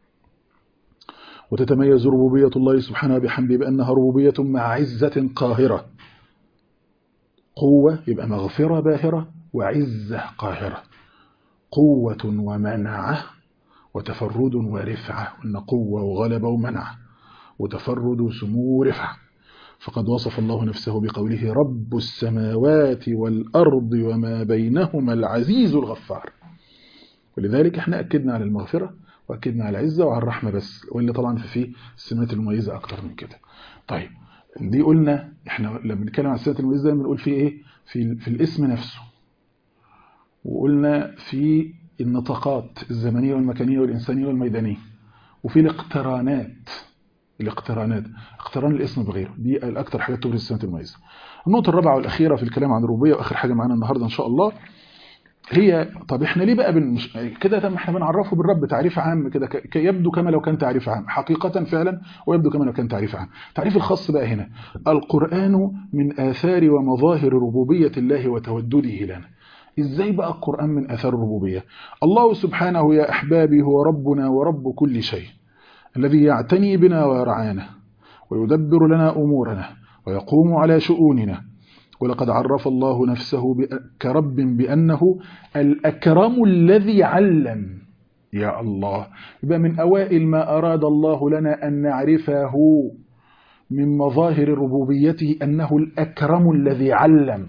Speaker 2: وتتميز ربوبية الله سبحانه بحمده بأنها ربوبية مع عزة قاهرة قوة يبقى مغفرة باهرة وعزة قاهرة قوة ومنعة وتفرد ورفعة إن قوة وغلبة ومنعة وتفرد سمو ورفعة فقد وصف الله نفسه بقوله رب السماوات والأرض وما بينهما العزيز الغفار ولذلك احنا أكدنا على المغفرة وأكدنا على العزة وعلى الرحمة بس واللي طبعا في فيه السمات المميزة أكتر من كده طيب دي قلنا احنا لما بنتكلم عن السمات المميزة بنقول فيه ايه في, في الاسم نفسه وقلنا في النطاقات الزمنية والمكانية والإنسانية والميدانية وفي الاقترانات الاقترانات اقتران الاسم بغيره دي الأكثر حاجات تبرز السمات المميزة النقطة الرابعة والأخيرة في الكلام عن الربوبية وآخر حاجة معانا النهاردة إن شاء الله هي طب احنا ليه بقى بنش... كده طب احنا بنعرفه بالرب تعريف عام كده ك... يبدو كما لو كان تعريف عام حقيقة فعلا ويبدو كما لو كان تعريف عام تعريف الخاص بقى هنا القرآن من آثار ومظاهر ربوبية الله وتودده لنا ازاي بقى القرآن من آثار الربوبية الله سبحانه يا أحبابي هو ربنا ورب كل شيء الذي يعتني بنا ويرعانا ويدبر لنا أمورنا ويقوم على شؤوننا ولقد عرف الله نفسه كرب بأنه الأكرم الذي علم يا الله يبقى من أوائل ما أراد الله لنا أن نعرفه من مظاهر ربوبيته أنه الأكرم الذي علم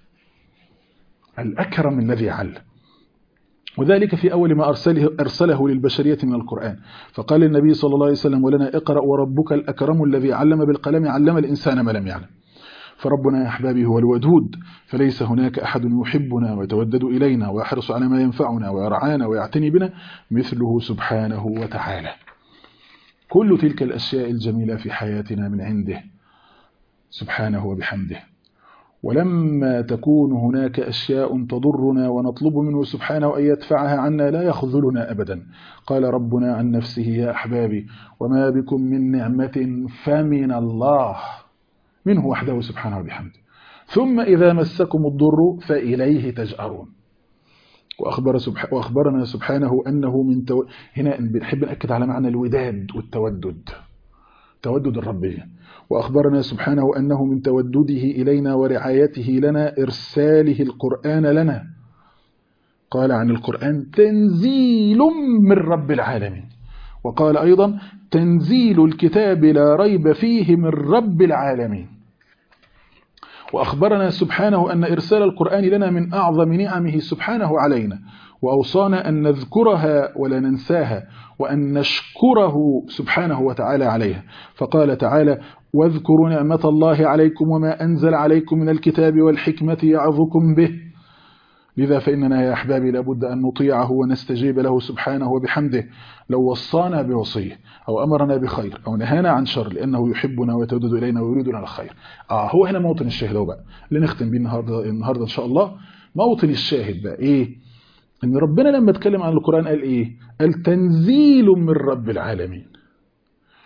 Speaker 2: الأكرم الذي علم وذلك في أول ما أرسله, أرسله للبشرية من القرآن فقال النبي صلى الله عليه وسلم ولنا اقرأ وربك الأكرم الذي علم بالقلم علم الإنسان ما لم يعلم فربنا يا أحبابي هو الودود فليس هناك أحد يحبنا ويتودد إلينا ويحرص على ما ينفعنا ويرعانا ويعتني بنا مثله سبحانه وتعالى كل تلك الأشياء الجميلة في حياتنا من عنده سبحانه وبحمده ولما تكون هناك أشياء تضرنا ونطلب منه سبحانه أن يدفعها عنا لا يخذلنا أبدا قال ربنا عن نفسه يا أحبابي وما بكم من نعمة فمن الله منه وحده سبحانه وبحمده ثم إذا مسكم الضر فإليه تجأرون وأخبر سبح وأخبرنا سبحانه أنه من تو... هنا بنحب نأكد على معنى الوداد والتودد تودد الربية وأخبرنا سبحانه أنه من تودده إلينا ورعايته لنا إرساله القرآن لنا قال عن القرآن تنزيل من رب العالمين وقال أيضا تنزيل الكتاب لا ريب فيه من رب العالمين وأخبرنا سبحانه أن إرسال القرآن لنا من أعظم نعمه سبحانه علينا وأوصانا أن نذكرها ولا ننساها وأن نشكره سبحانه وتعالى عليها فقال تعالى واذكروا نعمة الله عليكم وما أنزل عليكم من الكتاب والحكمة يعظكم به لذا فإننا يا أحبابي لابد أن نطيعه ونستجيب له سبحانه وبحمده لو وصانا بوصيه أو أمرنا بخير أو نهانا عن شر لأنه يحبنا ويتودد إلينا ويريدنا الخير آه هو هنا موطن الشاهد هو بقى اللي نختم بيه النهاردة, النهاردة إن شاء الله موطن الشاهد بقى إيه إن ربنا لما اتكلم عن القرآن قال إيه قال تنزيل من رب العالمين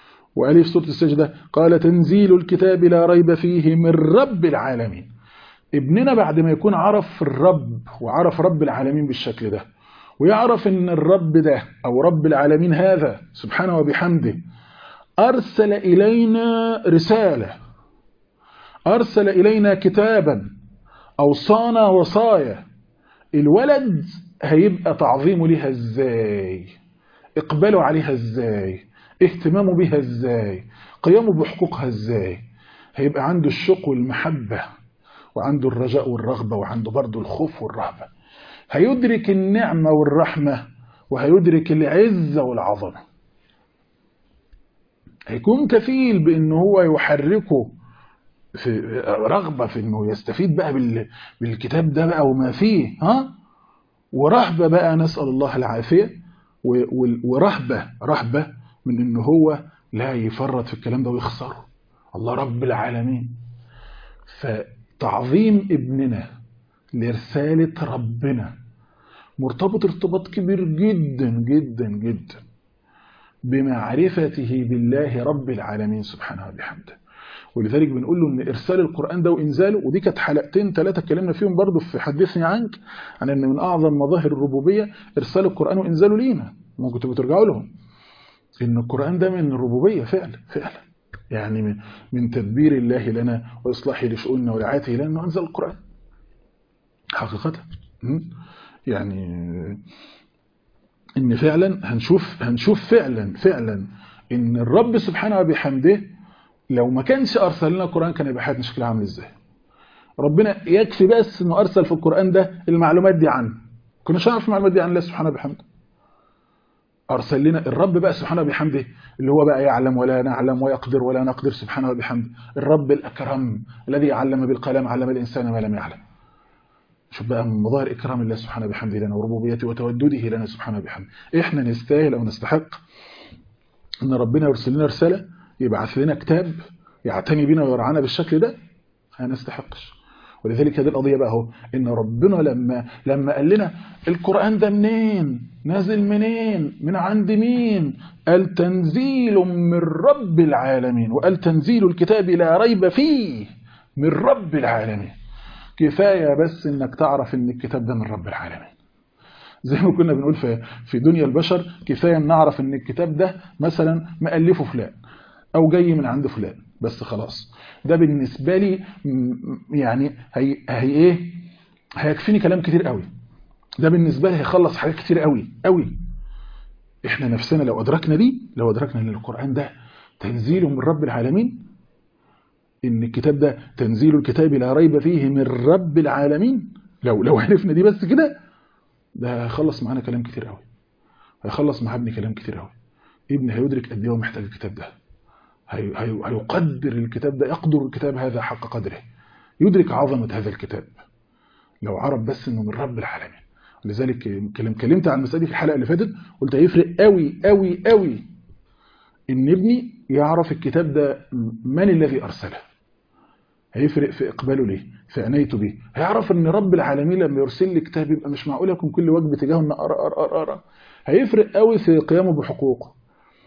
Speaker 2: وقال في سورة السجدة قال تنزيل الكتاب لا ريب فيه من رب العالمين ابننا بعد ما يكون عرف الرب وعرف رب العالمين بالشكل ده ويعرف ان الرب ده او رب العالمين هذا سبحانه وبحمده ارسل الينا رساله ارسل الينا كتابا اوصانا وصايا الولد هيبقى تعظيمه ليها ازاي اقباله عليها ازاي اهتمامه بيها ازاي قيامه بحقوقها ازاي هيبقى عنده الشوق والمحبة وعنده الرجاء والرغبة وعنده برضه الخوف والرهبة هيدرك النعمة والرحمة وهيدرك العزة والعظمة هيكون كفيل بأن هو يحركه في رغبة في أنه يستفيد بقى بالكتاب ده بقى وما فيه ها ورهبة بقى نسأل الله العافية ورهبة رهبة من أنه هو لا يفرط في الكلام ده ويخسره الله رب العالمين فتعظيم ابننا لرسالة ربنا مرتبط ارتباط كبير جدا جدا جدا بمعرفته بالله رب العالمين سبحانه وبحمده ولذلك بنقول له ان ارسال القرآن ده وانزاله ودي كانت حلقتين ثلاثة اتكلمنا فيهم برضه في حدثني عنك عن ان من اعظم مظاهر الربوبية ارسال القرآن وانزاله لينا ممكن تبقوا ترجعوا لهم ان القرآن ده من الربوبية فعلا فعلا يعني من, من تدبير الله لنا واصلاحه لشؤوننا ورعايته لنا انه انزل القرآن حقيقة يعني ان فعلا هنشوف هنشوف فعلا فعلا ان الرب سبحانه وبحمده لو ما كانش ارسل لنا القرآن كان يبقى حياتنا شكلها عامل ازاي ربنا يكفي بس انه ارسل في القرآن ده المعلومات دي عنه كناش نعرف المعلومات دي عن الله سبحانه وبحمده أرسل لنا الرب بقى سبحانه وبحمده اللي هو بقى يعلم ولا نعلم ويقدر ولا نقدر سبحانه وبحمده الرب الأكرم الذي علم بالقلم علم الإنسان ما لم يعلم شوف بقى من مظاهر إكرام الله سبحانه وبحمده لنا وربوبيته وتودده لنا سبحانه وبحمده إحنا نستاهل أو نستحق أن ربنا يرسل لنا رسالة يبعث لنا كتاب يعتني بنا ويرعانا بالشكل ده ما نستحقش ولذلك هذه القضية بقى هو إن ربنا لما لما قال لنا القرآن ده منين نازل منين من عند مين قال تنزيل من رب العالمين وقال تنزيل الكتاب لا ريب فيه من رب العالمين كفاية بس إنك تعرف إن الكتاب ده من رب العالمين زي ما كنا بنقول في في دنيا البشر كفاية ان نعرف إن الكتاب ده مثلا مألفه فلان أو جاي من عند فلان بس خلاص ده بالنسبة لي يعني هي, هي ايه هيكفيني كلام كتير قوي ده بالنسبة لي هيخلص حاجات كتير قوي قوي احنا نفسنا لو ادركنا دي لو ادركنا ان القرآن ده تنزيل من رب العالمين ان الكتاب ده تنزيل الكتاب لا ريب فيه من رب العالمين لو لو عرفنا دي بس كده ده هيخلص معانا كلام كتير قوي هيخلص مع ابني كلام كتير قوي ابني هيدرك قد ايه هو محتاج الكتاب ده هيقدر الكتاب ده يقدر الكتاب هذا حق قدره يدرك عظمة هذا الكتاب لو عرف بس انه من رب العالمين لذلك كلمت عن المسألة دي في الحلقة اللي فاتت قلت هيفرق قوي قوي قوي ان ابني يعرف الكتاب ده من الذي ارسله هيفرق في اقباله ليه في عنايته بيه هيعرف ان رب العالمين لما يرسل لي كتاب يبقى مش معقول يكون كل وجبه تجاهه ان اقرا اقرا اقرا هيفرق قوي في قيامه بحقوقه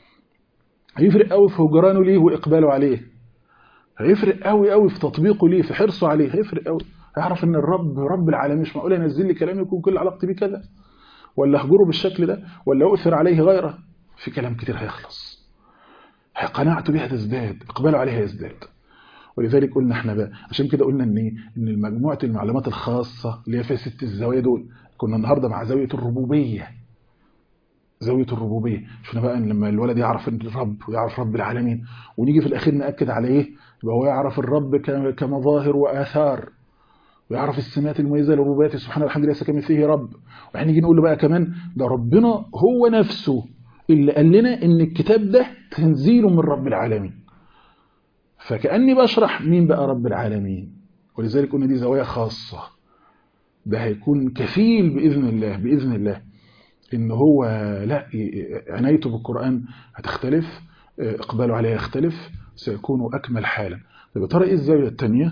Speaker 2: هيفرق قوي في هجرانه ليه واقباله عليه هيفرق قوي قوي في تطبيقه ليه في حرصه عليه هيفرق قوي هيعرف ان الرب رب العالمين مش معقول ينزل لي كلام يكون كل علاقتي بيه كذا ولا اهجره بالشكل ده ولا اؤثر عليه غيره في كلام كتير هيخلص قناعته بيها تزداد اقباله عليها يزداد ولذلك قلنا احنا بقى عشان كده قلنا ان ان مجموعه المعلومات الخاصه اللي هي فيها ست الزوايا دول كنا النهارده مع زاويه الربوبيه زاويه الربوبيه شفنا بقى ان لما الولد يعرف الرب ويعرف رب العالمين ونيجي في الاخير ناكد على ايه يبقى هو يعرف الرب كمظاهر واثار ويعرف السمات المميزه لربوبيته سبحانه الحمد لله كما فيه رب وهنيجي نقول له بقى كمان ده ربنا هو نفسه اللي قال لنا ان الكتاب ده تنزيل من رب العالمين فكأني بشرح مين بقى رب العالمين ولذلك قلنا دي زوايا خاصة ده هيكون كفيل بإذن الله بإذن الله إن هو لا عنايته بالقرآن هتختلف إقباله عليه يختلف سيكون أكمل حالا طيب ترى إيه الزاوية الثانية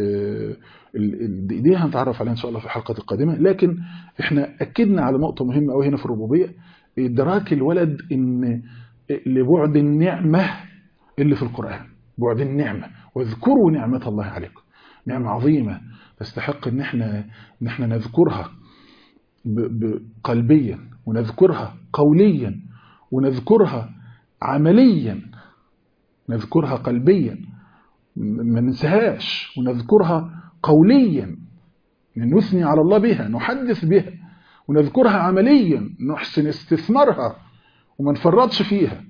Speaker 2: دي هنتعرف عليها إن شاء الله في الحلقة القادمة لكن إحنا أكدنا على نقطة مهمة أوي هنا في الربوبية إدراك الولد إن لبعد النعمة اللي في القرآن بعد النعمة واذكروا نعمة الله عليكم نعمة عظيمة تستحق ان احنا ان احنا نذكرها ب- ب- قلبيا ونذكرها قوليا ونذكرها عمليا نذكرها قلبيا م- ما ننساهاش ونذكرها قوليا نثني على الله بها نحدث بها ونذكرها عمليا نحسن استثمارها وما نفرطش فيها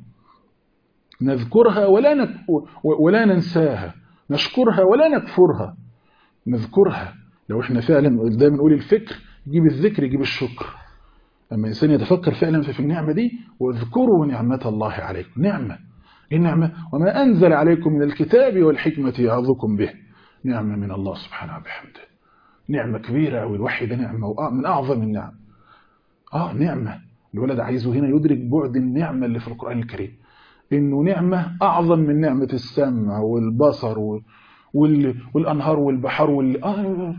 Speaker 2: نذكرها ولا نك ولا ننساها نشكرها ولا نكفرها نذكرها لو احنا فعلا دايما نقول الفكر يجيب الذكر يجيب الشكر لما الانسان يتفكر فعلا في النعمه دي واذكروا نعمه الله عليكم نعمه ايه النعمه وما انزل عليكم من الكتاب والحكمه يعظكم به نعمه من الله سبحانه وبحمده نعمه كبيره قوي الوحي ده نعمه وآ- من اعظم النعم اه نعمه الولد عايزه هنا يدرك بعد النعمه اللي في القران الكريم انه نعمه اعظم من نعمه السمع والبصر و... وال... والانهار والبحار وال... آه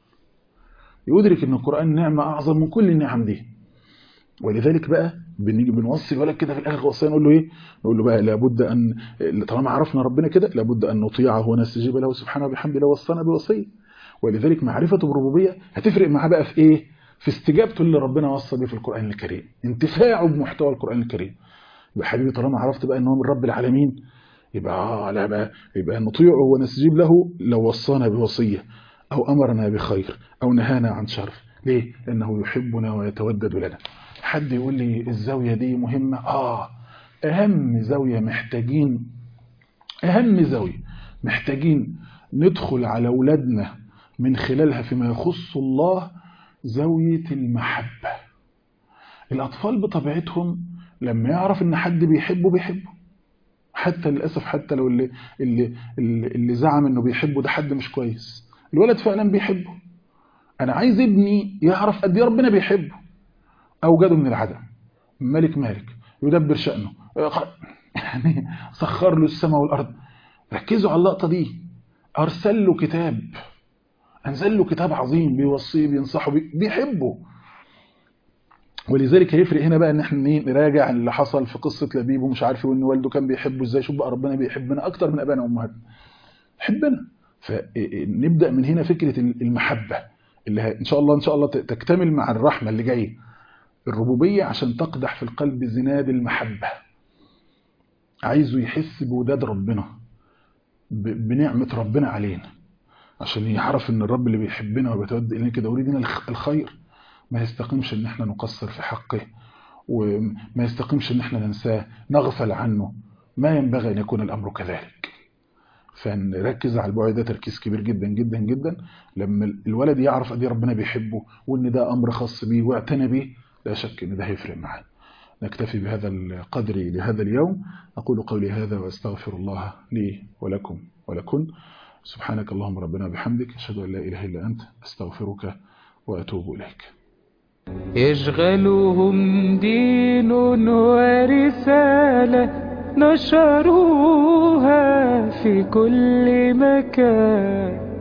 Speaker 2: يدرك ان القران نعمه اعظم من كل النعم دي ولذلك بقى بنيجي بنوصي الولد كده في الاخر وصيه نقول له ايه نقول له بقى لابد ان طالما عرفنا ربنا كده لابد ان نطيعه ونستجيب له سبحانه وبحمده لو وصانا بوصيه ولذلك معرفته بالربوبيه هتفرق معاه بقى في ايه في استجابته اللي ربنا وصى بيه في القران الكريم انتفاعه بمحتوى القران الكريم يبقى حبيبي طالما عرفت بقى ان هو من رب العالمين يبقى اه لا بقى يبقى نطيعه ونستجيب له لو وصانا بوصيه او امرنا بخير او نهانا عن شر ليه لانه يحبنا ويتودد لنا حد يقول لي الزاويه دي مهمه اه اهم زاويه محتاجين اهم زاويه محتاجين ندخل على اولادنا من خلالها فيما يخص الله زاويه المحبه الاطفال بطبيعتهم لما يعرف ان حد بيحبه بيحبه حتى للاسف حتى لو اللي اللي اللي, اللي زعم انه بيحبه ده حد مش كويس الولد فعلا بيحبه انا عايز ابني يعرف قد ايه ربنا بيحبه اوجده من العدم ملك مالك يدبر شأنه يعني سخر له السماء والارض ركزوا على اللقطه دي ارسل له كتاب انزل له كتاب عظيم بيوصيه بينصحه بي- بيحبه ولذلك هيفرق هنا بقى ان احنا ايه نراجع اللي حصل في قصه لبيب ومش عارف وان والده كان بيحبه ازاي شوف بقى ربنا بيحبنا اكتر من ابائنا وامهاتنا حبنا فنبدا من هنا فكره المحبه اللي ه- ان شاء الله ان شاء الله ت- تكتمل مع الرحمه اللي جايه الربوبيه عشان تقدح في القلب زناد المحبه عايزه يحس بوداد ربنا ب- بنعمه ربنا علينا عشان يعرف ان الرب اللي بيحبنا وبيتود الينا كده ويريدنا الخ- الخير ما يستقيمش ان احنا نقصر في حقه وما يستقيمش ان احنا ننساه نغفل عنه ما ينبغي ان يكون الامر كذلك فنركز على البعد ده تركيز كبير جدا جدا جدا لما الولد يعرف قد ايه ربنا بيحبه وان ده امر خاص بيه واعتنى بيه لا شك ان ده هيفرق معاه نكتفي بهذا القدر لهذا اليوم اقول قولي هذا واستغفر الله لي ولكم ولكن سبحانك اللهم ربنا بحمدك اشهد ان لا اله الا انت استغفرك واتوب اليك
Speaker 1: يشغلهم دين ورسالة نشروها في كل مكان